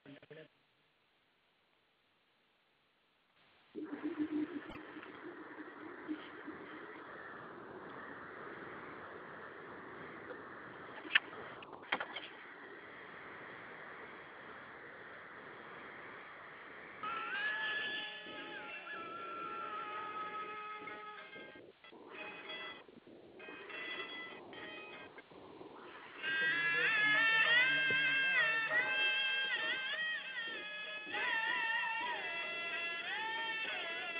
ஆ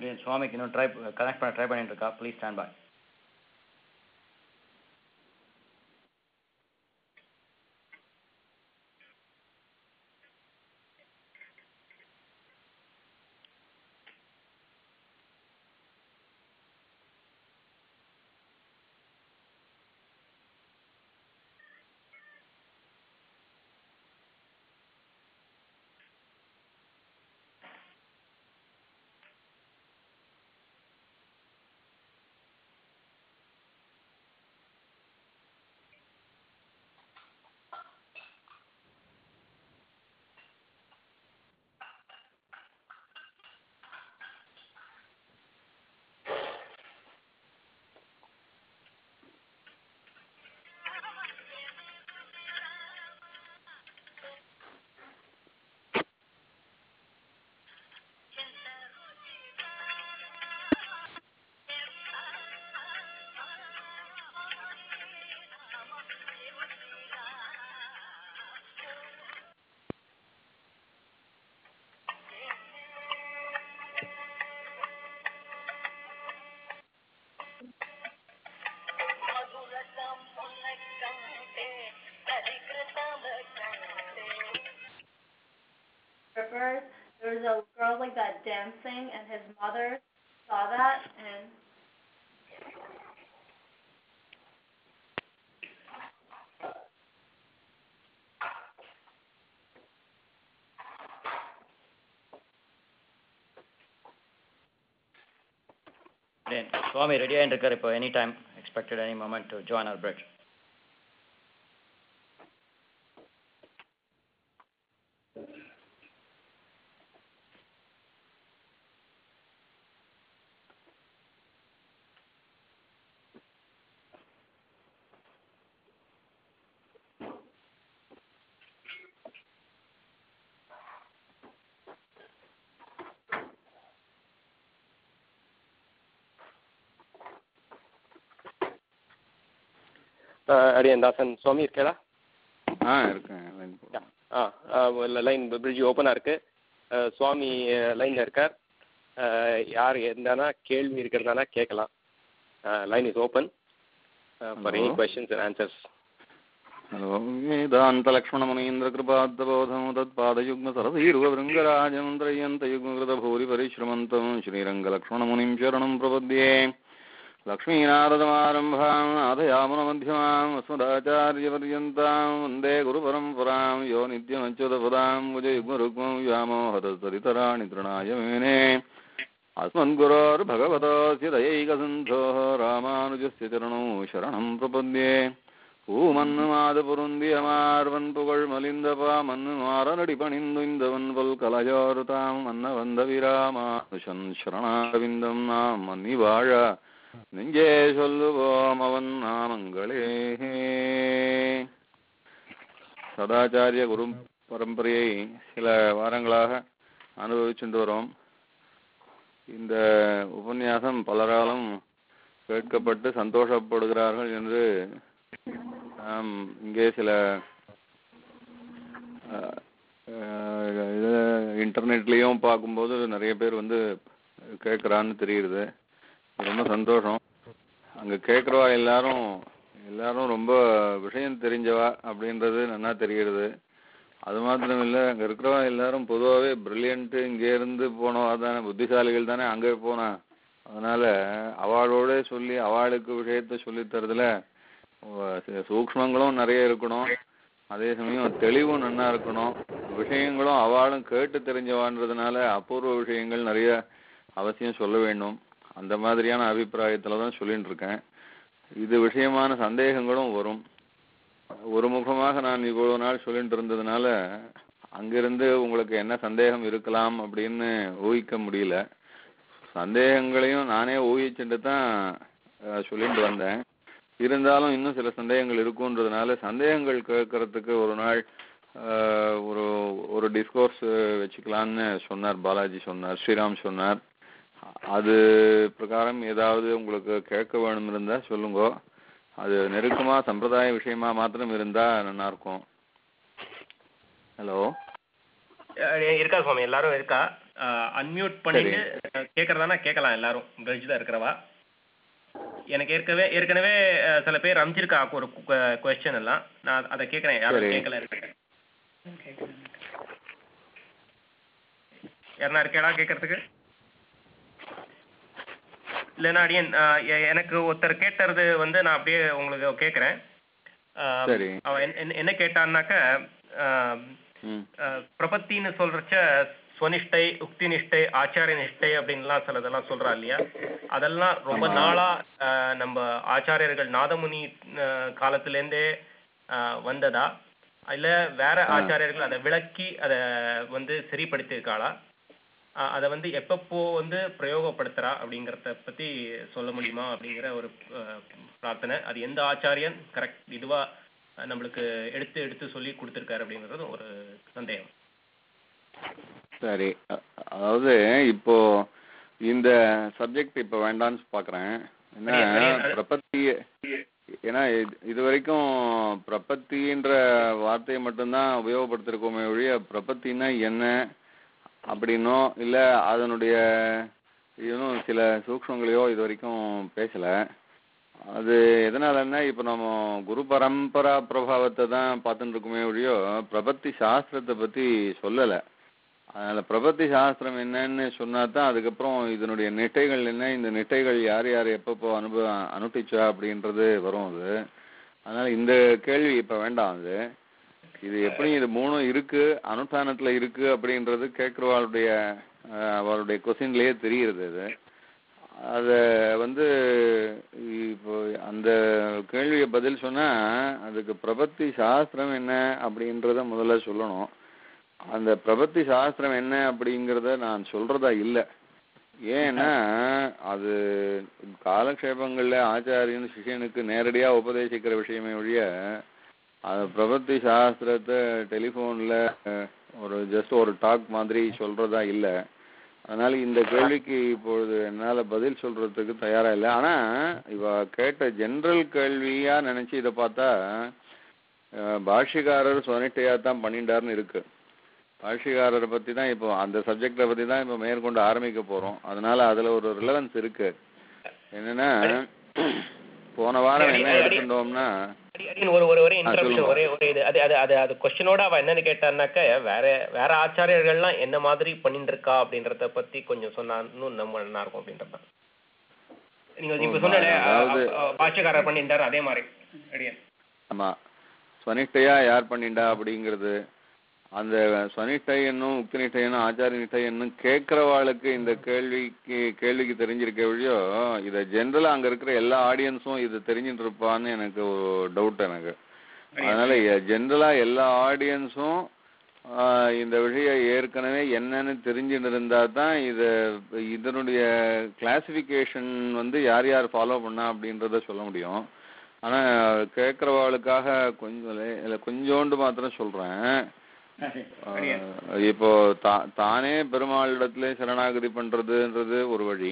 அடியன் சுவாமிக்கு இன்னும் ட்ரை கனெக்ட் பண்ண ட்ரை பண்ணிட்டு இருக்கா please stand by strippers. There was a girl like that dancing, and his mother saw that, and அடியன் சுவாமி ரெடி ஆகிட்டு இருக்கார் இப்போ any time expected any moment to join our bridge அடியன் தாசன் சுவாமி இருக்கேடா ஆ இருக்கேன் லைன் போடுறேன் ஆ லைன் பிரிட்ஜ் ஓப்பனாக இருக்கு அஹ், சுவாமி லைனில் இருக்கார் அஹ், யார் இருந்தானா கேள்வி இருக்கிறதானா கேட்கலாம் line is open for any Hello. Questions and answers hello వేదాంతలక్ష్మణమునీంద్రకృపాత్తబోధం తత్పాదయుగ్మసరసీరువృంగరాజం త్రయ్యంతయుగ్మకృతభూరిపరిశ్రమంతం శ్రీరంగలక్ష్మణమునిం శరణం ప్రపద్యే లక్ష్మీనారదమారంభాం నాథయామునమధ్యమాం అస్మదాచార్యపర్యంతాం వందే గురుపరంపరాం యో నిత్యమచ్యుతపదాం భుజయుగ్మరుగ్మం వ్యామోహతరితరాణి తృణాయ మేనే अस्मद्गुरोर्भगवतोऽस्य दयैकसिन्धोः रामानुजस्य चरणौ शरणं प्रपद्ये பூமன்னுமாதுபுருந்தியமார்வன் புகழ் மலிந்தபா மன்னு மாறனடி பணிந்துய்ந்தவன் பொல் கலையோருதாம் மன்ன வந்த விராமானுஷன் சரணாரவிந்தம் நாம் மன்னி வாழ நெஞ்சே சொல்லுவோம் அவன் நாமங்களே சதாச்சாரிய குரு பரம்பரையை சில வாரங்களாக அனுபவிச்சுட்டு வரோம் இந்த உபன்யாசம் பலராலும் கேட்கப்பட்டு சந்தோஷப்படுகிறார்கள் என்று நாம் இங்கே சில அஹ், அஹ், இது இன்டர்நெட்லேயும் பார்க்கும்போது நிறைய பேர் வந்து கேட்குறான்னு தெரியுது ரொம்ப சந்தோஷம் அங்கே கேட்குறவா எல்லாரும் எல்லாரும் ரொம்ப விஷயம் தெரிஞ்சவா அப்படின்றது நல்லா தெரிகிறது அது மாத்திரம் இல்லை அங்கே இருக்கிறவா எல்லாரும் பொதுவாகவே பிரில்லியண்ட்டு இங்கே இருந்து போனவா தானே புத்திசாலிகள் தானே அங்கே போனா அதனால அவளோட சொல்லி அவளுக்கு விஷயத்த சொல்லித் தரதுல வ- சி- சூக்ஷ்மங்களும் நிறைய இருக்கணும் அதே சமயம் தெளிவும் நன்னா இருக்கணும் விஷயங்களும் அவளும் கேட்டு தெரிஞ்சவான்றதுனால அபூர்வ விஷயங்கள் நிறைய அவசியம் சொல்ல வேண்டும் அந்த மாதிரியான அபிப்பிராயத்துல தான் சொல்லிட்டு இருக்கேன் இது விஷயமான சந்தேகங்களும் வரும் ஒரு முகமாக நான் இவ்வளவு நாள் சொல்லிட்டு இருந்ததுனால அங்கிருந்து உங்களுக்கு என்ன சந்தேகம் இருக்கலாம் அப்படின்னு ஊகிக்க முடியல சந்தேகங்களையும் நானே ஊகிச்சுட்டு தான் அஹ், சொல்லிட்டு வந்தேன் இருந்தாலும் இன்னும் சில சந்தேகங்கள் இருக்குன்றதுனால சந்தேகங்கள் கேட்கறதுக்கு ஒரு நாள் அஹ், ஒரு ஒரு டிஸ்கோர்ஸ் வச்சுக்கலான்னு சொன்னார் பாலாஜி சொன்னார் ஸ்ரீராம் சொன்னார் அது பிரகாரம் ஏதாவது உங்களுக்கு கேட்க வேணும் இருந்தா சொல்லுங்க அது நெருக்கமா சம்பிரதாய விஷயமா மாத்திரம் இருந்தா நல்லா இருக்கும் ஹலோ இருக்கா சுவாமி எல்லாரும் இருக்கா அன்மியூட் பண்ணிட்டு கேட்கறதானா கேட்கலாம் எல்லாரும் பிரிட்ஜில் இருக்கிறவா எனக்கு ஏற்கனவே ஏற்கனவே அஹ், சில பேர் அனுப்பிச்சிருக்கா ஒரு கொஸ்டின் எல்லாம் நான் அதை கேட்குறேன் யாரும் சரி. கேட்கல யாருனா இருக்கேடா கேட்கறதுக்கு இல்லைன்னா அடியன் அஹ், எ- எனக்கு ஒருத்தர் கேட்டது வந்து நான் அப்படியே உங்களுக்கு கேட்குறேன் சரி. அவன் என்ன- என்ன- என்ன கேட்டான்னாக்க அஹ், ம் அஹ், பிரபத்தின்னு சொல்றச்ச ஸ்வனிஷ்டை உக்தி நிஷ்டை ஆச்சாரிய நிஷ்டை அப்படின்லாம் சிலதெல்லாம் சொல்றா இல்லையா அதெல்லாம் ரொம்ப ஆமா. நாளா அஹ், நம்ம ஆச்சாரியர்கள் நாதமுனி அஹ், காலத்திலேருந்தே அஹ், வந்ததா இல்ல வேற ஆ. ஆச்சாரியர்கள் அதை விளக்கி அதை வந்து சரிப்படுத்தியிருக்காளா அஹ், அதை வந்து எப்பப்போ வந்து பிரயோகப்படுத்துறா அப்படிங்கறத பத்தி சொல்ல முடியுமா அப்படிங்கிற ஒரு அஹ், பிரார்த்தனை அது எந்த ஆச்சாரியன் கரெக்ட் இதுவா அஹ், நம்மளுக்கு எடுத்து எடுத்து சொல்லி கொடுத்துருக்காரு அப்படிங்கிறது ஒரு சந்தேகம் சரி அ- அதாவது இப்போ இந்த சப்ஜெக்ட் இப்போ வேண்டான்னு பார்க்குறேன் ஏன்னா சரி, சரி, அது- பிரபத்தி ஏன்னா இது- இது வரைக்கும் பிரபத்தின்ற வார்த்தையை மட்டும்தான் உபயோகப்படுத்திருக்கோமே ஒழிய பிரபத்தின்னா என்ன அப்படின்னோ இல்லை அதனுடைய இன்னும் சில சூக்ஷ்மங்களையோ இது வரைக்கும் பேசல அது எதனாலன்னா இப்போ நம்ம குரு பரம்பரா பிரபாவத்தை தான் பார்த்துட்டு இருக்கோமே ஒழிய பிரபத்தி சாஸ்திரத்தை பற்றி சொல்லலை அதனால பிரபத்தி சாஸ்திரம் என்னன்னு சொன்னா தான் அதுக்கப்புறம் இதனுடைய நிட்டைகள் என்ன இந்த நிட்டைகள் யார் யார் எப்பப்போ அனுப அனுஷ்டிச்சா அப்படின்றது வரும் அது அதனால இந்த கேள்வி இப்ப வேண்டாம் அது இது எப்படி இது மூணும் இருக்கு அனுஷ்டானத்துல இருக்கு அப்படின்றது கேட்கிறவாளுடைய அஹ், அவளுடைய கொஸ்டின்லயே தெரியுது அது அத வந்து இப்போ அந்த கேள்வியை பதில் சொன்னா அதுக்கு பிரபத்தி சாஸ்திரம் என்ன அப்படின்றத முதல்ல சொல்லணும் அந்த பிரபத்தி சாஸ்திரம் என்ன அப்படிங்கிறத நான் சொல்றதா இல்லை ஏன்னா அது காலக்ஷேபங்கள்ல ஆச்சாரியன் சிஷ்யனுக்கு நேரடியா உபதேசிக்கிற விஷயமே ஒழிய அது பிரபத்தி சாஸ்திரத்தை டெலிஃபோன்ல ஒரு ஜஸ்ட் ஒரு டாக் மாதிரி சொல்றதா இல்லை அதனால இந்த கேள்விக்கு இப்பொழுது என்னால பதில் சொல்றதுக்கு தயாரா இல்லை ஆனா இவ கேட்ட ஜெனரல் கேள்வியா நினைச்சு இதை பார்த்தா அஹ், பாஷ்யக்காரர் சொனிட்டையா தான் பண்ணிட்டாருன்னு இருக்கு பாஷ்யக்காரரை பத்தி தான் இப்போ அந்த சப்ஜெக்டை பத்தி தான் இப்போ மேற்கொண்டு ஆரம்பிக்க போறோம் அதனால அதுல ஒரு ரிலவன்ஸ் இருக்கு என்னன்னா போன வாரம் என்ன எடுத்துட்டோம்னா அடி- அடியன் ஒரு ஒரு ஒரே இன்டரப்ஷன் சொல்லுங்க. ஒரே ஒரு இது அது அது அது அது கொஸ்டினோட அவ என்னன்னு கேட்டான்னாக்க வேற வேற ஆச்சாரியர்கள்லாம் என்ன மாதிரி பண்ணிட்டு இருக்கா அப்படின்றத பத்தி கொஞ்சம் சொன்னா இன்னும் நம்ம நல்லா இருக்கும் அப்படின்றது தான் நீங்க இப்ப ஓ, சொன்னல அதாவது- பாட்சக்காரர் பண்ணிட்டாரு அதே மாதிரி அடியன் ஆமா ஸ்வனிஷ்டையா யார் பண்ணிண்டா அப்படிங்கிறது அந்த ஸ்வனிஷ்டை என்னும் உக்தி நிஷ்டை என்னும் ஆச்சாரிய நிஷ்டை என்னும் கேட்கிறவாளுக்கு இந்த கேள்விக்கு கேள்விக்கு தெரிஞ்சிருக்க வழியோ இதை ஜென்ரலா அங்க இருக்கிற எல்லா ஆடியன்ஸும் இது தெரிஞ்சுட்டு இருப்பான்னு எனக்கு ஒரு டவுட் எனக்கு அதனால ஜென்ரலா எல்லா ஆடியன்ஸும் இந்த விஷயம் ஏற்கனவே என்னன்னு தெரிஞ்சுட்டு இருந்தா தான் இத இதனுடைய கிளாசிபிகேஷன் வந்து யார் யார் ஃபாலோ பண்ணா அப்படின்றத சொல்ல முடியும் ஆனா கேட்கறவாளுக்காக கொஞ்சம் லே- இல்ல கொஞ்சோண்டு மாத்திரம் சொல்றேன் ஆஹ் இப்போ தா தானே பெருமாளிடத்துல சரணாகதி பண்றதுன்றது ஒரு வழி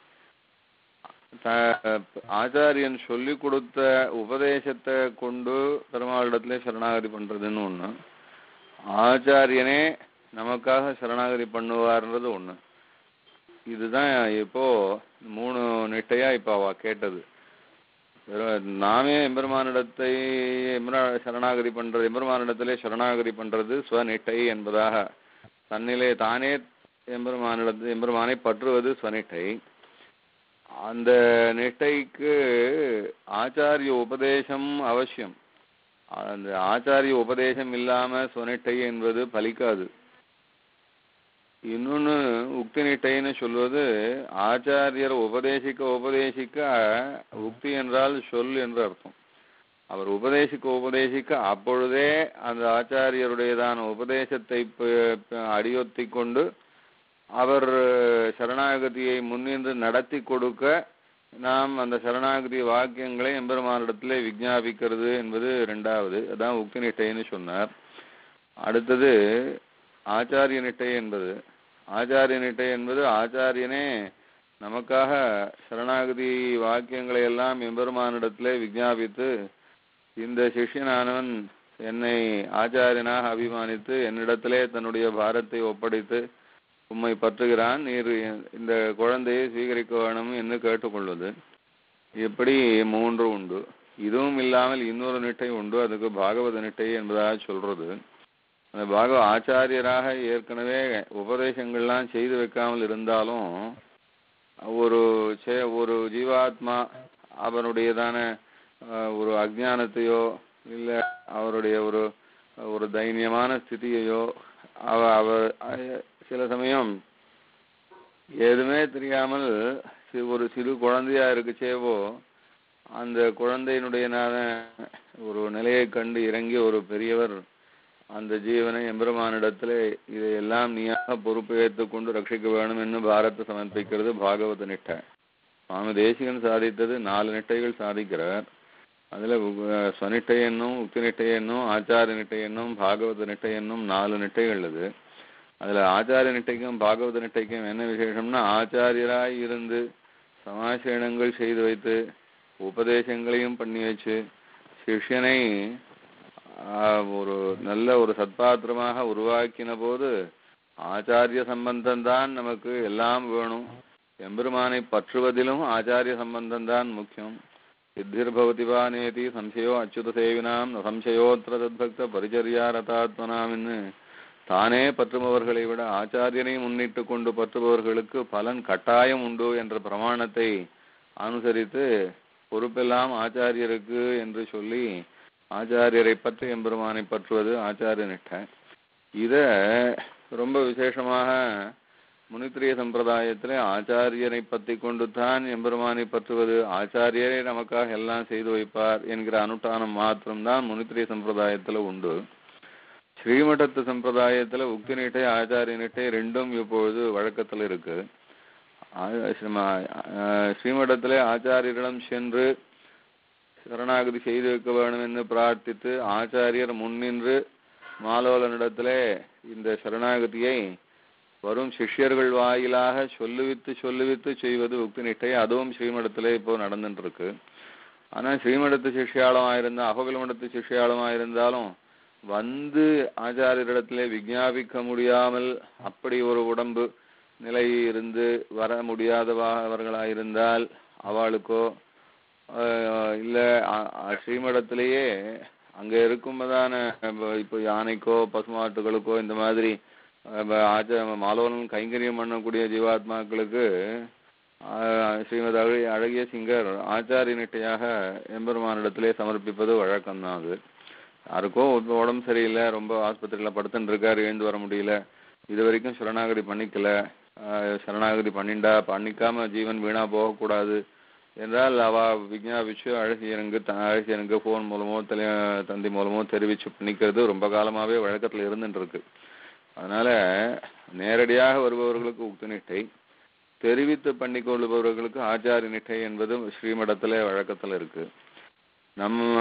த- ஆச்சாரியன் சொல்லி கொடுத்த உபதேசத்தை கொண்டு பெருமாளிடத்துல சரணாகதி பண்றதுன்னு ஒண்ணு ஆச்சாரியனே நமக்காக சரணாகதி பண்ணுவார்ன்றது ஒண்ணு இதுதான் இப்போ மூணு நிட்டையா இப்ப அவ கேட்டது வெறும் நாமே எம்பெருமானிடத்தை எம்பெருமா சரணாகதி பண்றது எம்பெருமானிடத்திலே சரணாகதி பண்றது ஸ்வநிட்டை என்பதாக தன்னிலே தானே எம்பெருமானிடத்து எம்பெருமானை பற்றுவது ஸ்வநிட்டை அந்த நிட்டைக்கு ஆச்சாரிய உபதேசம் அவசியம் அந்த ஆச்சாரிய உபதேசம் இல்லாம ஸ்வநிட்டை என்பது பலிக்காது இன்னொன்னு உக்தி நிட்டைன்னு சொல்வது ஆச்சாரியர் உபதேசிக்க உபதேசிக்க உக்தி என்றால் சொல் என்று அர்த்தம் அவர் உபதேசிக்க உபதேசிக்க அப்பொழுதே அந்த ஆச்சாரியருடையதான உபதேசத்தை ப- ப- அடியொத்தி கொண்டு அவர் சரணாகதியை முன்னின்று நடத்தி கொடுக்க நாம் அந்த சரணாகதி வாக்கியங்களை எம்பெருமானிடத்திலே விஞ்ஞாபிக்கிறது என்பது ரெண்டாவது அதான் உக்தி நிட்டைன்னு சொன்னார் அடுத்தது ஆச்சாரிய நிட்டை என்பது ஆச்சாரிய நிட்டை என்பது ஆச்சாரியனே நமக்காக சரணாகதி வாக்கியங்களை எல்லாம் எம்பெருமானிடத்திலே விஞ்ஞாபித்து இந்த சிஷ்யனானவன் என்னை ஆச்சாரியனாக அபிமானித்து என்னிடத்திலே தன்னுடைய பாரத்தை ஒப்படைத்து உம்மை பற்றுகிறான் நீர் இந்த குழந்தையை சுவீகரிக்க வேணும் என்று கேட்டுக்கொள்வது இப்படி மூன்று உண்டு இதுவும் இல்லாமல் இன்னொரு நிட்டை உண்டு அதுக்கு பாகவத நிட்டை என்பதாக சொல்றது அந்த பாகவ ஆச்சாரியராக ஏற்கனவே உபதேசங்கள்லாம் செய்து வைக்காமல் இருந்தாலும் ஒரு சே ஒரு ஜீவாத்மா அவனுடையதான அஹ், ஒரு அஜ்ஞானத்தையோ இல்ல அவருடைய ஒரு ஒரு தைரியமான ஸ்திதியையோ அவ அவர் அஹ், சில சமயம் எதுவுமே தெரியாமல் சி- ஒரு சிறு குழந்தையா இருக்குச்சேவோ அந்த குழந்தையினுடைய ஒரு நிலையை கண்டு இறங்கி ஒரு பெரியவர் அந்த ஜீவனை எம்பெருமானிடத்திலே இதையெல்லாம் நீயாக பொறுப்பு ஏற்றுக்கொண்டு ரட்சிக்க வேணும் என்று பாரத்தை சமர்ப்பிக்கிறது பாகவத நிட்டை சுவாமி தேசிகன் சாதித்தது நாலு நிட்டைகள் சாதிக்கிறார் அதுல உ- ஸ்வநிட்டை என்னும் உக்தி நிட்டை என்னும் ஆச்சார நிட்டை என்னும் பாகவத நிட்டை என்னும் நாலு நிட்டைகள் அது அதுல ஆச்சார நிட்டைக்கும் பாகவத நிட்டைக்கும் என்ன விசேஷம்னா ஆச்சாரியராய் இருந்து சமாசேனங்கள் செய்து வைத்து உபதேசங்களையும் பண்ணி வச்சு சிஷ்யனை ஆஹ், ஒரு நல்ல ஒரு சத்பாத்திரமாக உருவாக்கின போது ஆச்சாரிய சம்பந்தம்தான் நமக்கு எல்லாம் வேணும் எம்பெருமானை பற்றுவதிலும் ஆச்சாரிய சம்பந்தம்தான் முக்கியம் சித்திர்பவதி வா நேதி சம்சயோ அச்சுத சேவினாம் ந சம்சயோத்திர தத்பக்த பரிச்சரியா ரதாத்மனாம்னு தானே பற்றுபவர்களை விட ஆச்சாரியனை முன்னிட்டு கொண்டு பற்றுபவர்களுக்கு பலன் கட்டாயம் உண்டு என்ற பிரமாணத்தை அனுசரித்து பொறுப்பெல்லாம் ஆச்சாரியருக்கு என்று சொல்லி ஆச்சாரியரை பற்றி எம்பெருமானை பற்றுவது ஆச்சாரிய நிட்டை இத ரொம்ப விசேஷமாக முனித்திரிய சம்பிரதாயத்திலே ஆச்சாரியனை பற்றி கொண்டு தான் எம்பெருமானை பற்றுவது ஆச்சாரியரே நமக்காக எல்லாம் செய்து வைப்பார் என்கிற அனுஷ்டானம் மாத்திரம்தான் முனித்திரிய சம்பிரதாயத்துல உண்டு ஸ்ரீமடத்து சம்பிரதாயத்துல உக்தி நிட்டை ஆச்சாரிய நிட்டை ரெண்டும் இப்பொழுது வழக்கத்துல இருக்கு ஆ- ஸ்ரீம- ஆ- ஸ்ரீமடத்திலே ஆச்சாரியரிடம் சென்று சரணாகதி செய்து வைக்க வேண்டும் என்று பிரார்த்தித்து ஆச்சாரியர் முன்னின்று மாலோலனிடத்திலே இந்த சரணாகதியை வரும் சிஷ்யர்கள் வாயிலாக சொல்லுவித்து சொல்லுவித்து செய்வது உக்தி நிட்டை அதுவும் ஸ்ரீமடத்திலே இப்போ நடந்துட்டு இருக்கு ஆனா ஸ்ரீமடத்து சிஷ்யாளமா இருந்தா அகோபில மடத்து சிஷ்யாளமா இருந்தாலும் வந்து ஆச்சாரியரிடத்திலே விஞ்ஞாபிக்க முடியாமல் அப்படி ஒரு உடம்பு நிலை இருந்து வர முடியாதவர்களாயிருந்தால் அவளுக்கோ ஆஹ் இல்ல அ- அ- ஸ்ரீமடத்திலேயே அங்க இருக்கும்போதான இப்போ யானைக்கோ பசுமாட்டுகளுக்கோ இந்த மாதிரி அஹ் ஆச்ச மாலவன் கைங்கரியம் பண்ணக்கூடிய ஜீவாத்மாக்களுக்கு ஆஹ் ஸ்ரீமத் அழகிய அழகிய சிங்கர் ஆச்சாரிய நிட்டையாக எம்பெருமானிடத்திலே சமர்ப்பிப்பது வழக்கம்தான் அது யாருக்கோ உடம்பு உடம்பு சரியில்லை ரொம்ப ஆஸ்பத்திரியில படுத்துட்டு இருக்காரு எழுந்து வர முடியல இது வரைக்கும் சரணாகதி பண்ணிக்கல ஆஹ் சரணாகதி பண்ணிண்டா பண்ணிக்காம ஜீவன் வீணா போகக்கூடாது என்றால் அவ விஞ்ஞாபிச்சு அழகியனுக்கு த- அழகியனுக்கு ஃபோன் மூலமோ தலை தந்தி மூலமோ தெரிவிச்சு பண்ணிக்கிறது ரொம்ப காலமாவே வழக்கத்துல இருந்துட்டு இருக்கு அதனால நேரடியாக வருபவர்களுக்கு உக்தி நிட்டை தெரிவித்து பண்ணிக் கொள்பவர்களுக்கு ஆச்சாரிய நிட்டை என்பது ஸ்ரீமடத்துல வழக்கத்துல இருக்கு நம்ம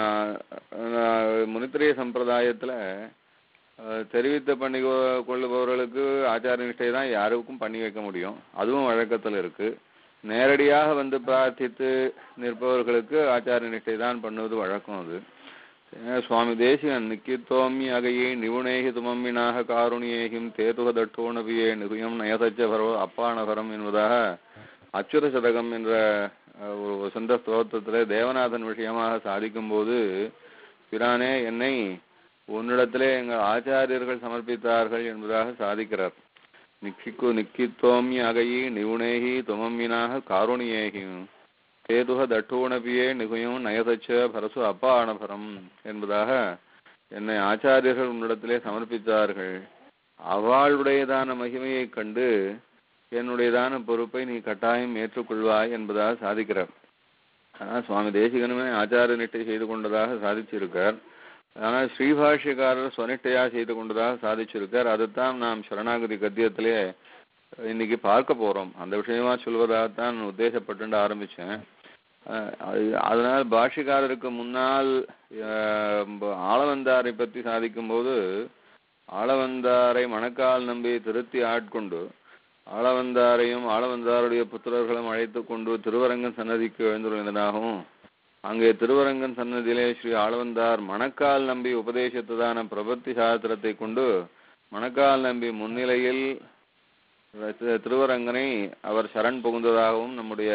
ஆஹ், முனித்திரிய சம்பிரதாயத்துல ஆஹ், தெரிவித்து பண்ணி கொ- கொள்ளுபவர்களுக்கு ஆச்சாரிய நிஷ்டை தான் யாருக்கும் பண்ணி வைக்க முடியும் அதுவும் வழக்கத்துல இருக்கு நேரடியாக வந்து பிரார்த்தித்து நிற்பவர்களுக்கு ஆச்சாரிய நிஷ்டை தான் பண்ணுவது வழக்கம் அது ஏன் சுவாமி தேசிகன் நிக்கித்தோமி அகையே நிபுணேகி துமம்மினாக காருணியேகிம் தேதுக தட்டோணபியே நிகுயம் நயசச்ச பரவ அப்பானகரம் என்பதாக அச்சுத சதகம் என்ற அஹ், ஒரு வசந்த ஸ்தோத்திரத்திலே தேவநாதன் விஷயமாக சாதிக்கும் போது பிரானே என்னை உன்னிடத்திலே எங்கள் ஆச்சாரியர்கள் சமர்ப்பித்தார்கள் என்பதாக சாதிக்கிறார் நிக்கிக்கு நிக்கித்தோமி அகையி நிவுணேகி துமம்மினாக காருணியேகி சேதுக தட்டூணபியே நிகுயம் நயதச்ச பரசு அப்பானபரம் என்பதாக என்னை ஆச்சாரியர்கள் உன்னிடத்திலே சமர்ப்பித்தார்கள் அவளுடையதான மகிமையைக் கண்டு என்னுடையதான பொறுப்பை நீ கட்டாயம் ஏற்றுக்கொள்வாய் என்பதாக சாதிக்கிறார் ஆனால் சுவாமி தேசிகனுமே ஆச்சார நிட்டை செய்து கொண்டதாக சாதிச்சிருக்கார் ஆனால் ஸ்ரீபாஷ்யக்காரர் ஸ்வனிட்டையா செய்து கொண்டதாக சாதிச்சிருக்கார் அதைத்தான் நாம் சரணாகதி கத்தியத்திலே இன்னைக்கு பார்க்க போறோம் அந்த விஷயமா சொல்வதாகத்தான் உத்தேசப்பட்டு ஆரம்பிச்சேன் அஹ் அது- அதனால் பாஷ்யக்காரருக்கு முன்னால் அஹ், ஆளவந்தாரை பற்றி சாதிக்கும்போது ஆளவந்தாரை மணக்கால் நம்பி திருத்தி ஆட்கொண்டு ஆளவந்தாரையும் ஆளவந்தாருடைய புத்திரர்களும் அழைத்து கொண்டு திருவரங்கன் சன்னதிக்கு எழுந்துள்ளதாகவும் அங்கே திருவரங்கன் சன்னதியிலே ஸ்ரீ ஆளவந்தார் மணக்கால் நம்பி உபதேசித்ததான பிரபத்தி சாஸ்திரத்தை கொண்டு மணக்கால் நம்பி முன்னிலையில் திரு- திருவரங்கனை அவர் சரண் புகுந்ததாகவும் நம்முடைய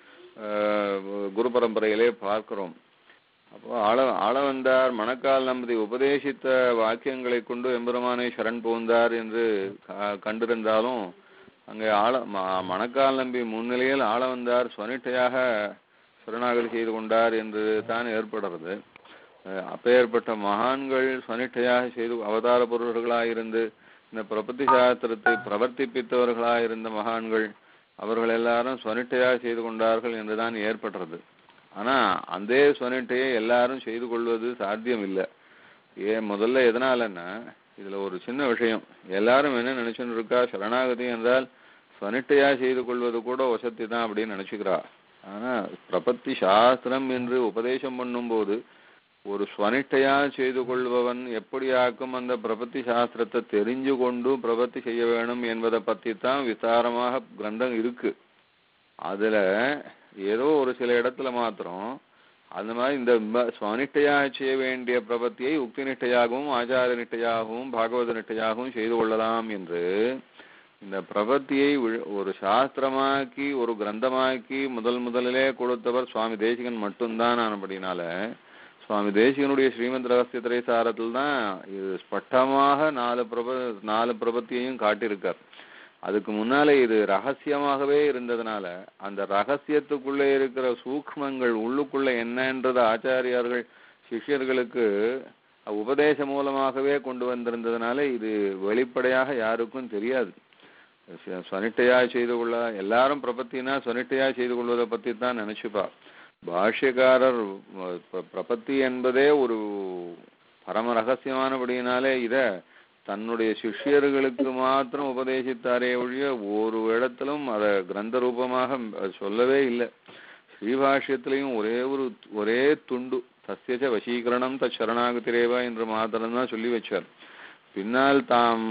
அஹ், குரு பரம்பரையிலே பார்க்கிறோம் அப்போ ஆள ஆளவந்தார் மணக்கால் நம்பதி உபதேசித்த வாக்கியங்களை கொண்டு எம்பெருமானை சரண் புகுந்தார் என்று க- கண்டிருந்தாலும் அங்கே ஆள ம- மணக்கால் நம்பி முன்னிலையில் ஆளவந்தார் சொனிட்டையாக சரணாகதி செய்து கொண்டார் என்று தான் ஏற்படுறது அஹ் அப்பேற்பட்ட மகான்கள் சொனிட்டையாக செய்து அவதார பொருள்களாயிருந்து இந்த பிரபத்தி சாஸ்திரத்தை பிரவர்த்திப்பித்தவர்களாயிருந்த மகான்கள் அவர்கள் எல்லாரும் சொனிட்டையாக செய்து கொண்டார்கள் என்றுதான் ஏற்படுறது ஆனா அந்த சொனிட்டையை எல்லாரும் செய்து கொள்வது சாத்தியம் இல்லை ஏன் முதல்ல எதனாலன்னா இதுல ஒரு சின்ன விஷயம் எல்லாரும் என்ன நினைச்சுன்னு இருக்கா சரணாகதி என்றால் சொனிட்டையா செய்து கொள்வது கூட வசதி தான் அப்படின்னு நினைச்சுக்கிறா ஆனா பிரபத்தி சாஸ்திரம் என்று உபதேசம் பண்ணும்போது ஒரு ஸ்வனிட்டையா செய்து கொள்பவன் எப்படியாக்கும் அந்த பிரபத்தி சாஸ்திரத்தை தெரிஞ்சு கொண்டு பிரபத்தி செய்ய வேணும் என்பதை பத்தி தான் விசாரமாக கிரந்தம் இருக்கு அதுல ஏதோ ஒரு சில இடத்துல மாத்திரம் அந்த மாதிரி இந்த ம- ஸ்வனிட்டையா செய்ய வேண்டிய பிரபத்தியை உக்தி நிட்டையாகவும் ஆச்சார நிட்டையாகவும் பாகவத நிட்டையாகவும் செய்து கொள்ளலாம் என்று இந்த பிரபத்தியை வி- ஒரு சாஸ்திரமாக்கி ஒரு கிரந்தமாக்கி முதல் முதலிலே கொடுத்தவர் சுவாமி தேசிகன் மட்டும்தான் ஆனபடினால சுவாமி தேசிகனுடைய ஸ்ரீமத் ரகசிய திரைசாரத்தில் தான் இது ஸ்பஷ்டமாக நாலு பிரப நாலு பிரபத்தியையும் காட்டியிருக்கார் அதுக்கு முன்னாலே இது ரகசியமாகவே இருந்ததுனால அந்த ரகசியத்துக்குள்ளே இருக்கிற சூக்மங்கள் உள்ளுக்குள்ள என்னன்றது ஆச்சாரியார்கள் சிஷ்யர்களுக்கு உபதேசம் மூலமாகவே கொண்டு வந்திருந்ததுனால இது வெளிப்படையாக யாருக்கும் தெரியாது ச- சொனிட்டையா செய்து கொள்ள எல்லாரும் பிரபத்தினா சொனிட்டையா செய்து கொள்வதை பத்தி தான் நினைச்சுப்பா பாஷ்யக்காரர் அஹ், பிர- பிரபத்தி என்பதே ஒரு பரம ரகசியமானபடியினாலே இத தன்னுடைய சிஷ்யர்களுக்கு மாத்திரம் உபதேசித்தாரே ஒழிய ஒரு இடத்திலும் அத கிரந்த ரூபமாக அது சொல்லவே இல்லை ஸ்ரீபாஷ்யத்திலையும் ஒரே ஒரு ஒரே துண்டு தஸ்யச்ச வசீகரணம் தரணாகதிரேவா என்று மாத்திரம்தான் சொல்லி வச்சார் பின்னால் தாம்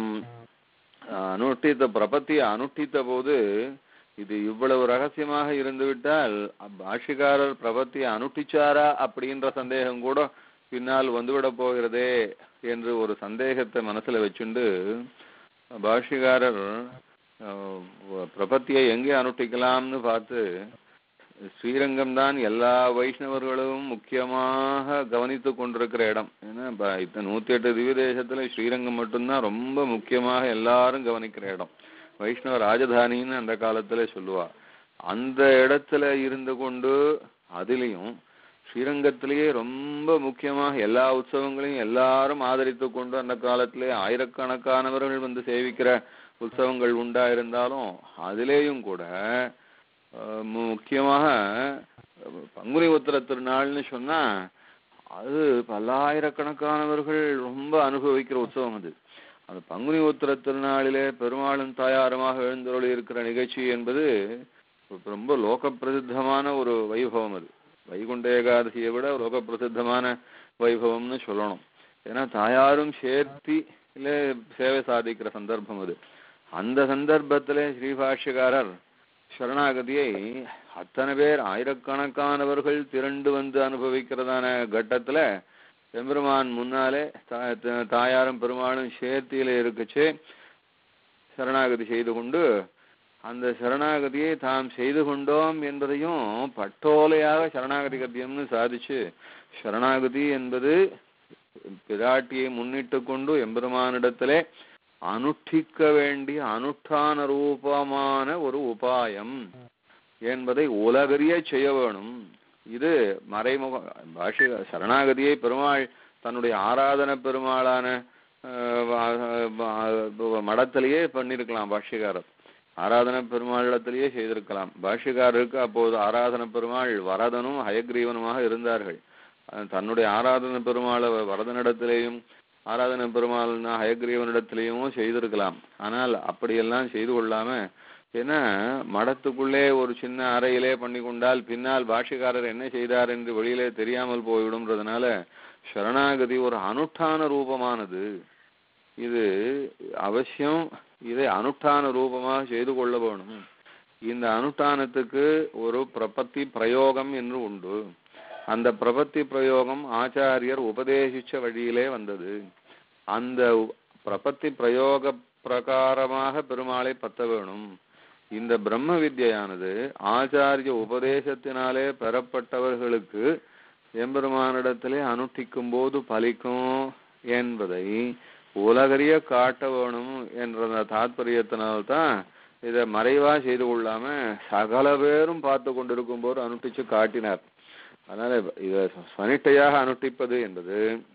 அனுஷ்டித்த பிரபத்தியை அனுஷ்டித்த போது இது இவ்வளவு ரகசியமாக இருந்துவிட்டால் பாஷிகாரர் பிரபத்தியை அனுஷ்டிச்சாரா அப்படின்ற சந்தேகம் கூட பின்னால் வந்துவிட போகிறதே என்று ஒரு சந்தேகத்தை மனசுல வச்சுண்டு பாஷிகாரர் அஹ், பிரபத்தியை எங்கே அனுஷ்டிக்கலாம்னு பார்த்து ஸ்ரீரங்கம் தான் எல்லா வைஷ்ணவர்களும் முக்கியமாக கவனித்து கொண்டிருக்கிற இடம் ஏன்னா ப- இத்த நூத்தி எட்டு திவ்ய தேசத்துல ஸ்ரீரங்கம் மட்டும்தான் ரொம்ப முக்கியமாக எல்லாரும் கவனிக்கிற இடம் வைஷ்ணவ ராஜதானின்னு அந்த காலத்துல சொல்லுவா அந்த இடத்துல இருந்து கொண்டு அதிலையும் ஸ்ரீரங்கத்திலேயே ரொம்ப முக்கியமாக எல்லா உற்சவங்களையும் எல்லாரும் ஆதரித்து கொண்டு அந்த காலத்திலே ஆயிரக்கணக்கானவர்கள் வந்து சேவிக்கிற உற்சவங்கள் உண்டா இருந்தாலும் அதிலேயும் கூட அஹ், மு- முக்கியமாக அஹ், பங்குனி உத்திர திருநாள்னு சொன்னா அது பல்லாயிரக்கணக்கானவர்கள் ரொம்ப அனுபவிக்கிற உற்சவம் அது அந்த பங்குனி உத்திர திருநாளிலே பெருமாளும் தாயாருமாக எழுந்தருளி இருக்கிற நிகழ்ச்சி என்பது ரொம்ப லோக பிரசித்தமான ஒரு வைபவம் அது வைகுண்ட ஏகாதசியை விட லோக பிரசித்தமான வைபவம்னு சொல்லணும் ஏன்னா தாயாரும் சேர்த்தி இல்ல சேவை சாதிக்கிற சந்தர்ப்பம் அது அந்த சந்தர்ப்பத்திலே ஸ்ரீபாஷ்யக்காரர் சரணாகதியை அத்தனை பேர் ஆயிரக்கணக்கானவர்கள் திரண்டு வந்து அனுபவிக்கிறதான கட்டத்துல எம்பெருமான் முன்னாலே தா- த- தாயாரும் பெருமாளும் சேர்த்தியில இருக்குச்சு சரணாகதி செய்து கொண்டு அந்த சரணாகதியை தாம் செய்து கொண்டோம் என்பதையும் பட்டோலையாக சரணாகதி கத்தியம்னு சாதிச்சு சரணாகதி என்பது பிராட்டியை முன்னிட்டு கொண்டு எம்பெருமானிடத்திலே அனுஷ்டிக்க வேண்டிய அனுஷ்டான ரூபமான ஒரு உபாயம் என்பதை உலகறிய செய்ய வேணும் இது மறைமுக பாஷி சரணாகதியை பெருமாள் தன்னுடைய ஆராதன பெருமாளான அஹ், வா- வா- மடத்திலேயே பண்ணியிருக்கலாம் பாஷ்யக்காரர் ஆராதன பெருமாளிடத்திலேயே செய்திருக்கலாம் பாஷ்யக்காரருக்கு அப்போது ஆராதன பெருமாள் வரதனும் ஹயக்ரீவனுமாக இருந்தார்கள் அஹ், தன்னுடைய ஆராதன பெருமாளை வரதனிடத்திலேயும் ஆராதன பெருமாள்னா ஹயக்ரீவனிடத்திலேயும் செய்திருக்கலாம் ஆனால் அப்படியெல்லாம் செய்து கொள்ளாம ஏன்னா மடத்துக்குள்ளே ஒரு சின்ன அறையிலே பண்ணி கொண்டால் பின்னால் பாஷ்யக்காரர் என்ன செய்தார் என்று வெளியிலே தெரியாமல் போய்விடும்ன்றதுனால சரணாகதி ஒரு அனுஷ்டான ரூபமானது இது அவசியம் இதை அனுஷ்டான ரூபமாக செய்து கொள்ள வேணும் இந்த அனுஷ்டானத்துக்கு ஒரு பிரபத்தி பிரயோகம் என்று உண்டு அந்த பிரபத்தி பிரயோகம் ஆச்சாரியர் உபதேசிச்ச வழியிலே வந்தது அந்த உ- பிரபத்தி பிரயோக பிரகாரமாக பெருமாளை பத்த வேணும் இந்த பிரம்ம வித்யானது ஆச்சாரிய உபதேசத்தினாலே பெறப்பட்டவர்களுக்கு எம்பெருமானிடத்திலே அனுஷ்டிக்கும் போது பலிக்கும் என்பதை உலகறிய காட்ட வேணும் என்ற தாத்பரியத்தினால்தான் இதை மறைவா செய்து கொள்ளாம சகல பேரும் பார்த்து கொண்டிருக்கும் போது அனுஷ்டிச்சு காட்டினார் அதனால இதை சனிட்டையாக அனுஷ்டிப்பது என்பது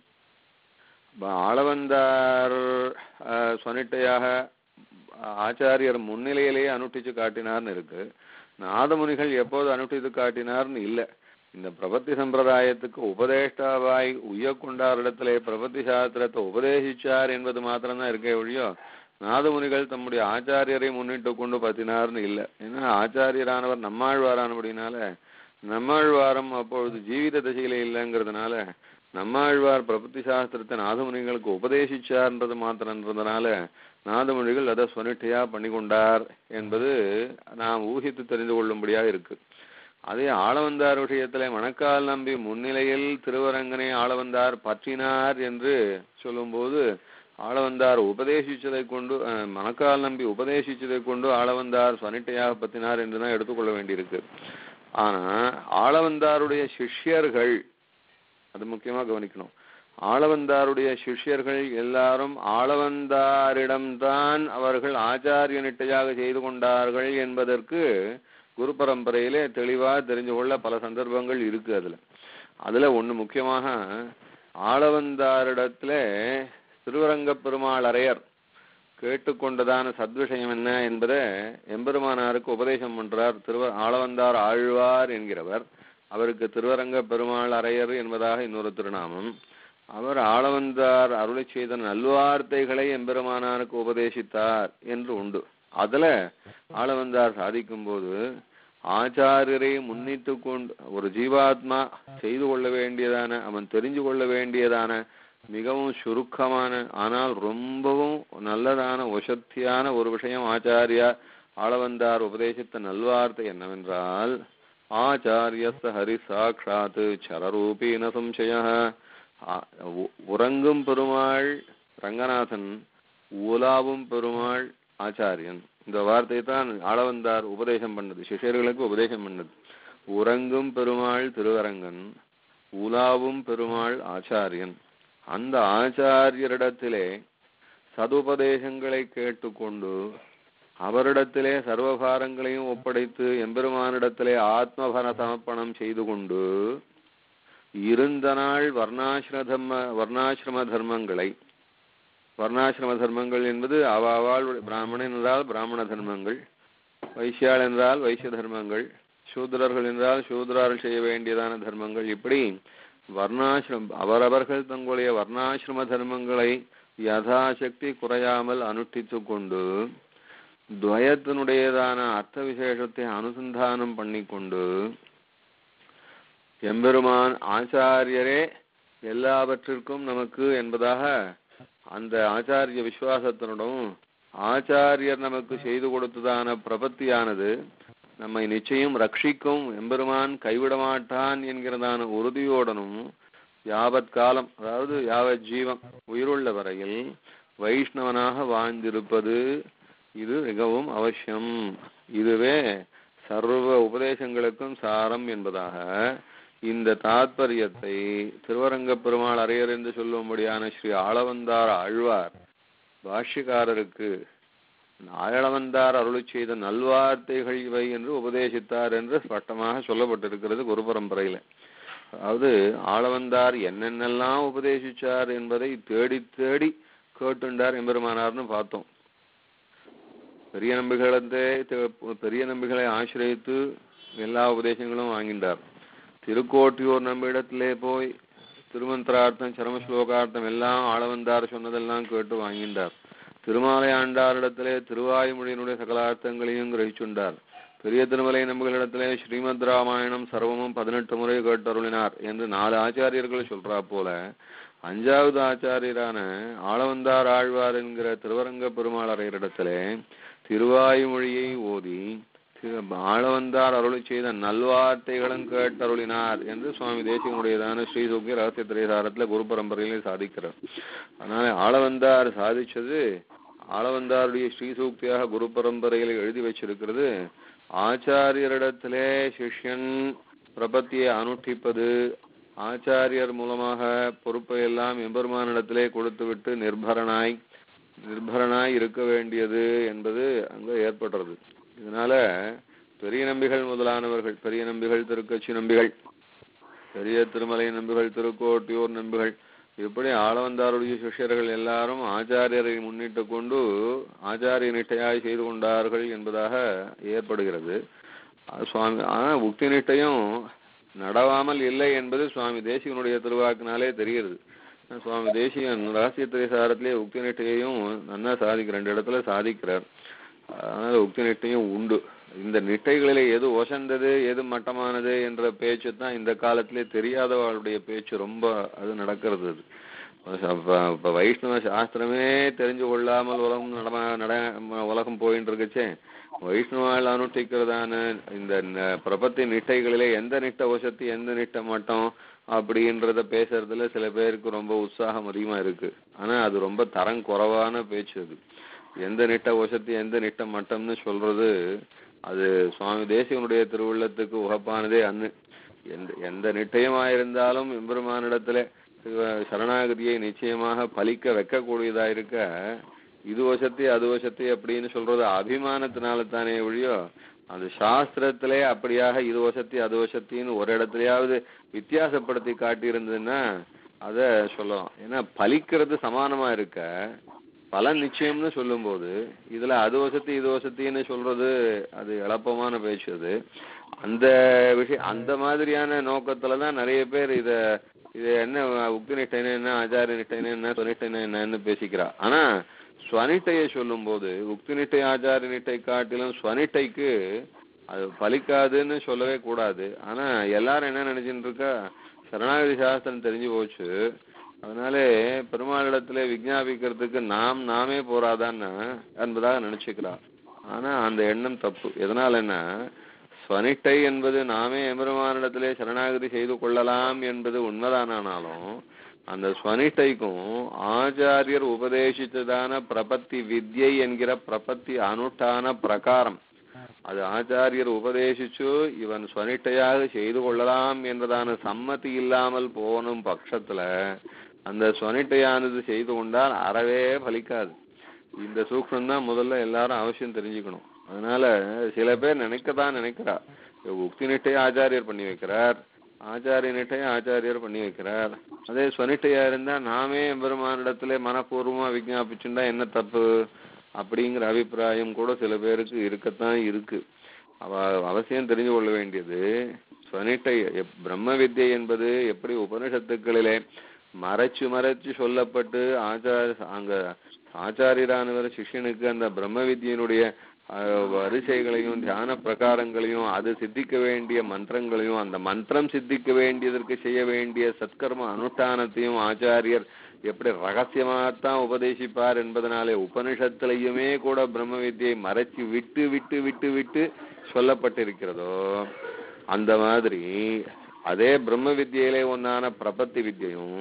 ப- ஆளவந்தார் அஹ், சொனிட்டையாக ஆச்சாரியர் முன்னிலையிலேயே அனுஷ்டிச்சு காட்டினார்னு இருக்கு நாதமுனிகள் எப்போது அனுஷ்டித்து காட்டினார்னு இல்லை இந்த பிரபத்தி சம்பிரதாயத்துக்கு உபதேஷ்டாவாய் உய்யக்கொண்டாரிடத்திலே பிரபத்தி சாஸ்திரத்தை உபதேசிச்சார் என்பது மாத்திரம்தான் இருக்கே ஒழியோ நாதமுனிகள் தம்முடைய ஆச்சாரியரை முன்னிட்டு கொண்டு பத்தினார்னு இல்லை ஏன்னா ஆச்சாரியரானவர் நம்மாழ்வாரானபடினால நம்மாழ்வாரம் அப்பொழுது ஜீவித திசையில இல்லைங்கிறதுனால நம்மாழ்வார் பிரபத்தி சாஸ்திரத்தை நாதமுனிகளுக்கு உபதேசிச்சார்ன்றது மாத்திரன்றதுனால நாதமுனிகள் அதை சொனிட்டையா பண்ணி கொண்டார் என்பது நாம் ஊகித்து தெரிந்து கொள்ளும்படியாக இருக்கு அதே ஆளவந்தார் விஷயத்திலே மணக்கால் நம்பி முன்னிலையில் திருவரங்கனை ஆளவந்தார் பற்றினார் என்று சொல்லும்போது ஆளவந்தார் உபதேசிச்சதை கொண்டு அஹ், மணக்கால் நம்பி உபதேசிச்சதை கொண்டு ஆளவந்தார் சொனிட்டையாக பத்தினார் என்று தான் எடுத்துக்கொள்ள வேண்டியிருக்கு ஆனா ஆளவந்தாருடைய சிஷ்யர்கள் அது முக்கியமா கவனிக்கணும் ஆளவந்தாருடைய சிஷ்யர்கள் எல்லாரும் ஆளவந்தாரிடம்தான் அவர்கள் ஆச்சாரிய நிட்டையாக செய்து கொண்டார்கள் என்பதற்கு குரு பரம்பரையிலே தெளிவா தெரிஞ்சு கொள்ள பல சந்தர்ப்பங்கள் இருக்கு அதுல அதுல ஒண்ணு முக்கியமாக ஆளவந்தாரிடத்துல திருவரங்க பெருமாள் அரையர் கேட்டுக்கொண்டதான சத்விஷயம் என்ன என்பதை எம்பெருமானாருக்கு உபதேசம் பண்றார் திருவ ஆளவந்தார் ஆழ்வார் என்கிறவர் அவருக்கு திருவரங்க பெருமாள் அரையர் என்பதாக இன்னொரு திருநாமம் அவர் ஆளவந்தார் அருளை செய்த நல்வார்த்தைகளை எம்பெருமானாருக்கு உபதேசித்தார் என்று உண்டு அதுல ஆளவந்தார் சாதிக்கும் போது ஆச்சாரியரை முன்னிட்டு கொண்டு ஒரு ஜீவாத்மா செய்து கொள்ள வேண்டியதான அவன் தெரிஞ்சு கொள்ள வேண்டியதான மிகவும் சுருக்கமான ஆனால் ரொம்பவும் நல்லதான வசத்தியான ஒரு விஷயம் ஆச்சாரியா ஆளவந்தார் உபதேசித்த நல்வார்த்தை என்னவென்றால் ஆச்சாரியஸ்த ஹரி சாட்சாத் சரரூபீன சம்சய உறங்கும் பெருமாள் ரங்கநாதன் உலாவும் பெருமாள் ஆச்சாரியன் இந்த வார்த்தை தான் ஆளவந்தார் உபதேசம் பண்ணது சிஷ்யர்களுக்கு உபதேசம் பண்ணது உறங்கும் பெருமாள் திருவரங்கன் உலாவும் பெருமாள் ஆச்சாரியன் அந்த ஆச்சாரியரிடத்திலே சதுபதேசங்களை கேட்டுக்கொண்டு அவரிடத்திலே சர்வபாரங்களையும் ஒப்படைத்து எம்பெருமானிடத்திலே ஆத்மபர சமர்ப்பணம் செய்து கொண்டு இருந்த நாள் வர்ணாசிரம தர்ம வர்ணாசிரம தர்மங்களை வர்ணாசிரம தர்மங்கள் என்பது அவாவாள் பிராமணன் என்றால் பிராமண தர்மங்கள் வைசியாள் என்றால் வைசிய தர்மங்கள் சூத்ரர்கள் என்றால் சூத்ரார்கள் செய்ய வேண்டியதான தர்மங்கள் இப்படி வர்ணாசிரம் அவரவர்கள் தங்களுடைய வர்ணாசிரம தர்மங்களை யதாசக்தி குறையாமல் அனுஷ்டித்து கொண்டு துவயத்தினுடையதான அர்த்த விசேஷத்தை அனுசந்தானம் பண்ணிக்கொண்டு எம்பெருமான் ஆச்சாரியரே எல்லாவற்றிற்கும் நமக்கு என்பதாக அந்த ஆச்சாரிய விசுவாசத்தினுடன் ஆச்சாரியர் நமக்கு செய்து கொடுத்ததான பிரபத்தியானது நம்மை நிச்சயம் ரட்சிக்கும் எம்பெருமான் கைவிட மாட்டான் என்கிறதான உறுதியோடனும் யாவத் காலம் அதாவது யாவத் ஜீவம் உயிருள்ள வரையில் வைஷ்ணவனாக வாழ்ந்திருப்பது இது மிகவும் அவசியம் இதுவே சர்வ உபதேசங்களுக்கும் சாரம் என்பதாக இந்த தாத்பரியத்தை திருவரங்க பெருமாள் அரையர் என்று சொல்லும்படியான ஸ்ரீ ஆளவந்தார் ஆழ்வார் பாஷ்யக்காரருக்கு ஆழவந்தார் அருளி செய்த நல்வார்த்தைகள் இவை என்று உபதேசித்தார் என்று ஸ்பஷ்டமாக சொல்லப்பட்டிருக்கிறது குரு பரம்பரையில அதாவது ஆளவந்தார் என்னென்னலாம் உபதேசிச்சார் என்பதை தேடி தேடி கேட்டுண்டார் எம்பெருமானார்னு பார்த்தோம் பெரிய நம்பிகளத்தை பெரிய நம்பிகளை ஆசிரியத்து எல்லா உபதேசங்களும் வாங்கின்றார் திருக்கோட்டியூர் நம்பிடத்திலே போய் திருமந்திரார்த்தம் சரம ஸ்லோகார்த்தம் எல்லாம் ஆளவந்தார் சொன்னதெல்லாம் கேட்டு வாங்கின்றார் திருமாலை ஆண்டாரிடத்திலே திருவாயுமொழியினுடைய சகலார்த்தங்களையும் கிரகிச்சுண்டார் பெரிய திருமலை நம்பிகளிடத்திலே ஸ்ரீமத் ராமாயணம் சர்வமும் பதினெட்டு முறை கேட்டருளினார் என்று நாலு ஆச்சாரியர்கள் சொல்றா போல அஞ்சாவது ஆச்சாரியரான ஆளவந்தார் ஆழ்வார் என்கிற திருவரங்க பெருமாளரையரிடத்திலே திருவாயுமொழியை ஓதி திரு ஆளவந்தார் அருளி செய்த நல்வார்த்தைகளும் கேட்டருளினார் என்று சுவாமி தேசிகனுடையதான ஸ்ரீசுக்கி ரகசிய திரைசாரத்துல குரு பரம்பரையிலே சாதிக்கிறார் அதனால ஆளவந்தார் சாதிச்சது ஆளவந்தாருடைய ஸ்ரீசூக்தியாக குரு பரம்பரையில் எழுதி வச்சிருக்கிறது ஆச்சாரியரிடத்திலே சிஷ்யன் பிரபத்தியை அனுஷ்டிப்பது ஆச்சாரியர் மூலமாக பொறுப்பை எல்லாம் எம்பெருமானிடத்திலே கொடுத்துவிட்டு நிர்பரனாய் நிர்பரனாய் இருக்க வேண்டியது என்பது அங்க ஏற்படுறது இதனால பெரிய நம்பிகள் முதலானவர்கள் பெரிய நம்பிகள் திருக்கட்சி நம்பிகள் பெரிய திருமலை நம்பிகள் திருக்கோட்டியூர் நம்பிகள் இப்படி ஆளவந்தாருடைய சிஷ்யர்கள் எல்லாரும் ஆச்சாரியரை முன்னிட்டு கொண்டு ஆச்சாரிய நிட்டையாய் செய்து கொண்டார்கள் என்பதாக ஏற்படுகிறது அது சுவாமி ஆனா உக்தி நிட்டையும் நடவாமல் இல்லை என்பது சுவாமி தேசிகனுடைய திருவாக்கினாலே தெரிகிறது சுவாமி தேசிகன் ரகசிய திரைசாரத்திலே உக்தி நிட்டையையும் நன்னா சாதிக்க ரெண்டு இடத்துல சாதிக்கிறார் அதனால உக்தி நிட்டையும் உண்டு இந்த நிட்டைகளிலே எது ஒசந்தது எது மட்டமானது என்ற பேச்சு தான் இந்த காலத்திலே தெரியாதவர்களுடைய பேச்சு ரொம்ப அது நடக்கிறது அது அப்ப இப்ப வைஷ்ணவ சாஸ்திரமே தெரிஞ்சு கொள்ளாமல் உலகம் நடமா நட உலகம் போயின்னு இருக்குச்சே வைஷ்ணவால் அனுஷ்டிக்கிறதான இந்த ந- பிரபத்தி நிட்டைகளிலே எந்த நிட்ட வசத்தி எந்த நிட்ட மட்டம் அப்படின்றத பேசுறதுல சில பேருக்கு ரொம்ப உற்சாகம் அதிகமா இருக்கு ஆனா அது ரொம்ப தரம் குறைவான பேச்சு அது எந்த நிட்ட வசத்தி எந்த நிட்ட மட்டம்னு சொல்றது அது சுவாமி தேசிகனுடைய திருவுள்ளத்துக்கு உகப்பானதே அன்னு எந்த எந்த நிட்டயமாயிருந்தாலும் எம்பெருமானிடத்துல சிவ- சரணாகதியை நிச்சயமாக பலிக்க வைக்கக்கூடியதா இருக்க இது வசத்தி அது வசத்தி அப்படின்னு சொல்றது அபிமானத்தினால தானே ஒழியோ அந்த சாஸ்திரத்திலே அப்படியாக இது வசத்தி அது வசத்தின்னு ஒரு இடத்துலயாவது வித்தியாசப்படுத்தி காட்டியிருந்ததுன்னா அத சொல்லலாம் ஏன்னா பலிக்கிறது சமானமா இருக்க பலன் நிச்சயம்னு சொல்லும்போது இதுல அது வசதி இது வசத்தின்னு சொல்றது அது எளப்பமான பேச்சு அது அந்த விஷயம் அந்த மாதிரியான நோக்கத்துல தான் நிறைய பேர் இத இது என்ன உக்தி நிட்டைன்னு என்ன ஆச்சாரிய நிட்டைன்னு என்ன சுனிட்டைன்னு என்னன்னு பேசிக்கிறா ஆனா ஸ்வனிட்டையை சொல்லும்போது உக்தி நிட்டை ஆச்சாரிய நிட்டை காட்டிலும் ஸ்வனிட்டைக்கு அது பலிக்காதுன்னு சொல்லவே கூடாது ஆனா எல்லாரும் என்ன நினைச்சுட்டு இருக்கா சரணாகதி சாஸ்திரம் தெரிஞ்சு போச்சு அதனாலே பெருமாளிடத்துல விஞ்ஞாபிக்கிறதுக்கு நாம் நாமே போறாதான்னு என்பதாக நினைச்சுக்கிறா ஆனா அந்த எண்ணம் தப்பு எதனாலன்னா ஸ்வனிட்டை என்பது நாமே எம்பெருமானிடத்திலே சரணாகதி செய்து கொள்ளலாம் என்பது உண்மைதானானாலும் அந்த ஸ்வனிட்டைக்கும் ஆச்சாரியர் உபதேசித்ததான பிரபத்தி வித்யை என்கிற பிரபத்தி அனுஷ்டான பிரகாரம் அது ஆச்சாரியர் உபதேசிச்சு இவன் ஸ்வனிட்டையாக செய்து கொள்ளலாம் என்றதான சம்மதி இல்லாமல் போனும் பட்சத்துல அந்த ஸ்வனிட்டையானது செய்து கொண்டால் அறவே பலிக்காது இந்த சூக்ஷம் தான் முதல்ல எல்லாரும் அவசியம் தெரிஞ்சுக்கணும் அதனால சில பேர் நினைக்கதான் நினைக்கிறா உக்தி நிட்டையை ஆச்சாரியர் பண்ணி வைக்கிறார் ஆச்சாரிய நிட்டையை ஆச்சாரியர் பண்ணி வைக்கிறார் அதே ஸ்வனிட்டையா இருந்தா நாமே எம்பெருமானிடத்துல மனப்பூர்வமா விஞ்ஞாபிச்சுண்டா என்ன தப்பு அப்படிங்கிற அபிப்பிராயம் கூட சில பேருக்கு இருக்கத்தான் இருக்கு அவ அவசியம் தெரிஞ்சு கொள்ள வேண்டியது ஸ்வனிட்டை எப்- பிரம்ம வித்யை என்பது எப்படி உபனிஷத்துக்களிலே மறைச்சு மறைச்சு சொல்லப்பட்டு ஆச்சார அங்க ஆச்சாரியரானவர் சிஷ்யனுக்கு அந்த பிரம்ம வித்யினுடைய அஹ், வரிசைகளையும் தியான பிரகாரங்களையும் அது சித்திக்க வேண்டிய மந்திரங்களையும் அந்த மந்திரம் சித்திக்க வேண்டியதற்கு செய்ய வேண்டிய சத்கர்ம அனுஷ்டானத்தையும் ஆச்சாரியர் எப்படி ரகசியமாகத்தான் உபதேசிப்பார் என்பதனாலே உபனிஷத்திலையுமே கூட பிரம்ம வித்யை மறைச்சு விட்டு விட்டு விட்டு விட்டு சொல்லப்பட்டிருக்கிறதோ அந்த மாதிரி அதே பிரம்ம வித்யிலே ஒன்னான பிரபத்தி வித்யையும்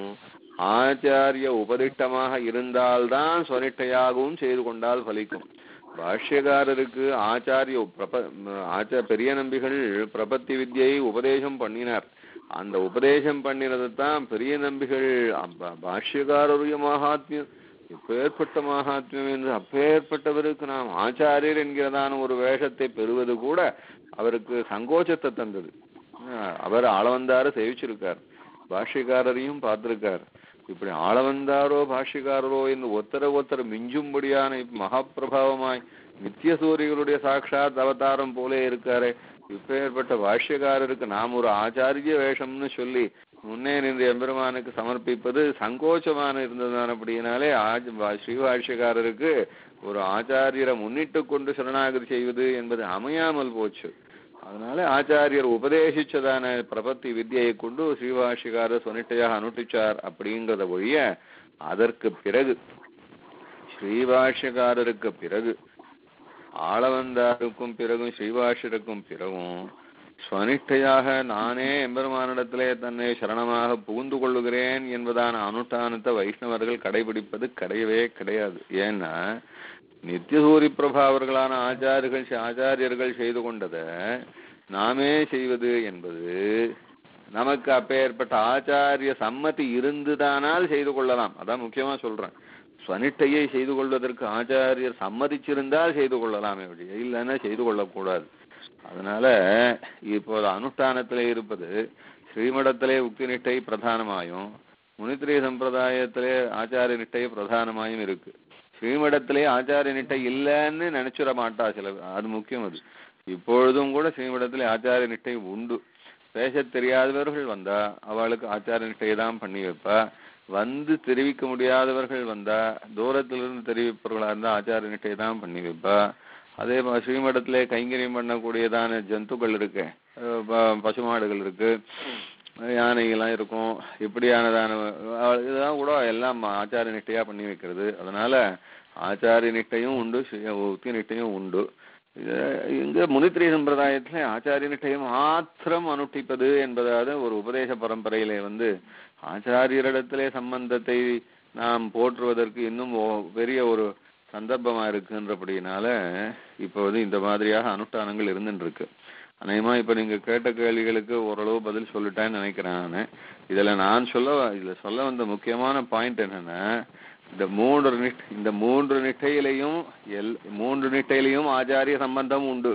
ஆச்சாரிய உபதிட்டமாக இருந்தால்தான் சொனிட்டையாகவும் செய்து கொண்டால் பலிக்கும் பாஷ்யகாரருக்கு ஆச்சாரிய பிரப ஆச்சா பெரிய நம்பிகள் பிரபத்தி வித்யை உபதேசம் பண்ணினார் அந்த உபதேசம் பண்ணினது தான் பெரிய நம்பிகள் அப்ப பாஷ்யகாரருடைய மகாத்மியம் எப்பேற்பட்ட மகாத்மியம் என்று அப்பேற்பட்டவருக்கு நாம் ஆச்சாரியர் என்கிறதான ஒரு வேஷத்தை பெறுவது கூட அவருக்கு சங்கோச்சத்தை தந்தது ஆஹ் அவர் ஆளவந்தார சேவிச்சிருக்கார் பாஷ்யக்காரரையும் பார்த்திருக்கார் இப்படி ஆளவந்தாரோ பாஷ்யக்காரரோ என்று ஒத்தர ஒத்தர மிஞ்சும்படியான இப்ப மகாபிரபாவமாய் நித்திய சூரியர்களுடைய சாட்சாத் அவதாரம் போலே இருக்காரே இப்பேற்பட்ட பாஷ்யக்காரருக்கு நாம் ஒரு ஆச்சாரிய வேஷம்னு சொல்லி முன்னே நின்று எம்பெருமானுக்கு சமர்ப்பிப்பது சங்கோச்சமான இருந்ததானபடியினாலே ஆஜ் பா- ஸ்ரீபாஷ்யக்காரருக்கு ஒரு ஆச்சாரியரை முன்னிட்டு கொண்டு சரணாகதி செய்வது என்பது அமையாமல் போச்சு அதனால ஆச்சாரியர் உபதேசிச்சதான பிரபத்தி வித்யை கொண்டு ஸ்ரீபாஷிகாரர் சொனிட்டையாக அனுஷ்டிச்சார் அப்படிங்கிறத ஒழிய அதற்கு பிறகு ஸ்ரீபாஷ்யக்காரருக்கு பிறகு ஆளவந்தாருக்கும் பிறகும் ஸ்ரீபாஷருக்கும் பிறகும் ஸ்வனிஷ்டையாக நானே எம்பெருமானிடத்திலே தன்னை சரணமாக புகுந்து கொள்ளுகிறேன் என்பதான அனுஷ்டானத்தை வைஷ்ணவர்கள் கடைபிடிப்பது கிடையவே கிடையாது ஏன்னா நித்தியசூரி பிரபா அவர்களான ஆச்சாரியர்கள் ஆச்சாரியர்கள் செய்து கொண்டதை நாமே செய்வது என்பது நமக்கு அப்பேற்பட்ட ஆச்சாரிய சம்மதி இருந்துதானால் செய்து கொள்ளலாம் அதான் முக்கியமா சொல்றேன் ஸ்வனிட்டையை செய்து கொள்வதற்கு ஆச்சாரியர் சம்மதிச்சிருந்தால் செய்து கொள்ளலாமே ஒழிய இல்லைன்னா செய்து கொள்ளக்கூடாது அதனால இப்போது அனுஷ்டானத்திலே இருப்பது ஸ்ரீமடத்திலே உக்தி நிட்டை பிரதானமாயும் முனித்திரை சம்பிரதாயத்திலே ஆச்சாரிய நிட்டை பிரதானமாயும் இருக்கு ஸ்ரீமடத்திலே ஆச்சாரிய நிட்டை இல்லைன்னு நினைச்சிட மாட்டா சில அது முக்கியம் அது இப்பொழுதும் கூட ஸ்ரீமடத்திலே ஆச்சாரிய நிட்டை உண்டு பேசத் தெரியாதவர்கள் வந்தா அவளுக்கு ஆச்சாரிய நிட்டையை தான் பண்ணி வைப்பா வந்து தெரிவிக்க முடியாதவர்கள் வந்தா தூரத்திலிருந்து தெரிவிப்பவர்களா இருந்தா ஆச்சாரிய நிட்டையை தான் பண்ணி வைப்பா அதே மாதிரி ஸ்ரீமடத்திலே கைங்கரியம் பண்ணக்கூடியதான ஜந்துக்கள் இருக்கு அஹ் ப- பசுமாடுகள் இருக்கு யானைகள்லாம் இருக்கும் இப்படியானதான அஹ் இதெல்லாம் கூட எல்லாம் ஆச்சாரிய நிட்டையா பண்ணி வைக்கிறது அதனால ஆச்சாரிய நிட்டையும் உண்டு ஸ்ரீ- உக்தி நிட்டையும் உண்டு இது இங்க முனித்திரை சம்பிரதாயத்துல ஆச்சாரிய நிட்டையை மாத்திரம் அனுஷ்டிப்பது என்பதாவது ஒரு உபதேச பரம்பரையிலே வந்து ஆச்சாரியரிடத்திலே சம்பந்தத்தை நாம் போற்றுவதற்கு இன்னும் ஓ- பெரிய ஒரு சந்தர்ப்பமா இருக்குன்றபடியினால இப்போ வந்து இந்த மாதிரியாக அனுஷ்டானங்கள் இருந்துட்டு இருக்கு அநேகமா இப்ப நீங்க கேட்ட கேள்விகளுக்கு ஓரளவு பதில் சொல்லிட்டேன்னு நினைக்கிறேன் நானு இதுல நான் சொல்ல இதுல சொல்ல வந்த முக்கியமான பாயிண்ட் என்னன்னா இந்த மூன்று நிட் இந்த மூன்று நிட்டையிலையும் எல் மூன்று நிட்டையிலையும் ஆச்சாரிய சம்பந்தம் உண்டு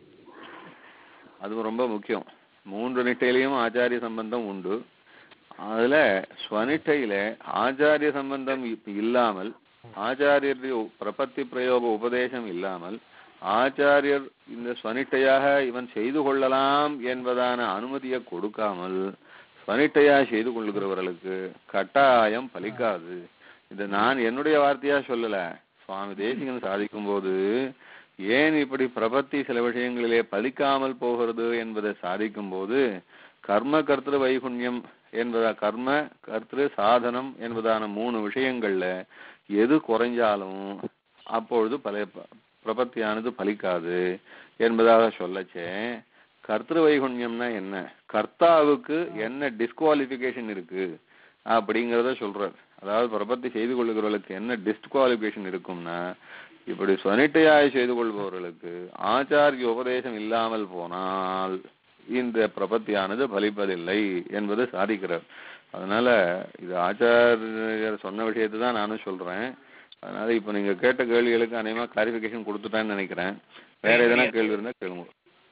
அது ரொம்ப முக்கியம் மூன்று நிட்டையிலையும் ஆச்சாரிய சம்பந்தம் உண்டு அதுல ஸ்வனிட்டையில ஆச்சாரிய சம்பந்தம் இ- இல்லாமல் ஆச்சாரியருடைய பிரபத்தி பிரயோக உபதேசம் இல்லாமல் ஆச்சாரியர் இந்த ஸ்வனிட்டையாக இவன் செய்து கொள்ளலாம் என்பதான அனுமதியை கொடுக்காமல் ஸ்வனிட்டையா செய்து கொள்கிறவர்களுக்கு கட்டாயம் பலிக்காது இது நான் என்னுடைய வார்த்தையா சொல்லல சுவாமி தேசிகன் சாதிக்கும் போது ஏன் இப்படி பிரபத்தி சில விஷயங்களிலே பலிக்காமல் போகிறது என்பதை சாதிக்கும் போது கர்ம கர்த்திரு வைகுண்யம் என்பதா கர்ம கர்த்திரு சாதனம் என்பதான மூணு விஷயங்கள்ல எது குறைஞ்சாலும் அப்பொழுது பல பிரபத்தியானது பலிக்காது என்பதாக சொல்லச்சே கர்த்திரு வைகுண்யம்னா என்ன கர்த்தாவுக்கு என்ன டிஸ்குவாலிஃபிகேஷன் இருக்கு அப்படிங்கிறத சொல்றார் அதாவது பிரபத்தி செய்து கொள்ளுகிறவர்களுக்கு என்ன டிஸ்குவாலிஃபிகேஷன் இருக்கும்னா இப்படி சொனிட்டையாய் செய்து கொள்பவர்களுக்கு ஆச்சாரிய உபதேசம் இல்லாமல் போனால் இந்த பிரபத்தியானது பலிப்பதில்லை என்பது சாதிக்கிறார் அதனால இது ஆச்சாரியர் சொன்ன விஷயத்தை தான் நானும் சொல்றேன் அதனால இப்ப நீங்க கேட்ட கேள்விகளுக்கு அநேகமா கிளாரிபிகேஷன் கொடுத்துட்டேன்னு நினைக்கிறேன் வேற எதனா கேள்வி இருந்தா கேளுங்க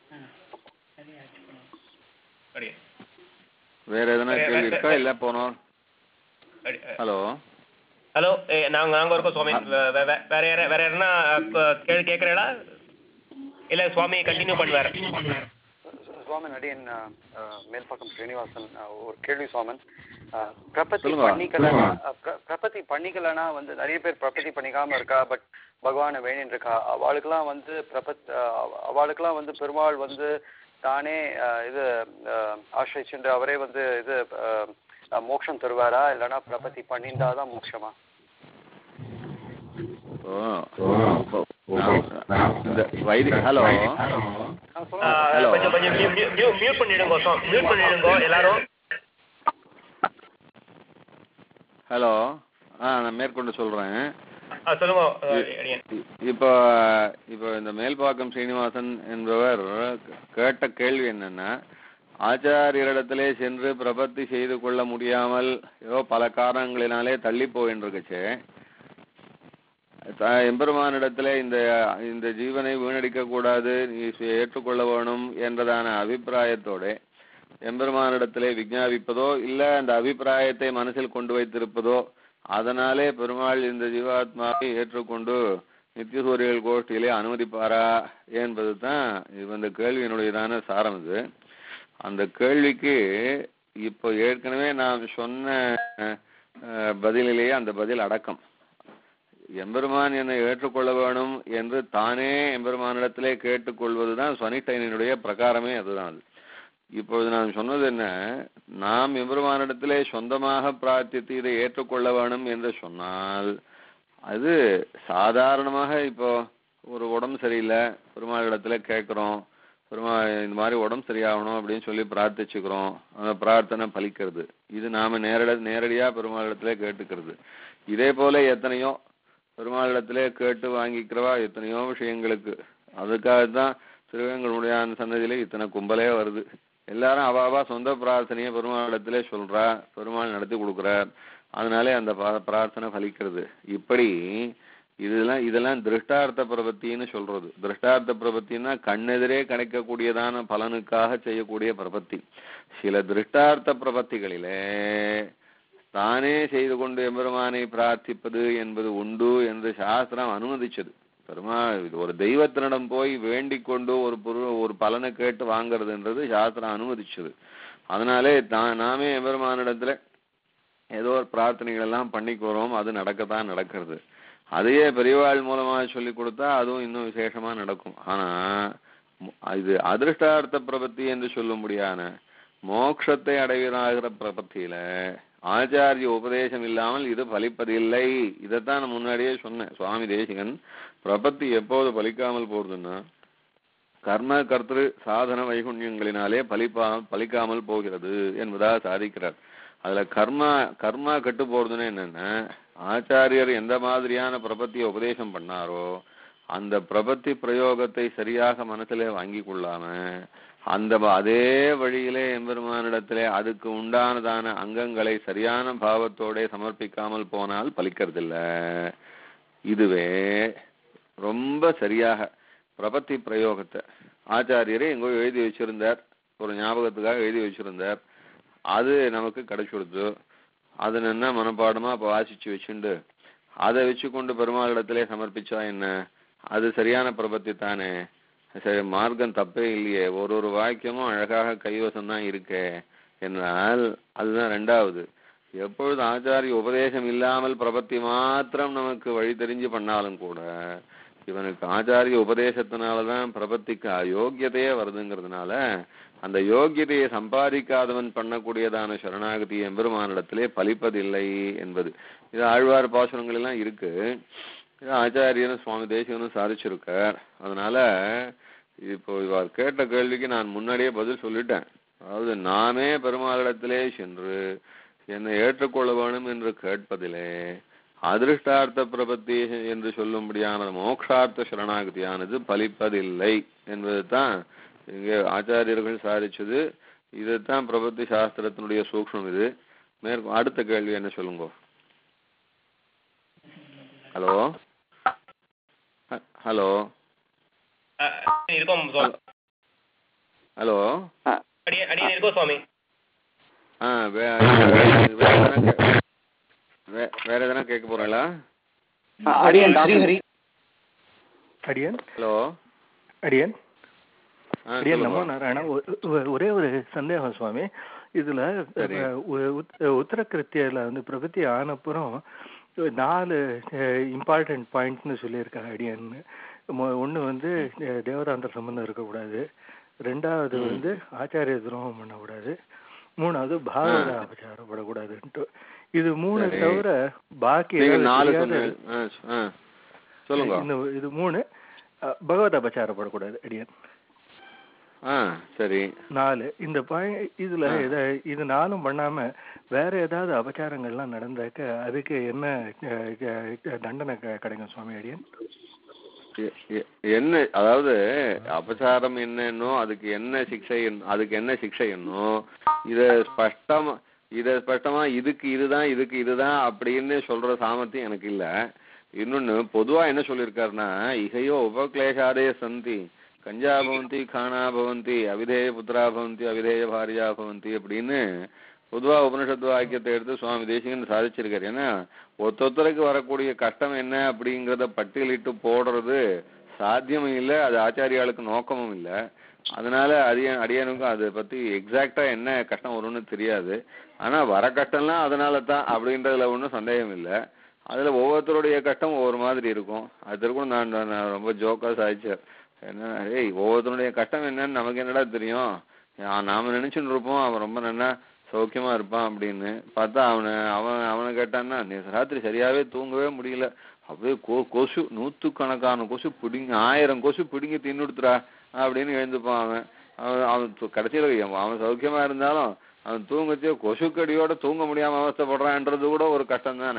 அப்படியே வேற எதனா வேற- கேள்வி வேற- இருக்கா இல்ல போனோம் அப்படி- ஹலோ ஹலோ ஏ, நாங்க நாங்க இருக்கோம் சுவாமி வே- வே- வே- வேற யார வேற யாருன்னா க- கேள்வி கேட்கறீங்களா இல்ல சுவாமி கண்டினியூ பண்ணுவார் சுவாமன் அடியன் மேல்பாக்கம் ஸ்ரீனிவாசன் அஹ், ஒரு கேள்வி சுவாமன் அஹ், பிரபத்தி சொல்லுங்க. பண்ணிக்கலனா அஹ், பிர- பிரபத்தி பண்ணிக்கலனா வந்து நிறைய பேர் பிரபத்தி பண்ணிக்காம இருக்கா பட் பகவானை வேணின்னு இருக்கா அவளுக்கெல்லாம் வந்து பிரபத் அஹ், அவளுக்கெல்லாம் வந்து பெருமாள் வந்து தானே அஹ், இது அஹ், ஆசிரிச்சுண்டு அவரே வந்து இது அஹ், அஹ், மோட்சம் தருவாரா இல்லைன்னா பிரபத்தி பண்ணியிருந்தாதான் மோட்சமா ஓ நான் இந்த வைதிக ஹலோ ஆ, சொல்லுங்க Hello. கொஞ்சம் கொஞ்சம் மியூட் பண்ணிடுங்க மியூட் பண்ணிடுங்க எல்லாரும் ஹலோ ஆ நான் மேற்கொண்டு சொல்றேன் ஆ, சொல்லுங்க அஹ், அடியேன். இப்போ இப்போ இந்த மேல்பாக்கம் ஸ்ரீனிவாசன் என்பவர் கேட்ட கேள்வி என்னன்னா ஆச்சாரியரிடத்திலே சென்று பிரபத்தி செய்து கொள்ள முடியாமல் ஏதோ பல காரணங்களினாலே தள்ளி போயின்றிருக்குச்சு த- எம்பெருமானிடத்திலே இந்த இந்த ஜீவனை வீணடிக்க கூடாது நீ சு- ஏற்றுக்கொள்ள வேணும் என்றதான அபிப்பிராயத்தோட எம்பெருமானிடத்திலே விஞ்ஞாபிப்பதோ இல்ல அந்த அபிப்பிராயத்தை மனசில் கொண்டு வைத்திருப்பதோ அதனாலே பெருமாள் இந்த ஜீவாத்மாவை ஏற்றுக்கொண்டு நித்தியசூரியர்கள் கோஷ்டியிலே அனுமதிப்பாரா என்பது தான் இது இந்த கேள்வியினுடையதான சாரம் இது அந்த கேள்விக்கு இப்போ ஏற்கனவே நாம் சொன்ன அஹ், பதிலிலேயே அந்த பதில் அடக்கம் எம்பெருமான் என்னை ஏற்றுக்கொள்ள வேணும் என்று தானே எம்பெருமானிடத்திலே கேட்டுக்கொள்வதுதான் சொனிட்டைனுடைய பிரகாரமே அதுதான் அது இப்பொழுது நான் சொன்னது என்ன நாம் எம்பெருமானிடத்திலே சொந்தமாக பிரார்த்தித்து இதை ஏற்றுக்கொள்ள வேணும் என்று சொன்னால் அது சாதாரணமாக இப்போ ஒரு உடம்பு சரியில்லை பெருமாளிடத்துல கேட்குறோம் பெருமா இந்த மாதிரி உடம்பு சரியாகணும் அப்படின்னு சொல்லி பிரார்த்திச்சுக்கிறோம் அந்த பிரார்த்தனை பலிக்கிறது இது நாம நேரட நேரடியா பெருமாளிடத்துல கேட்டுக்கிறது இதே போல எத்தனையோ பெருமாளிடத்திலே கேட்டு வாங்கிக்கிறவா எத்தனையோ விஷயங்களுக்கு அதுக்காகத்தான் திருவேங்கடமுடியான சன்னதியில இத்தனை கும்பலே வருது எல்லாரும் அவ அவா சொந்த பிரார்த்தனையை பெருமாளிடத்திலே சொல்றா பெருமாள் நடத்தி கொடுக்குறார் அதனாலே அந்த பா- பிரார்த்தனை பலிக்கிறது இப்படி இதெல்லாம் இதெல்லாம் திருஷ்டார்த்த பிரபத்தின்னு சொல்றது திருஷ்டார்த்த பிரபத்தின்னா கண்ணெதிரே கிடைக்கக்கூடியதான பலனுக்காக செய்யக்கூடிய பிரபத்தி சில திருஷ்டார்த்த பிரபத்திகளிலே தானே செய்து கொண்டு எம்பெருமானை பிரார்த்திப்பது என்பது உண்டு என்று சாஸ்திரம் அனுமதிச்சது பெருமாள் இது ஒரு தெய்வத்தினிடம் போய் வேண்டிக் கொண்டு ஒரு பொருள் ஒரு பலனை கேட்டு வாங்குறதுன்றது சாஸ்திரம் அனுமதிச்சது அதனாலே தான் நாமே எம்பெருமானிடத்துல ஏதோ ஒரு பிரார்த்தனைகள் எல்லாம் பண்ணிக்கிறோம் அது நடக்கத்தான் நடக்கிறது அதையே பெரியவாள் மூலமா சொல்லி கொடுத்தா அதுவும் இன்னும் விசேஷமா நடக்கும் ஆனா மு- இது அதிருஷ்டார்த்த பிரபத்தி என்று சொல்லும்படியான மோட்சத்தை அடைவதாகிற பிரபத்தியில ஆச்சாரிய உபதேசம் இல்லாமல் இது பலிப்பதில்லை இதைத்தான் நான் முன்னாடியே சொன்னேன் சுவாமி தேசிகன் பிரபத்தி எப்போது பலிக்காமல் போறதுன்னா கர்ம கர்த்திரு சாதன வைகுண்யங்களினாலே பலிப்பா பலிக்காமல் போகிறது என்பதாக சாதிக்கிறார் அதுல கர்மா கர்மா கெட்டு போறதுன்னு என்னன்னா ஆச்சாரியர் எந்த மாதிரியான பிரபத்தியை உபதேசம் பண்ணாரோ அந்த பிரபத்தி பிரயோகத்தை சரியாக மனசுல வாங்கி கொள்ளாம அந்த வ- அதே வழியிலே எம்பெருமானிடத்திலே அதுக்கு உண்டானதான அங்கங்களை சரியான பாவத்தோட சமர்ப்பிக்காமல் போனால் பலிக்கிறதில்ல இதுவே ரொம்ப சரியாக பிரபத்தி பிரயோகத்தை ஆச்சாரியரே எங்கோ எழுதி வச்சிருந்தார் ஒரு ஞாபகத்துக்காக எழுதி வச்சிருந்தார் அது நமக்கு கிடைச்சு கொடுத்து அது என்ன மனப்பாடமா அப்ப வாசிச்சு வச்சுண்டு அதை வச்சுக்கொண்டு பெருமாளிடத்திலே சமர்ப்பிச்சா என்ன அது சரியான பிரபத்தி தானே சரி மார்க்கம் தப்பே இல்லையே ஒரு ஒரு வாக்கியமும் அழகாக கைவசம் தான் இருக்கே என்றால் அதுதான் ரெண்டாவது எப்பொழுது ஆச்சாரிய உபதேசம் இல்லாமல் பிரபத்தி மாத்திரம் நமக்கு வழி தெரிஞ்சு பண்ணாலும் கூட இவனுக்கு ஆச்சாரிய உபதேசத்தினாலதான் பிரபத்திக்கு அயோக்கியதையே வருதுங்கிறதுனால அந்த யோக்கியதையை சம்பாதிக்காதவன் பண்ணக்கூடியதான சரணாகதி எம்பெருமானிடத்திலே பலிப்பதில்லை என்பது இது ஆழ்வார் பாசுரங்கள் எல்லாம் இருக்கு இது ஆச்சாரியனும் சுவாமி தேசிகனும் சாதிச்சிருக்கார் அதனால இப்போ இவர் கேட்ட கேள்விக்கு நான் முன்னாடியே பதில் சொல்லிட்டேன் அதாவது நாமே பெருமாளிடத்திலே சென்று என்னை ஏற்றுக்கொள்ள வேணும் என்று கேட்பதிலே அதிருஷ்டார்த்த பிரபத்தி என்று சொல்லும்படியான மோக்ஷார்த்த சரணாகதியானது பலிப்பதில்லை என்பதுதான் இங்கே ஆச்சாரியர்கள் சாதிச்சது இதுதான் பிரபத்தி சாஸ்திரத்தினுடைய சூக்ஷ்மம் இது மேற்கு அடுத்த கேள்வி என்ன சொல்லுங்க ஹலோ ஹ- ஹலோ அஹ், இருக்கோம் சுவாமி ஹலோ அடியே அடியே இருக்கோம் சுவாமி ஆ வே வேற எதனா கே- வே- வேற எதனா கேட்க போறீங்களா அடியன் ஸ்ரீஹரி அடியன் ஹலோ அடியன் ஆ அடியன் நமோ சொல்லுங்க நாராயணா ஒ- ஒ- ஒரே ஒரு சந்தேகம் சுவாமி இதுல சரி. அஹ், உ- உத்- உத்தரகிருத்தியில வந்து பிரபத்தி ஆனப்புறம் நாலு இம்பார்ட்டன்ட் பாயிண்ட்ஸ்னு சொல்லியிருக்காங்க அடியன்னு ஒன்று வந்து அஹ், தேவதாந்திர சம்பந்தம் இருக்கக்கூடாது ரெண்டாவது ம். வந்து ஆச்சாரிய துரோகம் பண்ணக்கூடாது மூணாவது பாகவத அபச்சாரப்படக்கூடாதுன்ட்டு இது மூணு சரி. தவிர பாக்கி நீங்க ஏதாவது நாலு தெரியாத- சொன்னீங்க ஆ, சொ- ஆ. சொல்லுங்க இந்த இது மூணு அஹ், பகவத் அபச்சாரப்படக்கூடாது அடியன் ஆ சரி நாலு இந்த பாய் இதுல ஆ. இத இது நாலும் பண்ணாம வேற ஏதாவது அபச்சாரங்கள்லாம் நடந்தாக்க அதுக்கு என்ன அஹ், அஹ், தண்டனை க- கிடைக்கும் சுவாமி அடியன் எ- எ- என்ன அதாவது அபசாரம் என்னன்னோ அதுக்கு என்ன சிக்ஷை என்ன- அதுக்கு என்ன சிக்ஷை என்னோ இத ஸ்பஷ்டமா இத ஸ்பஷ்டமா இதுக்கு இதுதான் இதுக்கு இதுதான் அப்படின்னு சொல்ற சாமர்த்தியம் எனக்கு இல்ல இன்னொன்னு பொதுவா என்ன சொல்லியிருக்காருன்னா இகையோ உபக்லேஷாதே சந்தி கஞ்சா பவந்தி காணா பவந்தி அவிதேய புத்திரா பவந்தி அவிதேய பாரியா பவந்தி அப்படின்னு பொதுவா உபனிஷத்து வாக்கியத்தை எடுத்து சுவாமி தேசிகன் சாதிச்சிருக்காரு ஏன்னா ஒருத்தொருத்தருக்கு வரக்கூடிய கஷ்டம் என்ன அப்படிங்கிறத பட்டியலிட்டு போடுறது சாத்தியமும் இல்லை அது ஆச்சாரியாளுக்கு நோக்கமும் இல்லை அதனால அடிய அடியனுக்கும் அதை பத்தி எக்ஸாக்டா என்ன கஷ்டம் வரும்னு தெரியாது ஆனா வர கஷ்டம்லாம் அதனால தான் அப்படின்றதுல ஒன்றும் சந்தேகம் இல்லை அதுல ஒவ்வொருத்தருடைய கஷ்டம் ஒவ்வொரு மாதிரி இருக்கும் அது இருக்கும் நான் நான் ரொம்ப ஜோக்கா சாதிச்சேன் என்ன ஏய் ஒவ்வொருத்தருடைய கஷ்டம் என்னன்னு நமக்கு என்னடா தெரியும் ஆ, நாம நினைச்சுட்டு இருப்போம் அவன் ரொம்ப நல்லா சௌக்கியமா இருப்பான் அப்படின்னு பார்த்தா அவனை அவன் அவனை கேட்டான்னா நேற்று ராத்திரி சரியாவே தூங்கவே முடியல அப்படியே கொ கொசு நூற்றுக்கணக்கான கொசு பிடிங்க ஆயிரம் கொசு பிடிங்கி தின்னுடுத்துறா அப்படின்னு எழுந்துப்பான் அவன் அவன் அவன் து- கடைசியில அவன் அவன் சௌக்கியமா இருந்தாலும் அவன் தூங்கச்சே கொசுக்கடியோட தூங்க முடியாம அவஸ்தைப்படுறான்றது கூட ஒரு கஷ்டம் தானே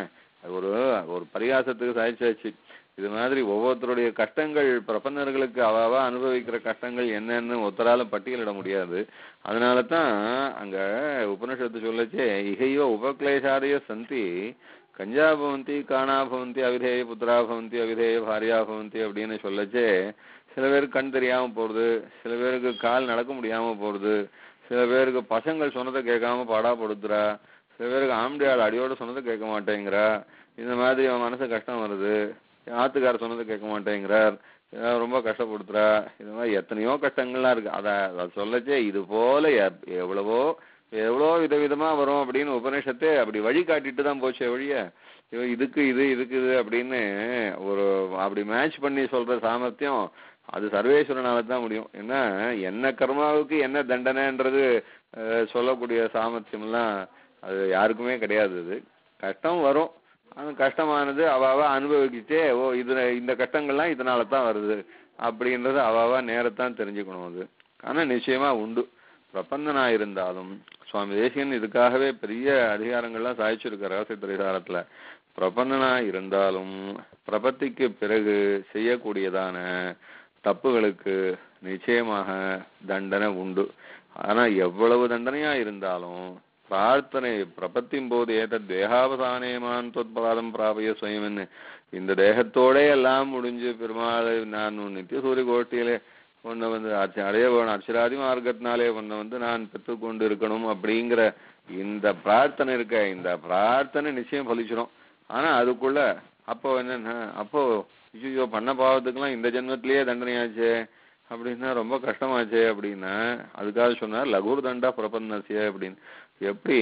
ஒரு ஒரு பரிகாசத்துக்கு சாய்ச்சாச்சு இது மாதிரி ஒவ்வொருத்தருடைய கஷ்டங்கள் பிரபன்னர்களுக்கு அவாவா அனுபவிக்கிற கஷ்டங்கள் என்னன்னு ஒருத்தரால பட்டியலிட முடியாது அதனால தான் அங்க உபனிஷத்து சொல்லச்சே இகையோ உபக்லேஷாதய சந்தி கஞ்சா பவந்தி காணா பவந்தி அவிதேய புத்திரா பவந்தி அவிதேய பாரியா பவந்தி அப்படின்னு சொல்லச்சே சில பேருக்கு கண் தெரியாம போறது சில பேருக்கு கால் நடக்க முடியாம போறது சில பேருக்கு பசங்கள் சொன்னதை கேட்காம பாடாப்படுத்துறா சில பேருக்கு ஆம்படியாள் அடியோட சொன்னதை கேட்க மாட்டேங்கிறா இந்த மாதிரி அவன் மனசு கஷ்டம் வருது ஆத்துக்கார சொன்னதை கேட்க மாட்டேங்கிறார் ஏதாவது ரொம்ப கஷ்டப்படுத்துறா இது மாதிரி எத்தனையோ கஷ்டங்கள்லாம் இருக்கு அத அதை சொல்லச்சே இது போல எப்- எவ்வளவோ எவ்வளோ விதவிதமா வரும் அப்படின்னு உபநிஷத்தே அப்படி வழி காட்டிட்டு தான் போச்சே வழிய ஐயோ, இதுக்கு இது இதுக்கு இது அப்படின்னு ஒரு அப்படி மேட்ச் பண்ணி சொல்ற சாமர்த்தியம் அது சர்வேஸ்வரனால தான் முடியும் ஏன்னா என்ன கர்மாவுக்கு என்ன தண்டனைன்றது அஹ், சொல்லக்கூடிய சாமர்த்தியம்லாம் அது யாருக்குமே கிடையாது அது கஷ்டம் வரும் அந்த கஷ்டமானது அவ அவ அனுபவிச்சுட்டே ஓ இது இந்த கஷ்டங்கள்லாம் இதனால தான் வருது அப்படின்றது அவ அவ நேரத்தான் தெரிஞ்சுக்கணும் அது ஆனா நிச்சயமா உண்டு பிரபந்தனா இருந்தாலும் சுவாமி தேசிகன் இதுக்காகவே பெரிய அதிகாரங்கள்லாம் சாதிச்சிருக்காரு ரகசியத்திரிகாரத்துல பிரபந்தனா இருந்தாலும் பிரபத்திக்கு பிறகு செய்யக்கூடியதான தப்புகளுக்கு நிச்சயமாக தண்டனை உண்டு ஆனா எவ்வளவு தண்டனையா இருந்தாலும் பிரார்த்தனை பிரபத்தின் போது ஏதத் தேகாவசானேமான் தொத்பாதம் பிராபய சுயம்னு இந்த தேகத்தோட எல்லாம் முடிஞ்சு பெருமாள் நான் நித்திய சூரிய கோஷ்டியிலே உன்னை வந்து அர்ச்ச- அடைய வேணும் அர்ச்சராதி மார்க்கத்தினாலே உன்னை வந்து நான் பெற்றுக்கொண்டு இருக்கணும் அப்படிங்கிற இந்த பிரார்த்தனை இருக்க இந்த பிரார்த்தனை நிச்சயம் பலிச்சிடும் ஆனா அதுக்குள்ள அப்போ என்னன்னா அப்போ ஐயோ பண்ண பாவத்துக்கெல்லாம் இந்த ஜென்மத்திலேயே தண்டனையாச்சே அப்படின்னா ரொம்ப கஷ்டமாச்சே அப்படின்னா அதுக்காக சொன்னார் லகுர் தண்டா பிரபன்னசிய அப்படின்னு எப்படி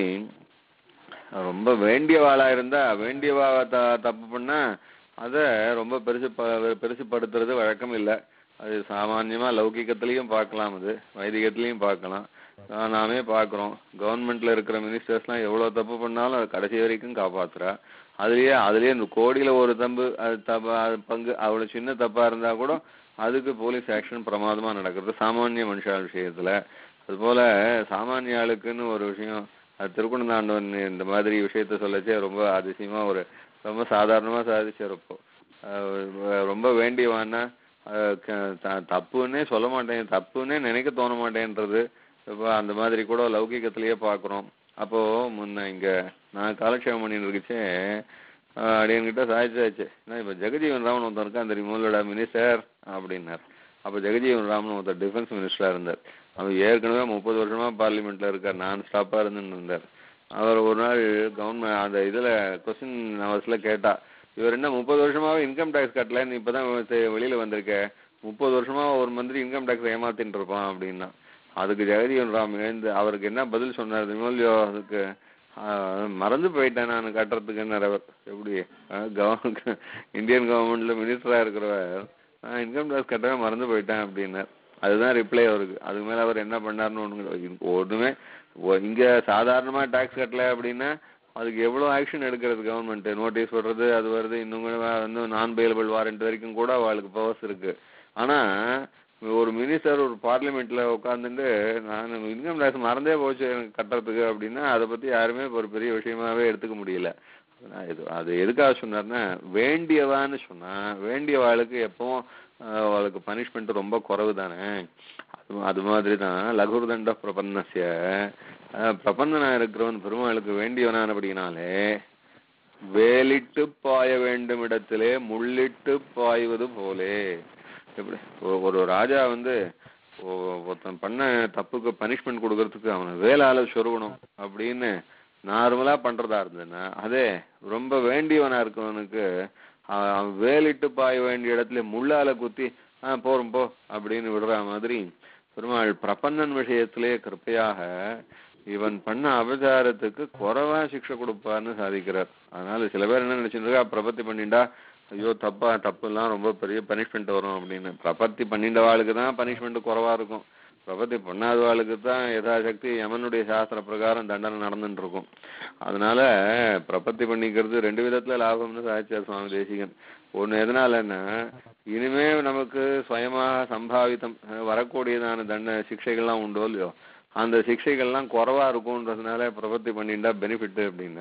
ரொம்ப வேண்டியவாளா இருந்தா வேண்டியவா த தப்பு பண்ணா அத ரொம்ப பெருசு ப- பெருசுப்படுத்துறது வழக்கம் இல்லை அது சாமான்யமா லௌகிகத்திலையும் பார்க்கலாம் அது வைதிகத்திலையும் பார்க்கலாம் ஆஹ் நாமே பார்க்குறோம் கவர்மெண்ட்ல இருக்கிற மினிஸ்டர்ஸ்லாம் எவ்வளவு தப்பு பண்ணாலும் அது கடைசி வரைக்கும் காப்பாத்துறா அதுலயே அதுலயே இந்த கோடியில ஒரு தம்பு அது தப்பா அது பங்கு அவ்வளவு சின்ன தப்பா இருந்தா கூட அதுக்கு போலீஸ் ஆக்ஷன் பிரமாதமா நடக்கிறது சாமானிய மனுஷா விஷயத்துல அதுபோல சாமானிய ஆளுக்குன்னு ஒரு விஷயம் அது திருக்குணந்தாண்டவன் இந்த மாதிரி விஷயத்த சொல்லச்சே ரொம்ப அதிசயமா ஒரு ரொம்ப சாதாரணமா சாதிச்சார் இப்போ அஹ் ரொம்ப வேண்டியவான்னா அஹ் க- த- தப்புன்னே சொல்ல மாட்டேன் தப்புன்னே நினைக்க தோண மாட்டேன்றது இப்போ அந்த மாதிரி கூட லௌகிகத்திலேயே பார்க்குறோம் அப்போ முன்ன இங்க நான் காலக்ஷேபம் பண்ணிட்டு இருக்கச்சே அடியன்கிட்ட சாதிச்சாச்சு நான் இப்போ ஜெகஜீவன் ராமன் ஒருத்தன் இருக்கான் தெரியுமோலடா மினிஸ்டர் அப்படின்னார் அப்போ ஜெகஜீவன் ராமன் ஒருத்தர் டிஃபென்ஸ் மினிஸ்டரா இருந்தார் அவர் ஏற்கனவே முப்பது வருஷமா பார்லிமெண்ட்ல இருக்கார் நான் ஸ்டாப்பா இருந்துன்னு இருந்தார் அவர் ஒரு நாள் கவர்மெண்ட் அந்த இதுல கொஸ்டின் ஹவர்ஸ்ல கேட்டா இவர் என்ன முப்பது வருஷமாவே இன்கம் டேக்ஸ் கட்டல நீ இப்பதான் வெ- வெளியில வந்திருக்க முப்பது வருஷமா ஒரு மந்திரி இன்கம் டேக்ஸ் ஏமாத்தின்னு இருப்பான் அப்படின்னா அதுக்கு ஜெகஜீவன் ராம் எழுந்து அவருக்கு என்ன பதில் சொன்னார் தெரியுமோ இல்லையோ அதுக்கு ஆஹ், மறந்து போயிட்டேன் நான் கட்டுறதுக்குன்னு அவர் எப்படி கவர்மெண்ட் இந்தியன் கவர்மெண்ட்ல மினிஸ்டரா இருக்கிறவர் நான் இன்கம் டேக்ஸ் கட்டவே மறந்து போயிட்டேன் அப்படின்னார் அதுதான் ரிப்ளை அவருக்கு அதுக்கு மேல அவர் என்ன பண்ணாருன்னு ஒண்ணு ஒண்ணுமே ஒ- இங்க சாதாரணமா டாக்ஸ் கட்டல அப்படின்னா அதுக்கு எவ்வளவு ஆக்ஷன் எடுக்கிறது கவர்மெண்ட் நோட்டீஸ் போடுறது அது வருது இன்னும் கூட வ- வந்து நான் பெயிலபிள் வாரண்ட் வரைக்கும் கூட அவளுக்கு பவர்ஸ் இருக்கு ஆனா ஒரு மினிஸ்டர் ஒரு பார்லிமெண்ட்ல உட்காந்துட்டு நான் இன்கம் டேக்ஸ் மறந்தே போச்சு எனக்கு கட்டுறதுக்கு அப்படின்னா அதை பத்தி யாருமே ஒரு பெரிய விஷயமாவே எடுத்துக்க முடியல நான் இது அது எதுக்காக சொன்னார்னா வேண்டியவான்னு சொன்னா வேண்டியவாளுக்கு எப்பவும் ஆஹ், அவளுக்கு பனிஷ்மெண்ட் ரொம்ப குறைவு தானே அது அது மாதிரி தான் லகுர்தண்ட பிரபன்னசிய ஆஹ், பிரபன்னனா இருக்கிறவன் பெருமாளுக்கு வேண்டியவனானபடினாலே வேலிட்டு பாய வேண்டும் இடத்திலே முள்ளிட்டு பாய்வது போலே எப்படி ஒ- ஒரு ராஜா வந்து ஒ- ஒருத்தன் பண்ண தப்புக்கு பனிஷ்மெண்ட் கொடுக்கறதுக்கு அவனை வேலால சொருகணும் அப்படின்னு நார்மலா பண்றதா இருந்ததுன்னா அதே ரொம்ப வேண்டியவனா இருக்கவனுக்கு அவன் அவன் வேலிட்டு பாய வேண்டிய இடத்துல முள்ளால குத்தி ஆ போறோம் போ அப்படின்னு விடுற மாதிரி பெருமாள் பிரபன்னன் விஷயத்திலே கிருப்பையாக இவன் பண்ண அபச்சாரத்துக்கு குறைவா சிக்ஷை கொடுப்பான்னு சாதிக்கிறார் அதனால சில பேர் என்ன நினைச்சிட்டு இருக்கா பிரபத்தி பண்ணிண்டா ஐயோ தப்பா தப்பு எல்லாம் ரொம்ப பெரிய பனிஷ்மெண்ட் வரும் அப்படின்னு பிரபத்தி பண்ணிண்டவாளுக்கு தான் பனிஷ்மெண்ட் குறைவா இருக்கும் பிரபத்தி பண்ணாதவாளுக்கு தான் யதாசக்தி யமனுடைய சாஸ்திர பிரகாரம் தண்டனை நடந்துட்டு இருக்கும் அதனால பிரபத்தி பண்ணிக்கிறது ரெண்டு விதத்துல லாபம்னு சாதிச்சார் சுவாமி தேசிகன் ஒண்ணு எதனாலன்னா இனிமே நமக்கு சுயமாக சம்பாவித்தம் அஹ் வரக்கூடியதான தண்ட சிக்ஷைகள்லாம் உண்டோ இல்லையோ அந்த சிக்ஷைகள்லாம் குறைவா இருக்கும்ன்றதுனால பிரபத்தி பண்ணிட்டா பெனிஃபிட் அப்படின்னார்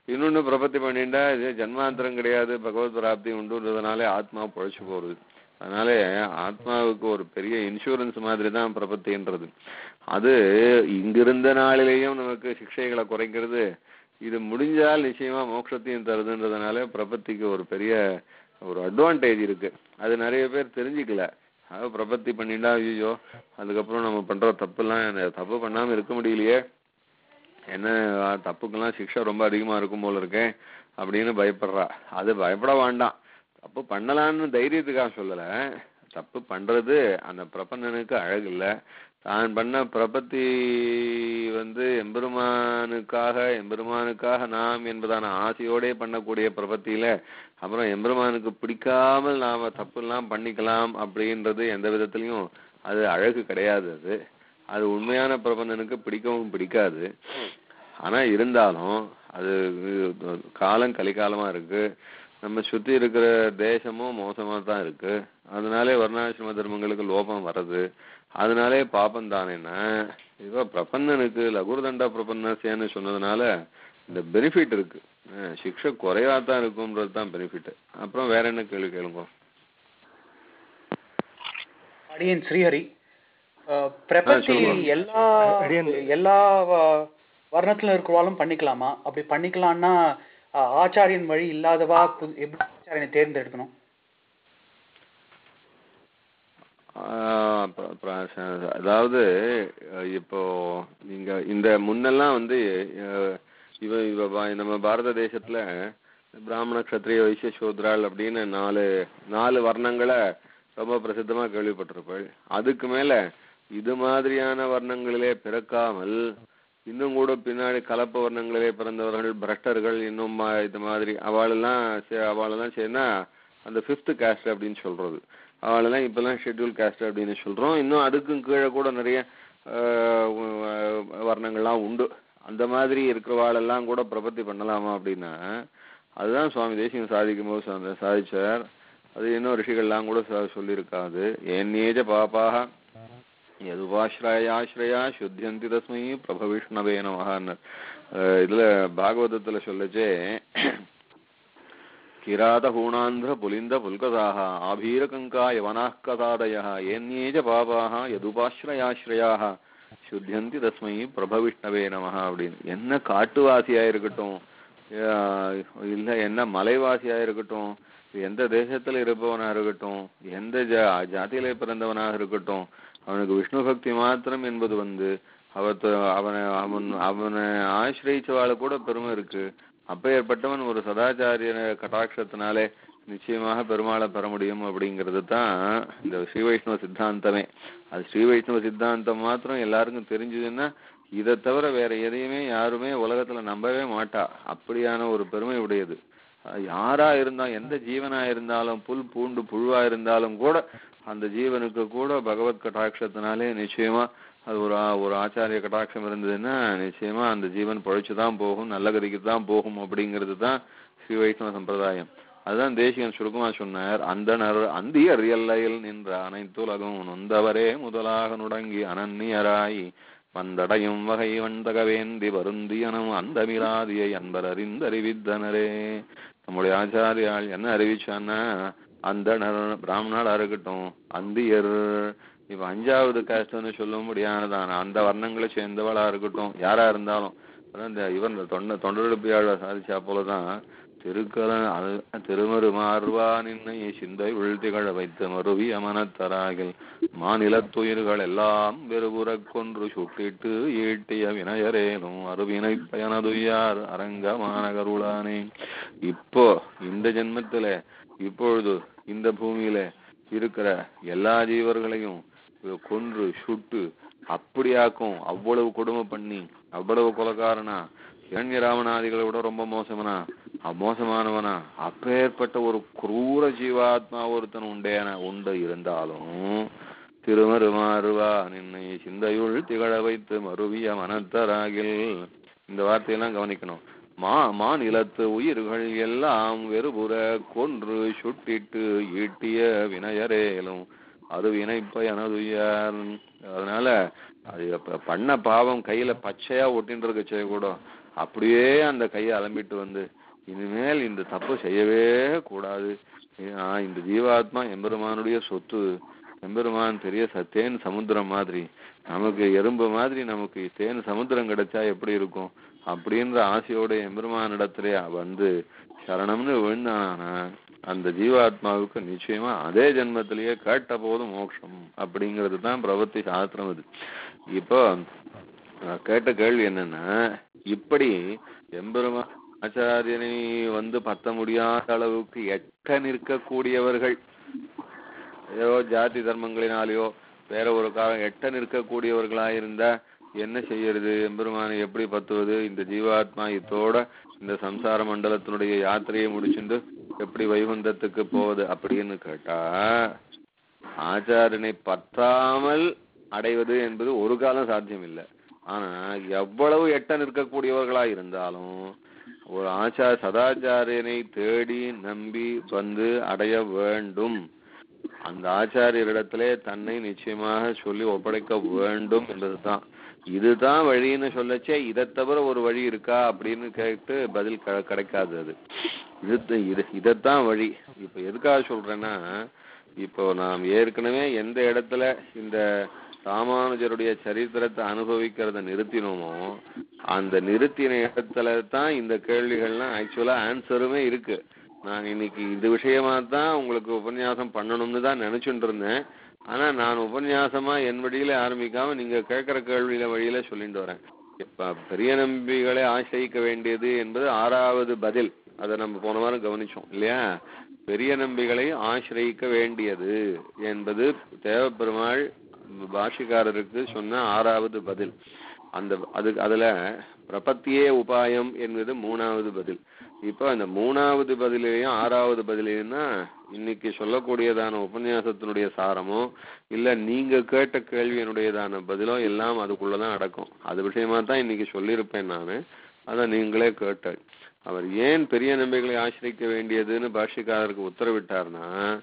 இன்னொன்னு பிரபத்தி பண்ணிட்டா இது ஜன்மாந்திரம் கிடையாது பகவத் பிராப்தி உண்டுன்றதுனாலே ஆத்மா பொழைச்சு போறது அதனால ஆத்மாவுக்கு ஒரு பெரிய இன்சூரன்ஸ் மாதிரி தான் பிரபத்தின்றது அது இங்கிருந்த நாளிலேயும் நமக்கு சிக்ஷைகளை குறைக்கிறது இது முடிஞ்சால் நிச்சயமா மோட்சத்தையும் தருதுன்றதுனால பிரபத்திக்கு ஒரு பெரிய ஒரு அட்வான்டேஜ் இருக்கு அது நிறைய பேர் தெரிஞ்சுக்கல அதாவது பிரபத்தி பண்ணிட்டா ஐயோ அதுக்கப்புறம் நம்ம பண்ற தப்புலாம் இந்த தப்பு பண்ணாம இருக்க முடியலையே என்ன ஆ, தப்புக்கெல்லாம் சிக்ஷை ரொம்ப அதிகமா இருக்கும் போல இருக்கே அப்படின்னு பயப்படுறா அது பயப்பட வேண்டாம் தப்பு பண்ணலான்னு தைரியத்துக்காக சொல்லல தப்பு பண்றது அந்த பிரபந்தனுக்கு அழகு இல்ல தான் பண்ண பிரபத்தி வந்து எம்பெருமானுக்காக எம்பெருமானுக்காக நாம் என்பதான ஆசையோடே பண்ணக்கூடிய பிரபத்தியில அப்புறம் எம்பெருமானுக்கு பிடிக்காமல் நாம தப்பு எல்லாம் பண்ணிக்கலாம் அப்படின்றது எந்த விதத்திலையும் அது அழகு கிடையாது அது அது உண்மையான பிரபந்தனுக்கு பிடிக்கவும் பிடிக்காது ஆனா இருந்தாலும் அது காலம் கலிகாலமா இருக்கு நம்ம சுத்தி இருக்கிற தேசமும் மோசமா தான் இருக்கு அதனாலே வர்ணாசிரம தர்மங்களுக்கு லோபம் வர்றது அதனாலே பாப்பம் தானேன்னா இவ பிரபந்தனுக்கு லகுர்தண்டா பிரபன்னசேன்னு சொன்னதுனால இந்த பெனிஃபிட் இருக்கு அஹ் சிக்ஷை குறைவா தான் இருக்கும்ன்றது தான் பெனிஃபிட் அப்புறம் வேற என்ன கேள்வி கேளுங்க அடியன் ஸ்ரீஹரி அஹ், பிரபத்தி சொல்லுங்க. எல்லா அடியேன். எல்லா வ- வர்ணத்துல இருக்கிறவாலும் பண்ணிக்கலாமா அப்படி பண்ணிக்கலாம்னா அஹ், ஆச்சாரியன் வழி இல்லாதவா கு- எப்படி ஆச்சாரியனை தேர்ந்தெடுக்கணும் ஆஹ் ப- ப- ச- அதாவது அஹ் இப்போ நீங்க இந்த முன்னெல்லாம் வந்து அஹ், இவ இவ பா- நம்ம பாரத தேசத்துல பிராமண கத்திரிய வைசிய சூத்ரால் அப்படின்னு நாலு நாலு வர்ணங்களை ரொம்ப பிரசித்தமா கேள்விப்பட்டிருப்பேள் அதுக்கு மேல இது மாதிரியான வர்ணங்களிலே பிறக்காமல் இன்னும் கூட பின்னாடி கலப்பு வர்ணங்களிலே பிறந்தவர்கள் பிரஷ்டர்கள் இன்னும் மா- இது மாதிரி அவளெல்லாம் சே- அவளெல்லாம் சரினா அந்த ஃபிஃப்த் காஸ்ட் அப்படின்னு சொல்றது அவளெல்லாம் இப்பெல்லாம் ஷெட்யூல் காஸ்ட் அப்படின்னு சொல்றோம் இன்னும் அதுக்கும் கீழே கூட நிறைய ஆஹ், வ- வர்ணங்கள்லாம் உண்டு அந்த மாதிரி இருக்கிறவாளெல்லாம் கூட பிரபத்தி பண்ணலாமா அப்படின்னா அதுதான் சுவாமி தேசியம் சாதிக்கும் போது சா- சாதிச்சார் அது இன்னும் ரிஷிகள்லாம் கூட ச- சொல்லியிருக்காது ஏன்னேஜ பாப்பாக எதுவாஸ்ரயாஸ்ரயா சுத்தியந்தி தஸ்மை பிரபவிஷ்ணவே நமகான்னு அஹ் இதுல பாகவதத்துல சொல்லச்சே கிராத ஹூணாந்திர புலிந்த புல்கதாக ஆபீரகங்கா யவனாः கதாதயः ஏன்யேஜ பாபாக எதுபாஸ்ரயாஸ்ரயாக சுத்தியந்தி தஸ்மை பிரபவிஷ்ணவே நமஹ அப்படின்னு என்ன காட்டுவாசியா இருக்கட்டும் அஹ் இல்ல என்ன மலைவாசியா இருக்கட்டும் எந்த தேசத்துல இருப்பவனா இருக்கட்டும் எந்த ஜா ஜாதியில பிறந்தவனாக இருக்கட்டும் அவனுக்கு விஷ்ணு பக்தி மாத்திரம் என்பது வந்து அவத்த அவனை அவன் அவனை ஆசிரியச்சவாள கூட பெருமை இருக்கு அப்பேற்பட்டவன் ஒரு சதாச்சாரிய கட்டாட்சத்தினாலே நிச்சயமாக பெருமாளை பெற முடியும் அப்படிங்கிறது தான் இந்த ஸ்ரீ வைஷ்ணவ சித்தாந்தமே அது ஸ்ரீ வைஷ்ணவ சித்தாந்தம் மாத்திரம் எல்லாருக்கும் தெரிஞ்சதுன்னா இதை தவிர வேற எதையுமே யாருமே உலகத்துல நம்பவே மாட்டா அப்படியான ஒரு பெருமை உடையது அது யாரா இருந்தா எந்த ஜீவனா இருந்தாலும் புல் பூண்டு புழுவா இருந்தாலும் கூட அந்த ஜீவனுக்கு கூட பகவத் கட்டாட்சத்தினாலே நிச்சயமா அது ஒரு ஆ- ஒரு ஆச்சாரிய கட்டாட்சம் இருந்ததுன்னா நிச்சயமா அந்த ஜீவன் பொழைச்சு தான் போகும் நல்ல கதிக்கு தான் போகும் அப்படிங்கிறது தான் ஸ்ரீ வைஷ்ணவ சம்பிரதாயம் அதுதான் தேசிகன் சுருக்கமா சொன்னார் அந்தனர் அந்தியர் எல்லையில் நின்ற அனைத்துலகும் நொந்தவரே முதலாக நுடங்கி அனன்னியராய் வந்தடையும் வகை வந்தகவேந்தி வருந்தியனும் அந்தமிராதியை அன்பர் அறிந்தறிவித்தனரே நம்முடைய ஆச்சாரியால் என்ன அறிவிச்சான்னா அந்தனர் பிராமணாளா இருக்கட்டும் அந்தியர் இப்ப அஞ்சாவது காஸ்ட்னு சொல்ல முடியாததான அந்த வர்ணங்களை சேர்ந்தவளா இருக்கட்டும் யாரா இருந்தாலும் அதான் இந்த இவன் தொண்ட தொண்டரெடுப்பியாளர் சாதிச்சா போலதான் திருக்கல அது திருமருமார்வா நின்னை சிந்தை உழ்த்திகழ வைத்து மருவி அமனத்தராகில் மாநிலத்துயிர்கள் எல்லாம் வெறுபுறக் கொன்று சுட்டிட்டு ஈட்டிய வினயரேனும் அருவினை பயனதுயார் அரங்கமான கருளானே இப்போ இந்த ஜென்மத்தில இப்பொழுது இந்த பூமியில இருக்கிற எல்லா ஜீவர்களையும் கொன்று சுட்டு அப்படியாக்கும் அவ்வளவு கொடுமை பண்ணி அவ்வளவு கொலகாரனா இரண்யராமனாதிகளை விட ரொம்ப மோசமனா அமோசமானவனா அப்பேற்பட்ட ஒரு குரூர ஜீவாத்மா ஒருத்தன் உண்டேன உண்டு இருந்தாலும் திருமருமாறுவா நின்னை சிந்தையுள் திகழ வைத்து மருவிய மனத்தராகில் இந்த வார்த்தையெல்லாம் கவனிக்கணும் மா மாநிலத்து உயிர்கள் எல்லாம் வெறுபுற கொன்று சுட்டிட்டு ஈட்டிய வினயரேலும் அது வினைப்பயனதுயார் அதனால அது அப்ப பண்ண பாவம் கையில பச்சையா ஒட்டின்னு இருக்கச்சே கூட அப்படியே அந்த கையை அலம்பிட்டு வந்து இனிமேல் இந்த தப்பு செய்யவே கூடாது ஏன்னா இந்த ஜீவாத்மா எம்பெருமானுடைய சொத்து எம்பெருமான் பெரிய ச- தேன் சமுத்திரம் மாதிரி நமக்கு எறும்பு மாதிரி நமக்கு தேன் சமுத்திரம் கிடைச்சா எப்படி இருக்கும் அப்படின்ற ஆசையோட எம்பெருமானிடத்திலே வந்து சரணம்னு விழுந்தானா அந்த ஜீவாத்மாவுக்கு நிச்சயமா அதே ஜென்மத்திலேயே கேட்ட போது மோட்சம் அப்படிங்கிறது தான் பிரவத்தி சாஸ்திரம் இது இப்போ நான் கேட்ட கேள்வி என்னன்னா இப்படி எம்பெருமா ஆச்சாரியனை வந்து பத்த முடியாத அளவுக்கு எட்ட நிற்கக்கூடியவர்கள் ஏதோ ஜாதி தர்மங்களினாலேயோ வேற ஒரு காலம் எட்ட நிற்கக்கூடியவர்களா இருந்தா என்ன செய்யறது எம்பெருமானை எப்படி பத்துவது இந்த ஜீவாத்மா இத்தோட இந்த சம்சார மண்டலத்தினுடைய யாத்திரையை முடிச்சுட்டு எப்படி வைகுந்தத்துக்கு போவது அப்படின்னு கேட்டா ஆச்சாரியனை பற்றாமல் அடைவது என்பது ஒரு காலம் சாத்தியம் இல்லை ஆனா எவ்வளவு எட்ட நிற்கக்கூடியவர்களா இருந்தாலும் ஒரு ஆச்சார சதாச்சாரியனை தேடி நம்பி வந்து அடைய வேண்டும் அந்த ஆச்சாரியரிடத்திலே தன்னை நிச்சயமாக சொல்லி ஒப்படைக்க வேண்டும் என்பதுதான் இதுதான் வழின்னு சொல்லச்சே இதை தவிர ஒரு வழி இருக்கா அப்படின்னு கேட்டு பதில் க- கிடைக்காது அது இது இது இதைத்தான் வழி இப்ப எதுக்காக சொல்றேன்னா இப்போ நாம் ஏற்கனவே எந்த இடத்துல இந்த ராமானுஜருடைய சரித்திரத்தை அனுபவிக்கிறத நிறுத்தினோமோ அந்த நிறுத்தின இடத்துல தான் இந்த கேள்விகள்லாம் ஆக்சுவலா ஆன்சருமே இருக்கு நான் இன்னைக்கு இது விஷயமா தான் உங்களுக்கு உபன்யாசம் பண்ணணும்னு தான் நினைச்சுட்டு இருந்தேன் ஆனா நான் உபன்யாசமா என் வழியில ஆரம்பிக்காம நீங்க கேட்கிற கேள்வியில வழியில சொல்லிட்டு வரேன் இப்ப பெரிய நம்பிகளை ஆசிரியிக்க வேண்டியது என்பது ஆறாவது பதில் அதை நம்ம போன வாரம் கவனிச்சோம் இல்லையா பெரிய நம்பிகளை ஆசிரியிக்க வேண்டியது என்பது தேவப்பெருமாள் பாஷிக்காரருக்கு சொன்ன ஆறாவது பதில் அந்த அது அதுல பிரபத்தியே உபாயம் என்பது மூணாவது பதில் இப்போ அந்த மூணாவது பதிலையும் ஆறாவது பதிலையும்னா இன்னைக்கு சொல்லக்கூடியதான உபன்யாசத்தினுடைய சாரமோ இல்ல நீங்க கேட்ட கேள்வியினுடையதான பதிலோ எல்லாம் அதுக்குள்ளதான் அடக்கும் அது விஷயமா தான் இன்னைக்கு சொல்லியிருப்பேன் நானு அதை நீங்களே கேட்டேன் அவர் ஏன் பெரிய நம்பிக்கைகளை ஆசிரிக்க வேண்டியதுன்னு பாஷ்யக்காரருக்கு உத்தரவிட்டார்னா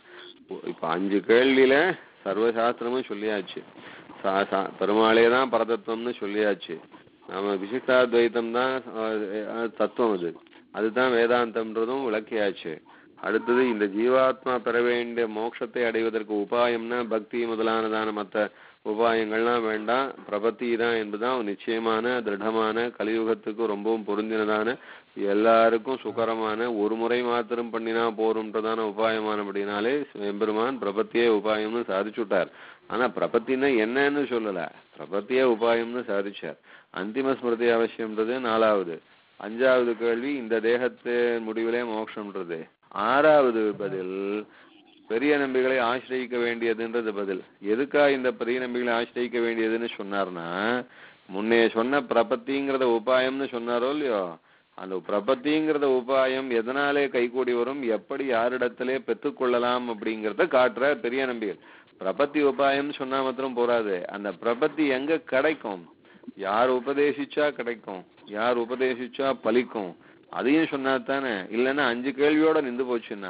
இப்ப அஞ்சு கேள்வியில சர்வசாஸ்திரமும் சொல்லியாச்சு சா- சா- பெருமாளே தான் பரதத்துவம்னு சொல்லியாச்சு நாம விசிஷ்டாத்வைத்தம் தான் அஹ், அஹ், தத்துவம் அது அதுதான் வேதாந்தம்ன்றதும் விளக்கியாச்சு அடுத்தது இந்த ஜீவாத்மா பெற வேண்டிய மோட்சத்தை அடைவதற்கு உபாயம்னா பக்தி முதலானதான மற்ற உபாயங்கள்லாம் வேண்டாம் பிரபத்தி தான் என்பதுதான் நிச்சயமான திருடமான கலியுகத்துக்கு ரொம்பவும் பொருந்தினதான எல்லாருக்கும் சுகரமான ஒரு முறை மாத்திரம் பண்ணினா போரும்ன்றதான உபாயமானபடினாலே எம்பெருமான் பிரபத்தியே உபாயம்னு சாதிச்சுட்டார் ஆனா பிரபத்தின்னா என்னன்னு சொல்லல பிரபத்தியே உபாயம்னு சாதிச்சார் அந்திம ஸ்மிருதி அவசியம்ன்றது நாலாவது அஞ்சாவது கேள்வி இந்த தேகத்து முடிவிலே மோட்சம்ன்றது ஆறாவது பதில் பெரிய நம்பிகளை ஆசிரியிக்க வேண்டியதுன்றது பதில் எதுக்கா இந்த பெரிய நம்பிகளை ஆசிரியிக்க வேண்டியதுன்னு சொன்னார்னா முன்னே சொன்ன பிரபத்திங்கிறத உபாயம்னு சொன்னாரோ இல்லையோ அந்த பிரபத்திங்கிறத உபாயம் எதனாலே கைகூடி வரும் எப்படி யாரிடத்திலே பெற்றுக்கொள்ளலாம் அப்படிங்கறத காட்டுற பெரிய நம்பிகள் பிரபத்தி உபாயம்னு சொன்னா மாத்திரம் போறாது அந்த பிரபத்தி எங்க கிடைக்கும் யார் உபதேசிச்சா கிடைக்கும் யார் உபதேசிச்சா பலிக்கும் அதையும் சொன்னா தானே இல்லைன்னா அஞ்சு கேள்வியோட நின்று போச்சுன்னா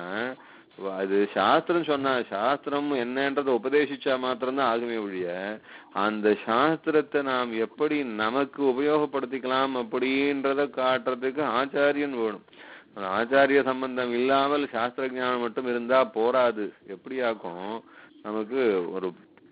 வ- அது சாஸ்திரம் சொன்னா சாஸ்திரம் என்னன்றதை உபதேசிச்சா மாத்திரம்தான் ஆகுமே ஒழிய அந்த சாஸ்திரத்தை நாம் எப்படி நமக்கு உபயோகப்படுத்திக்கலாம் அப்படின்றத காட்டுறதுக்கு ஆச்சாரியன் வேணும் அந்த ஆச்சாரிய சம்பந்தம் இல்லாமல் சாஸ்திர ஞானம் மட்டும் இருந்தா போராது எப்படி ஆக்கும் நமக்கு ஒரு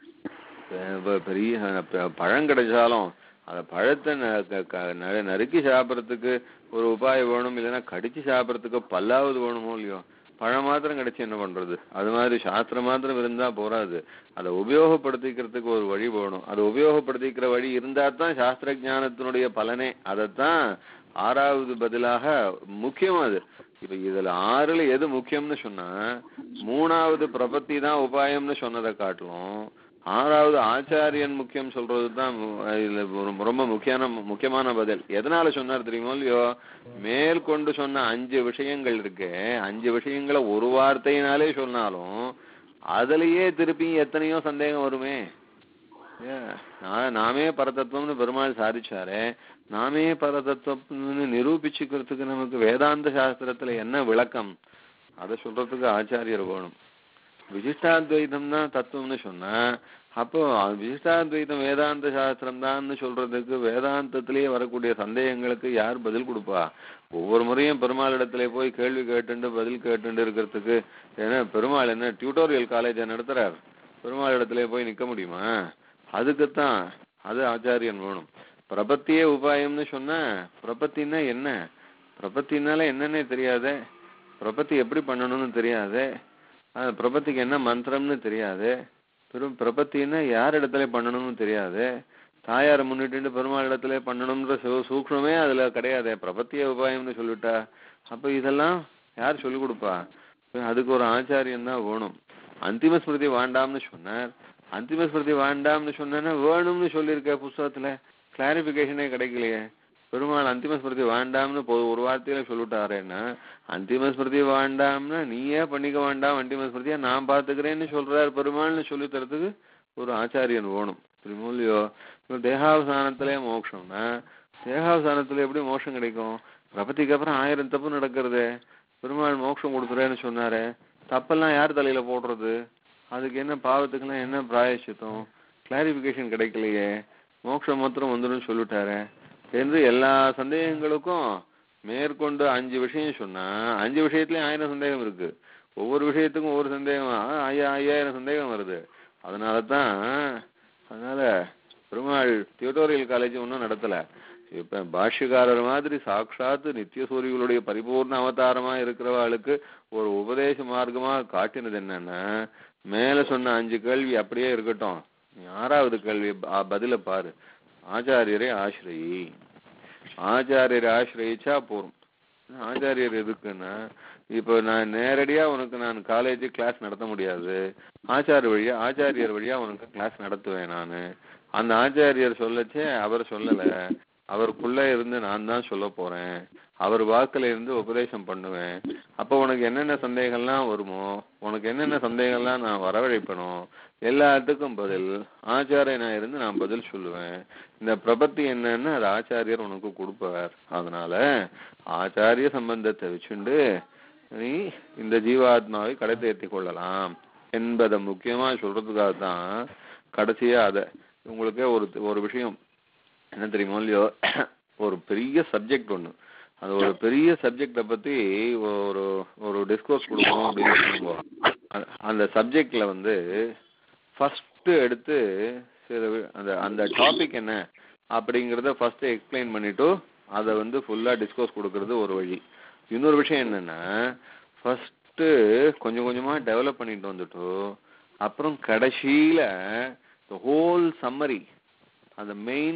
பெ- பெ- பெரிய ப- பழம் கிடைச்சாலும் அந்த பழத்தை ந- க- க- நறு- நறுக்கி சாப்பிட்றதுக்கு ஒரு உபாயம் வேணும் இல்லைன்னா கடிச்சு சாப்பிட்றதுக்கு பல்லாவது வேணுமோ இல்லையோ பழம் மாத்திரம் கிடைச்சு என்ன பண்றது அது மாதிரி சாஸ்திரம் மாத்திரம் இருந்தா போராது அதை உபயோகப்படுத்திக்கிறதுக்கு ஒரு வழி வேணும் அதை உபயோகப்படுத்திக்கிற வழி இருந்தா தான் சாஸ்திர ஞானத்தினுடைய பலனே அதைத்தான் ஆறாவது பதிலாக முக்கியம் அது இப்ப இதுல ஆறுல எது முக்கியம்னு சொன்னா மூணாவது பிரபத்தி தான் உபாயம்னு சொன்னதை காட்டிலும் ஆறாவது ஆச்சாரியன் முக்கியம் சொல்றது தான் இதுல ஒரு ரொம்ப முக்கியமான முக்கியமான பதில் எதனால சொன்னார் தெரியுமோ இல்லையோ மேற்கொண்டு சொன்ன அஞ்சு விஷயங்கள் இருக்கு அஞ்சு விஷயங்களை ஒரு வார்த்தையினாலே சொன்னாலும் அதுலயே திருப்பி எத்தனையோ சந்தேகம் வருமே ஏன், நா- நாமே பரதத்துவம்னு பெருமாள் சாதிச்சாரே நாமே பரதத்துவம்னு நிரூபிச்சுக்கிறதுக்கு நமக்கு வேதாந்த சாஸ்திரத்துல என்ன விளக்கம் அதை சொல்றதுக்கு ஆச்சாரியர் வேணும் விசிஷ்டாத்வைதம் தான் தத்துவம்னு சொன்னா அப்போ அது விசிஷ்டாத்வைதம் வேதாந்த சாஸ்திரம் தான்னு சொல்றதுக்கு வேதாந்தத்திலேயே வரக்கூடிய சந்தேகங்களுக்கு யார் பதில் கொடுப்பா ஒவ்வொரு முறையும் பெருமாள் இடத்துல போய் கேள்வி கேட்டுண்டு பதில் கேட்டுண்டு இருக்கிறதுக்கு ஏன்னா பெருமாள் என்ன டியூட்டோரியல் காலேஜை நடத்துறார் பெருமாள் இடத்துல போய் நிக்க முடியுமா அதுக்குத்தான் அது ஆச்சாரியன் வேணும் பிரபத்தியே உபாயம்னு சொன்னா பிரபத்தின்னா என்ன பிரபத்தினால என்னன்னே தெரியாதே பிரபத்தி எப்படி பண்ணணும்னு தெரியாதே அது பிரபத்திக்கு என்ன மந்திரம்னு தெரியாதே பெரும் பிரபத்தின்னா யார் இடத்துல பண்ணணும்னு தெரியாது தாயாரை முன்னிட்டு பெருமாள் இடத்துல பண்ணணும்ன்ற சூ- சூக்ஷ்மமே அதுல கிடையாதே பிரபத்திய உபாயம்னு சொல்லிட்டா அப்ப இதெல்லாம் யார் சொல்லிக் கொடுப்பா அதுக்கு ஒரு ஆச்சாரியன் தான் வேணும் அந்திம ஸ்மிருதி வேண்டாம்னு சொன்னார் அந்திம ஸ்மிருதி வேண்டாம்னு சொன்னா வேணும்னு சொல்லியிருக்க புஸ்தகத்துல கிளாரிபிகேஷனே கிடைக்கலையே பெருமாள் அந்திம ஸ்மிருதி வேண்டாம்னு பொ- ஒரு வார்த்தையில சொல்லிட்டாரேன்னா அந்திம ஸ்மிருதி வேண்டாம்னா நீயே பண்ணிக்க வேண்டாம் அந்திம ஸ்மிருதியை நான் பாத்துக்கிறேன்னு சொல்றார் பெருமாள்னு சொல்லி தரத்துக்கு ஒரு ஆச்சாரியன் வேணும் திருமூலியோ இப்போ தேகாவசானத்திலே மோட்சம்னா தேகாவசானத்துல எப்படி மோட்சம் கிடைக்கும் பிரபத்திக்கு அப்புறம் ஆயிரம் தப்பு நடக்கிறதே பெருமாள் மோட்சம் கொடுக்குறேன்னு சொன்னாரே தப்பெல்லாம் யார் தலையில போடுறது அதுக்கு என்ன பாவத்துக்கெல்லாம் என்ன பிராயச்சித்தம் கிளாரிபிகேஷன் கிடைக்கலையே மோட்சம் மாத்திரம் வந்துடும் சொல்லிட்டாரே என்று எல்லா சந்தேகங்களுக்கும் மேற்கொண்டு அஞ்சு விஷயம் சொன்னா அஞ்சு விஷயத்துலயும் ஆயிரம் சந்தேகம் இருக்கு ஒவ்வொரு விஷயத்துக்கும் ஒவ்வொரு சந்தேகம் ஆ, ஐயா ஐயாயிரம் சந்தேகம் வருது அதனால தான் அதனால பெருமாள் டியூட்டோரியல் காலேஜ் ஒன்றும் நடத்தல இப்ப பாஷ்யக்காரர் மாதிரி சாட்சாத்து நித்திய சூரியர்களுடைய பரிபூர்ண அவதாரமா இருக்கிறவாளுக்கு ஒரு உபதேச மார்க்கமா காட்டினது என்னன்னா மேல சொன்ன அஞ்சு கேள்வி அப்படியே இருக்கட்டும் நீ ஆறாவது கேள்வி ப- பதில பாரு ஆச்சாரியரை ஆசிரியை ஆச்சாரியரை ஆசிரியிச்சா போரும் ஆச்சாரியர் எதுக்குன்னா இப்போ நான் நேரடியா உனக்கு நான் காலேஜ் கிளாஸ் நடத்த முடியாது ஆச்சாரியர் வழியா ஆச்சாரியர் வழியா உனக்கு கிளாஸ் நடத்துவேன் நானு அந்த ஆச்சாரியர் சொல்லச்சே அவர் சொல்லல அவருக்குள்ள இருந்து நான் தான் சொல்ல போறேன் அவர் வாக்குல இருந்து உபதேசம் பண்ணுவேன் அப்போ உனக்கு என்னென்ன சந்தேகம்லாம் வருமோ உனக்கு என்னென்ன சந்தேகம்லாம் நான் வரவழைப்பணும் எல்லாத்துக்கும் பதில் ஆச்சாரியனா இருந்து நான் பதில் சொல்லுவேன் இந்த பிரபத்தி என்னன்னு அது ஆச்சாரியர் உனக்கு கொடுப்பார் அதனால ஆச்சாரிய சம்பந்தத்தை வச்சுண்டு நீ இந்த ஜீவாத்மாவை கடை தேர்த்தி கொள்ளலாம் என்பதை முக்கியமா சொல்றதுக்காக தான் கடைசியா அத உங்களுக்கே ஒரு ஒரு விஷயம் என்ன தெரியுமோ இல்லையோ ஒரு பெரிய சப்ஜெக்ட் ஒண்ணு அது ஒரு பெரிய சப்ஜெக்ட பத்தி ஒரு ஒரு டிஸ்கோர்ஸ் கொடுக்கணும் அப்படின்னு சொல்லுவோம் அ- அந்த சப்ஜெக்ட்ல வந்து ஃபர்ஸ்ட் எடுத்து சில வி- அந்த அந்த டாபிக் என்ன அப்படிங்கறத ஃபர்ஸ்ட் எக்ஸ்பிளைன் பண்ணிட்டு அதை வந்து ஃபுல்லா டிஸ்கோர்ஸ் கொடுக்கறது ஒரு வழி இன்னொரு விஷயம் என்னன்னா ஃபர்ஸ்ட் கொஞ்சம் கொஞ்சமா டெவலப் பண்ணிட்டு வந்துட்டு அப்புறம் கடைசியில ஹோல் சம்மரி அந்த மெயின்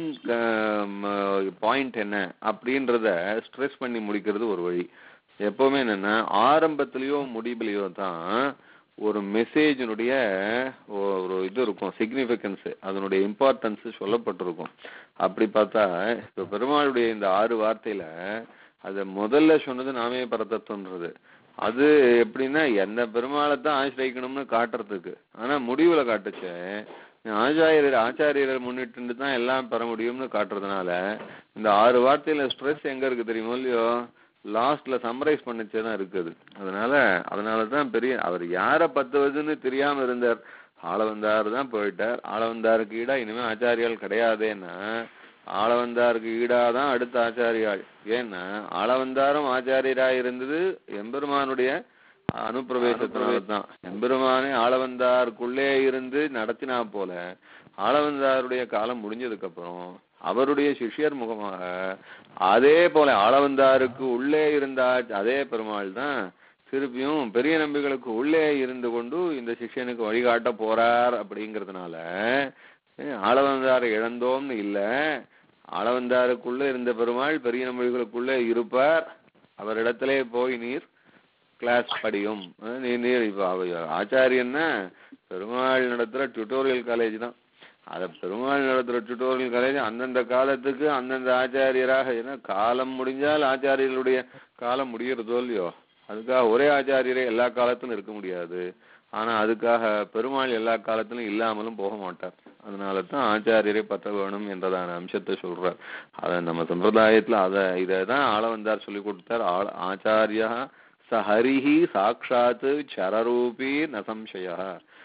பாயிண்ட் என்ன அப்படின்றத ஸ்ட்ரெஸ் பண்ணி முடிக்கிறது ஒரு வழி எப்பவுமே என்னன்னா ஆரம்பத்திலயோ முடிவுலயோ தான் ஒரு மெசேஜினுடைய ஒரு இது இருக்கும் சிக்னிஃபிகன்ஸ் அதனுடைய இம்பார்ட்டன்ஸ் சொல்லப்பட்டிருக்கும் அப்படி பார்த்தா இப்ப பெருமாளுடைய இந்த ஆறு வார்த்தையில அத முதல்ல சொன்னது நாமே பரதத்துவன்றது அது எப்படின்னா எந்த பெருமாளை தான் ஆசிரியக்கணும்னு காட்டுறதுக்கு ஆனா முடிவுல காட்டுச்சே ஆச்சாரியர் ஆச்சாரியரை முன்னிட்டு தான் எல்லாம் பெற முடியும்னு காட்டுறதுனால இந்த ஆறு வார்த்தையில ஸ்ட்ரெஸ் எங்க இருக்கு தெரியுமோ இல்லையோ லாஸ்ட்ல சம்மரைஸ் பண்ணிச்சே தான் இருக்குது அதனால அதனால தான் பெரிய அவர் யாரை பத்துவதுன்னு தெரியாம இருந்தார் ஆளவந்தார் தான் போயிட்டார் ஆளவந்தாருக்கு ஈடா இனிமே ஆச்சாரியால் கிடையாதேன்னா ஆளவந்தாருக்கு ஈடா தான் அடுத்த ஆச்சாரியாள் ஏன்னா ஆளவந்தாரும் ஆச்சாரியரா இருந்தது எம்பெருமானுடைய அனுப்பிரவேசத்தினால தான் எம்பெருமானே ஆளவந்தாருக்குள்ளே இருந்து நடத்தினா போல ஆளவந்தாருடைய காலம் முடிஞ்சதுக்கு அப்புறம் அவருடைய சிஷ்யர் முகமாக அதே போல ஆளவந்தாருக்கு உள்ளே இருந்த ஆ- அதே பெருமாள் தான் திருப்பியும் பெரிய நம்பிகளுக்கு உள்ளே இருந்து கொண்டு இந்த சிஷ்யனுக்கு வழிகாட்ட போறார் அப்படிங்கறதுனால அஹ் ஆளவந்தாரை இழந்தோம்னு இல்ல ஆளவந்தாருக்குள்ள இருந்த பெருமாள் பெரிய நம்பிகளுக்குள்ளே இருப்பார் அவரிடத்திலே போய் நீர் கிளாஸ் படியும் அஹ் நீ நீர் இப்ப அவ- ஆச்சாரியன்னா பெருமாள் நடத்துற டியூட்டோரியல் காலேஜ் தான் அத பெருமாள் நடத்துற டியூட்டோரியல் காலேஜ் அந்தந்த காலத்துக்கு அந்தந்த ஆச்சாரியராக ஏன்னா காலம் முடிஞ்சால் ஆச்சாரியர்களுடைய காலம் முடியறதோ இல்லையோ அதுக்காக ஒரே ஆச்சாரியரே எல்லா காலத்திலும் இருக்க முடியாது ஆனா அதுக்காக பெருமாள் எல்லா காலத்திலும் இல்லாமலும் போக மாட்டார் அதனால தான் ஆச்சாரியரை பற்ற வேணும் என்றதான அம்சத்தை சொல்றார் அத நம்ம சம்பிரதாயத்துல அத இதான் ஆள வந்தார் சொல்லி கொடுத்தார் ஆள- ஆச்சாரியா ச ஹரிஹி சாட்சாத் சரரூபி ந சம்சயா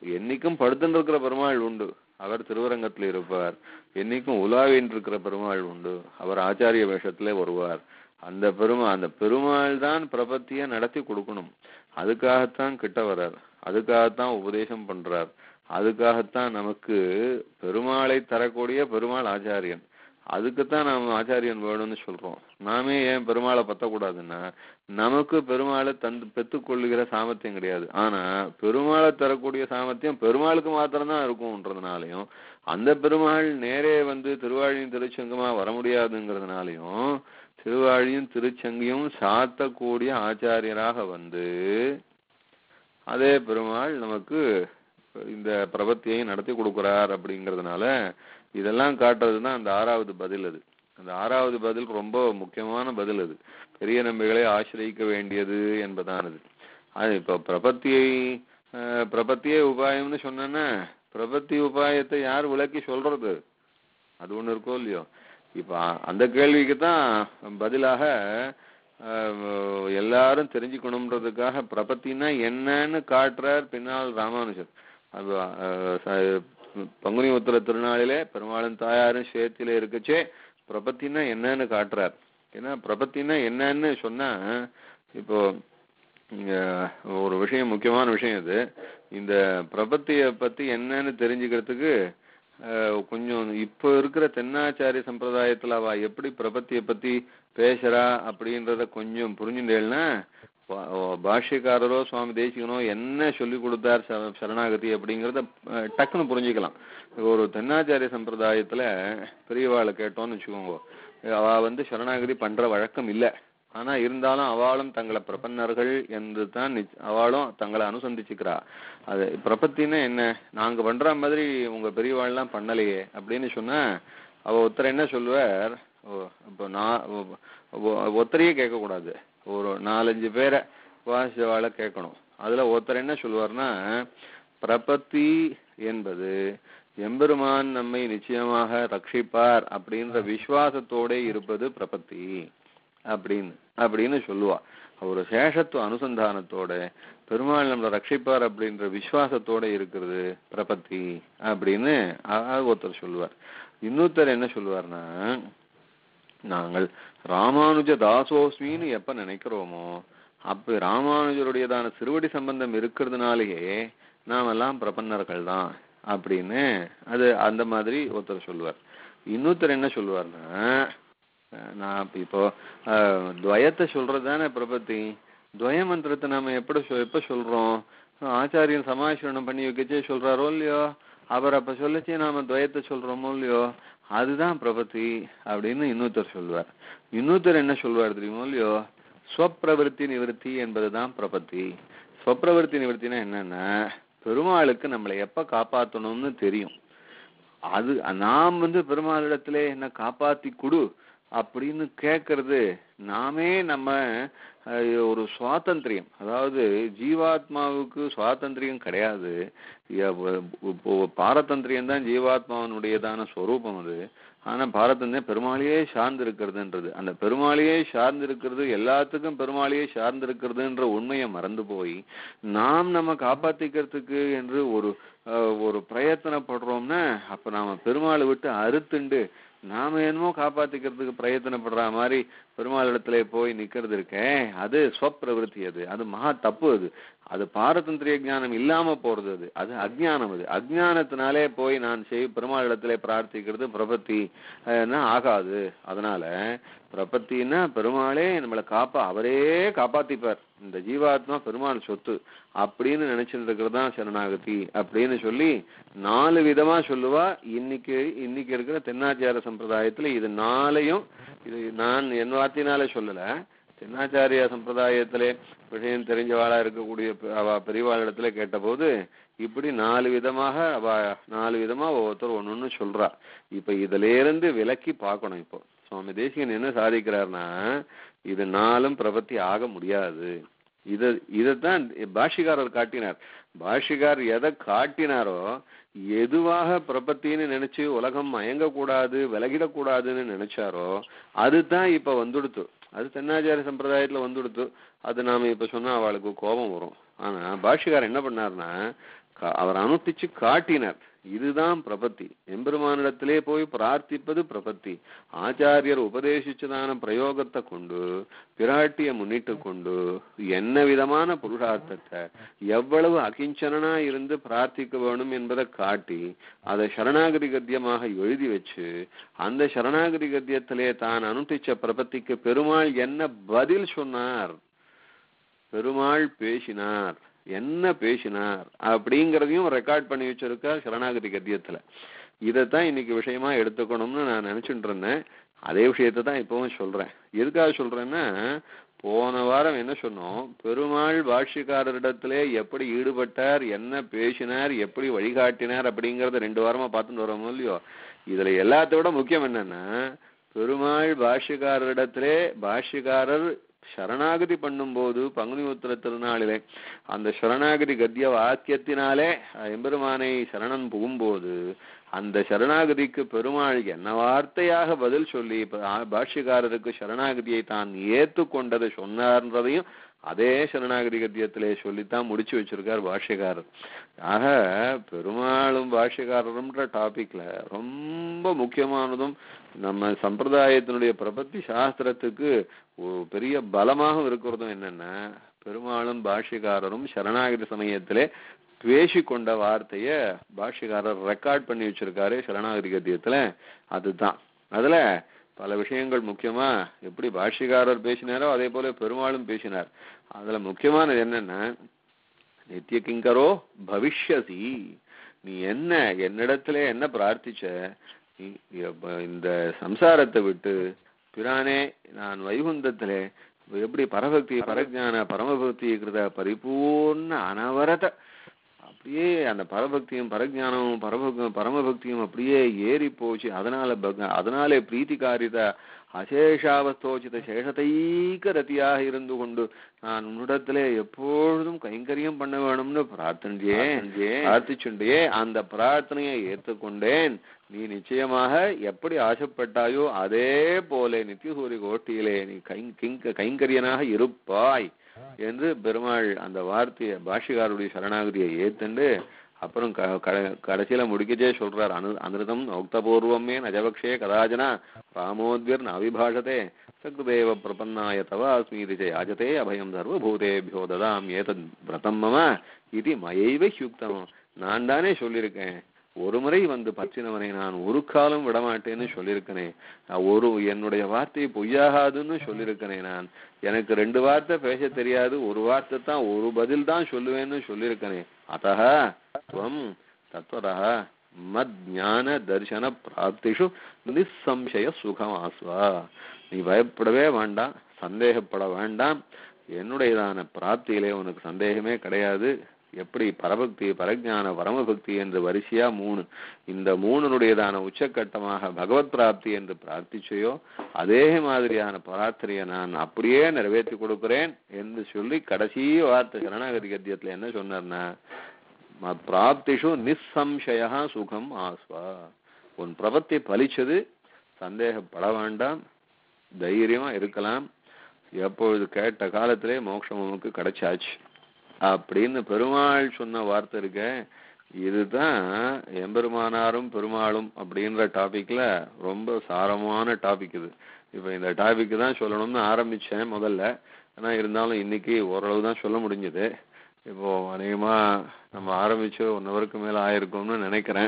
என்னைக்கும் படுத்துட்டு இருக்கிற பெருமாள் உண்டு அவர் திருவரங்கத்தில் இருப்பார் என்னைக்கும் உலாவின் இருக்கிற பெருமாள் உண்டு அவர் ஆச்சாரிய வேஷத்திலே வருவார் அந்த பெருமா அந்த பெருமாள் தான் பிரபத்திய நடத்தி கொடுக்கணும் அதுக்காகத்தான் கிட்ட வர்றார் அதுக்காகத்தான் உபதேசம் பண்றார் அதுக்காகத்தான் நமக்கு பெருமாளை தரக்கூடிய பெருமாள் ஆச்சாரியன் அதுக்குத்தான் நாம ஆச்சாரியன் வேணும்னு சொல்றோம் நாமே ஏன் பெருமாளை பத்தக்கூடாதுன்னா நமக்கு பெருமாளை தந்து பெற்றுக்கொள்ளுகிற சாமர்த்தியம் கிடையாது ஆனா பெருமாளை தரக்கூடிய சாமர்த்தியம் பெருமாளுக்கு மாத்திரம்தான் இருக்கும்ன்றதுனாலையும் அந்த பெருமாள் நேரே வந்து திருவாழியும் திருச்சங்கமா வர முடியாதுங்கிறதுனாலையும் திருவாழியும் திருச்சங்கியும் சாத்தக்கூடிய ஆச்சாரியராக வந்து அதே பெருமாள் நமக்கு இந்த பிரபத்தியை நடத்தி கொடுக்கிறார் அப்படிங்கிறதுனால இதெல்லாம் காட்டுறதுன்னா அந்த ஆறாவது பதில் அது அந்த ஆறாவது பதில் ரொம்ப முக்கியமான பதில் அது பெரிய நம்பிகளை ஆசிரியிக்க வேண்டியது என்பதான் அது அது இப்போ பிரபத்தியை அஹ், பிரபத்தியே உபாயம்னு சொன்னேன்னா பிரபத்தி உபாயத்தை யார் விளக்கி சொல்றது அது ஒண்ணு இருக்கோ இல்லையோ இப்ப அந்த கேள்விக்கு தான் பதிலாக அஹ், எல்லாரும் தெரிஞ்சுக்கணுன்றதுக்காக பிரபத்தினா என்னன்னு காட்டுறார் பின்னால் ராமானுஜர் அது அஹ், ச- பங்குனி உத்திர திருநாளிலே பெருமாளும் தாயாரும் சேத்தில இருக்கச்சே பிரபத்தினா என்னன்னு காட்டுறார் ஏன்னா பிரபத்தினா என்னன்னு சொன்னா இப்போ இங்க ஒரு விஷயம் முக்கியமான விஷயம் இது இந்த பிரபத்திய பத்தி என்னன்னு தெரிஞ்சுக்கிறதுக்கு அஹ், கொஞ்சம் இப்போ இருக்கிற தென்னாச்சாரிய சம்பிரதாயத்துல அவ எப்படி பிரபத்திய பத்தி பேசுறா அப்படின்றத கொஞ்சம் புரிஞ்சுட்டேன்னா பா- பாஷ்யக்காரரோ சுவாமி தேசிகனோ என்ன சொல்லி கொடுத்தார் ச- சரணாகதி அப்படிங்கறத அஹ், டக்குன்னு புரிஞ்சுக்கலாம் ஒரு தென்னாச்சாரிய சம்பிரதாயத்துல பெரியவாளை கேட்டோம்னு வச்சுக்கோங்க அவ வந்து சரணாகதி பண்ற வழக்கம் இல்ல ஆனா இருந்தாலும் அவளும் தங்களை பிரபன்னர்கள் என்று தான் நிச்ச- அவளும் தங்களை அனுசந்திச்சுக்கிறா அது பிரபத்தின்னா என்ன நாங்க பண்ற மாதிரி உங்க பெரியவாள்லாம் பண்ணலையே அப்படின்னு சொன்னா அவ ஒருத்தர் என்ன சொல்லுவார் ஓ, இப்போ நான் ஒ- ஒ- ஒருத்தரையே கேட்க கூடாது ஒரு நாலஞ்சு பேரை வாசிச்சவாளை கேட்கணும் அதுல ஒருத்தர் என்ன சொல்லுவார்னா பிரபத்தி என்பது எம்பெருமான் நம்மை நிச்சயமாக ரட்சிப்பார் அப்படின்ற விசுவாசத்தோட இருப்பது பிரபத்தி அப்படின்னு அப்படின்னு சொல்லுவா ஒரு சேஷத்துவ அனுசந்தானத்தோட பெருமாள் நம்மளை ரட்சிப்பார் அப்படின்ற விசுவாசத்தோட இருக்கிறது பிரபத்தி அப்படின்னு அ- அது ஒருத்தர் சொல்லுவார் இன்னொருத்தர் என்ன சொல்லுவார்னா நாங்கள் ராமானுஜ தாசோஸ்மின்னு எப்ப நினைக்கிறோமோ அப்ப ராமானுஜருடையதான திருவடி சம்பந்தம் இருக்கிறதுனாலேயே நாமெல்லாம் பிரபன்னர்கள் தான் அப்படின்னு அது அந்த மாதிரி ஒருத்தர் சொல்லுவார் இன்னொருத்தர் என்ன சொல்லுவார்னா அஹ் நான் இப்ப இப்போ அஹ், துவயத்தை சொல்றது தானே பிரபத்தி துவய மந்திரத்தை நாம எப்படி சொ- எப்ப சொல்றோம் ஆச்சாரியன் சமாசரணம் பண்ணி வைக்கச்சே சொல்றாரோ இல்லையோ அவர் அப்ப சொல்லச்சே நாம துவயத்தை சொல்றோமோ இல்லையோ அதுதான் பிரபத்தி அப்படின்னு இன்னொருத்தர் சொல்லுவார் இன்னொருத்தர் என்ன சொல்லுவார் தெரியுமோ இல்லையோ ஸ்வப்பிரவருத்தி நிவர்த்தி என்பதுதான் பிரபத்தி ஸ்வப்பிரவருத்தி நிவர்த்தினா என்னன்னா பெருமாளுக்கு நம்மளை எப்ப காப்பாத்தணும்னு தெரியும் அது நாம் வந்து பெருமாளிடத்துல என்ன காப்பாத்தி கொடு அப்படின்னு கேட்கறது நாமே நம்ம அஹ், ஒரு சுவாதந்திரியம் அதாவது ஜீவாத்மாவுக்கு சுவாதந்திரியம் கிடையாது எவ்- இப்போ பாரதந்திரியம் தான் ஜீவாத்மாவனுடையதான ஸ்வரூபம் அது ஆனா பாரதந்திரியம் பெருமாளையே சார்ந்து இருக்கிறதுன்றது அந்த பெருமாளையே சார்ந்து இருக்கிறது எல்லாத்துக்கும் பெருமாளையே சார்ந்து இருக்கிறதுன்ற உண்மையை மறந்து போய் நாம் நம்ம காப்பாத்திக்கிறதுக்கு என்று ஒரு அஹ், ஒரு பிரயத்தனப்படுறோம்னா அப்ப நாம பெருமாளை விட்டு அறுத்துண்டு நாம என்னமோ காப்பாத்திக்கிறதுக்கு பிரயத்தனப்படுற மாதிரி பெருமாள் இடத்துல போய் நிக்கிறது இருக்கே அது ஸ்வப்பிரவருத்தி அது அது மகா தப்பு அது அது பாரதந்திரிய ஞானம் இல்லாம போறது அது அது அஜ்ஞானம் அது அஜ்ஞானத்தினாலே போய் நான் செய் பெருமாள் இடத்துல பிரார்த்திக்கிறது பிரபத்தி அஹ்னா ஆகாது அதனால பிரபத்தின்னா பெருமாளே நம்மளை காப்பா அவரே காப்பாத்திப்பார் இந்த ஜீவாத்மா பெருமாள் சொத்து அப்படின்னு நினைச்சிட்டு இருக்கிறது தான் சரணாகதி அப்படின்னு சொல்லி நாலு விதமா சொல்லுவா இன்னைக்கு இன்னைக்கு இருக்கிற தென்னாச்சார சம்பிரதாயத்துல இது நாளையும் இது நான் என் வார்த்தையினாலே சொல்லல தென்னாச்சாரிய சம்பிரதாயத்திலே விஷயம் தெரிஞ்சவாளா இருக்கக்கூடிய பெ- அவ பெரியவாளிடத்துல கேட்டபோது இப்படி நாலு விதமாக அவ நாலு விதமா ஒவ்வொருத்தர் ஒண்ணு சொல்றா இப்ப இதுல இருந்து விலக்கி பார்க்கணும் இப்போ சுவாமி தேசிகன் என்ன சாதிக்கிறார்னா இது நாளும் பிரபத்தி ஆக முடியாது இத இதைத்தான் பாஷிகாரர் காட்டினார் பாஷிகார் எதை காட்டினாரோ எதுவாக பிரபத்தின்னு நினைச்சு உலகம் மயங்கக்கூடாது விலகிடக்கூடாதுன்னு நினைச்சாரோ அதுதான் இப்ப வந்துடுத்து அது தென்னாச்சாரிய சம்பிரதாயத்துல வந்துடுத்து அது நாம இப்ப சொன்னா அவளுக்கு கோபம் வரும் ஆனா பாஷிகார் என்ன பண்ணாருன்னா கா- அவர் அனுஷ்டிச்சு காட்டினார் இதுதான் பிரபத்தி எம்பெருமானிடத்திலே போய் பிரார்த்திப்பது பிரபத்தி ஆச்சாரியர் உபதேசிச்சதான பிரயோகத்தை கொண்டு பிராட்டிய முன்னிட்டு கொண்டு என்ன விதமான புருஷார்த்தத்தை எவ்வளவு அகிஞ்சனா இருந்து பிரார்த்திக்க வேணும் என்பதை காட்டி அதை சரணாகதி கத்தியமாக எழுதி வச்சு அந்த சரணாகதி கத்தியத்திலே தான் அனுஷ்டிச்ச பிரபத்திக்கு பெருமாள் என்ன பதில் சொன்னார் பெருமாள் பேசினார் என்ன பேசினார் அப்படிங்கறதையும் ரெக்கார்ட் பண்ணி வச்சிருக்கார் சரணாகதி கத்தியத்துல இதைத்தான் இன்னைக்கு விஷயமா எடுத்துக்கணும்னு நான் நினைச்சுட்டு இருந்தேன் அதே விஷயத்தை தான் இப்பவும் சொல்றேன் எதுக்காக சொல்றேன்னா போன வாரம் என்ன சொன்னோம் பெருமாள் பாஷ்யக்காரரிடத்திலே எப்படி ஈடுபட்டார் என்ன பேசினார் எப்படி வழிகாட்டினார் அப்படிங்கறத ரெண்டு வாரமா பார்த்துட்டு வரோமோ இல்லையோ இதுல எல்லாத்த விட முக்கியம் என்னன்னா பெருமாள் பாஷ்யக்காரரிடத்திலே பாஷ்யக்காரர் சரணாகதி பண்ணும்போது பங்குனி உத்திர திருநாளிலே அந்த சரணாகதி கத்திய வாக்கியத்தினாலே அஹ், எம்பெருமானை சரணன் புகும்போது அந்த சரணாகதிக்கு பெருமாள் என்ன வார்த்தையாக பதில் சொல்லி இப்ப ஆ- பாஷ்யக்காரருக்கு சரணாகதியை தான் ஏத்துக்கொண்டதை சொன்னார்ன்றதையும் அதே சரணாகதி கத்தியத்திலே சொல்லித்தான் முடிச்சு வச்சிருக்கார் பாஷ்யக்காரர் ஆக பெருமாளும் பாஷ்யக்காரரும்ன்ற டாபிக்ல ரொம்ப முக்கியமானதும் நம்ம சம்பிரதாயத்தினுடைய பிரபத்தி சாஸ்திரத்துக்கு ஒரு பெரிய பலமாக இருக்கிறதும் என்னன்னா பெருமாளும் பாஷ்யக்காரரும் சரணாகதி சமயத்திலே பேசிக்கொண்ட வார்த்தைய பாஷ்யக்காரர் ரெக்கார்ட் பண்ணி வச்சிருக்காரு சரணாகதி கத்தியத்துல அதுதான் அதுல பல விஷயங்கள் முக்கியமா எப்படி பாஷ்யக்காரர் பேசினாரோ அதே போல பெருமாளும் பேசினார் அதுல முக்கியமானது என்னன்னா நித்திய கிங்கரோ பவிஷ்யசி நீ என்ன என்னிடத்துல என்ன பிரார்த்திச்ச நீ எப்ப இந்த சம்சாரத்தை விட்டு பிரானே நான் வைகுந்தத்திலே எப்படி பரபக்தி பரஜான பரமபக்தி கிருத பரிபூர்ண அனவரத அப்படியே அந்த பரபக்தியும் பரஜானமும் பரப பரமபக்தியும் அப்படியே ஏறி போச்சு அதனால பக- அதனாலே பிரீத்திகாரித அசேஷாவஸ்தோச்சித சேஷதைக்க ரதியாக இருந்து கொண்டு நான் உன்னிடத்திலே எப்பொழுதும் கைங்கரியம் பண்ண வேணும்னு பிரார்த்தனையே பிரார்த்திச்சுண்டே அந்த பிரார்த்தனையை ஏற்றுக்கொண்டேன் நீ நிச்சயமாக எப்படி ஆசைப்பட்டாயோ அதே போல நித்தியசூரி கோஷ்டியிலே நீ கை கிங்க- கைங்கரியனாக இருப்பாய் என்று பெருமாள் அந்த வார்த்தையை பாஷ்யக்காரருடைய சரணாகதியை ஏத்துண்டு அப்புறம் க- க- கடைசியில முடிக்கச்சே சொல்றார் அனு அனிருதம் உக்தபூர்வமே நஜபக்ஷே கதாஜனா ராமோத்விர் அவிபாஷதே சக்ருதேவ பிரபன்னாய தவ அஸ்மீதி ச யாஜதே அபயம் சர்வபூதேபியோ ததாம் ஏதத் விரதம் மம இது மயைவ ஹியுக்தம் நான் தானே சொல்லியிருக்கேன் ஒரு முறை வந்து பற்றினவனை நான் ஒரு காலம் விடமாட்டேன்னு சொல்லியிருக்கனே நான் ஒரு என்னுடைய வார்த்தை பொய்யாகாதுன்னு சொல்லியிருக்கனே நான் எனக்கு ரெண்டு வார்த்தை பேச தெரியாது ஒரு வார்த்தை தான் ஒரு பதில் தான் சொல்லுவேன்னு சொல்லியிருக்கனே அத்தः துவம் தத்வதः மத் ஞான தர்சன பிராப்திஷு நிசம்சய சுகம் ஆஸ்வா நீ பயப்படவே வேண்டாம் சந்தேகப்பட வேண்டாம் என்னுடையதான பிராப்தியிலே உனக்கு சந்தேகமே கிடையாது எப்படி பரபக்தி பரஜான பரமபக்தி என்று வரிசையா மூணு இந்த மூணுனுடையதான உச்சக்கட்டமாக பகவத் பிராப்தி என்று பிரார்த்திச்சையோ அதே மாதிரியான பிரார்த்தனையை நான் அப்படியே நிறைவேற்றி கொடுக்கிறேன் என்று சொல்லி கடைசி வார்த்தை சரணாகதி கத்தியத்துல என்ன சொன்னார்னா ம- பிராப்திஷு நிசம்சயா சுகம் ஆஸ்வா உன் பிரபத்தி பலிச்சது சந்தேகப்பட வேண்டாம் தைரியமா இருக்கலாம் எப்பொழுது கேட்ட காலத்திலே மோட்சம் உனக்கு கிடைச்சாச்சு அப்படின்னு பெருமாள் சொன்ன வார்த்தை இருக்க இதுதான் எம்பெருமானாரும் பெருமாளும் அப்படின்ற டாபிக்ல ரொம்ப சாரமான டாபிக் இது இப்ப இந்த டாபிக் தான் சொல்லணும்னு ஆரம்பிச்சேன் முதல்ல ஆனா இருந்தாலும் இன்னைக்கு ஓரளவு தான் சொல்ல முடிஞ்சது இப்போ அநேகமா நம்ம ஆரம்பிச்சு ஒன் ஹவருக்கு மேல ஆயிருக்கும்னு நினைக்கிறேன்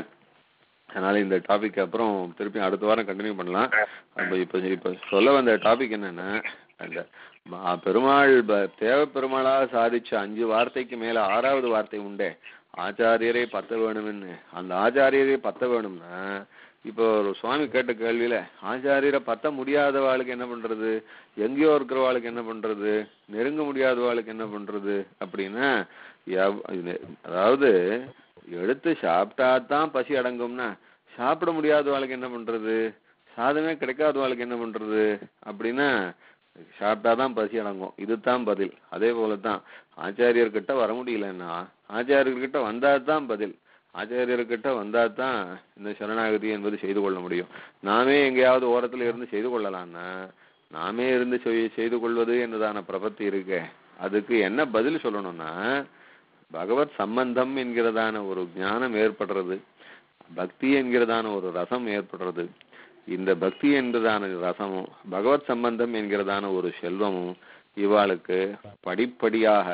அதனால இந்த டாபிக் அப்புறம் திருப்பி அடுத்த வாரம் கண்டினியூ பண்ணலாம் அப்ப இப்ப இப்ப சொல்ல வந்த டாபிக் என்னன்னா அந்த ம- பெருமாள் ப- தேவ பெருமாளாக சாதிச்ச அஞ்சு வார்த்தைக்கு மேல ஆறாவது வார்த்தை உண்டே ஆச்சாரியரை பத்த வேணும்னு அந்த ஆச்சாரியரை பத்த வேணும்னா இப்போ ஒரு சுவாமி கேட்ட கேள்வியில ஆச்சாரியரை பத்த முடியாதவாளுக்கு என்ன பண்றது எங்கேயோ இருக்கிறவாளுக்கு என்ன பண்றது நெருங்க முடியாதவாளுக்கு என்ன பண்றது அப்படின்னா எவ்- இது- அதாவது எடுத்து சாப்பிட்டா தான் பசி அடங்கும்னா சாப்பிட முடியாதவாளுக்கு என்ன பண்றது சாதமே கிடைக்காதவாளுக்கு என்ன பண்றது அப்படின்னா சாப்பிட்டாதான் பசி அடங்கும் இதுதான் பதில் அதே போலதான் ஆச்சாரியர்கிட்ட வர முடியலன்னா ஆச்சாரியர்கிட்ட வந்தா தான் பதில் ஆச்சாரியர்கிட்ட வந்தா தான் இந்த சரணாகதி என்பது செய்து கொள்ள முடியும் நாமே எங்கேயாவது ஓரத்துல இருந்து செய்து கொள்ளலாம்னா நாமே இருந்து செய்- செய்து கொள்வது என்றதான பிரபத்தி இருக்கே அதுக்கு என்ன பதில் சொல்லணும்னா பகவத் சம்பந்தம் என்கிறதான ஒரு ஞானம் ஏற்படுறது பக்தி என்கிறதான ஒரு ரசம் ஏற்படுறது இந்த பக்தி என்பதான ரசமும் பகவத் சம்பந்தம் என்கிறதான ஒரு செல்வமும் இவாளுக்கு படிப்படியாக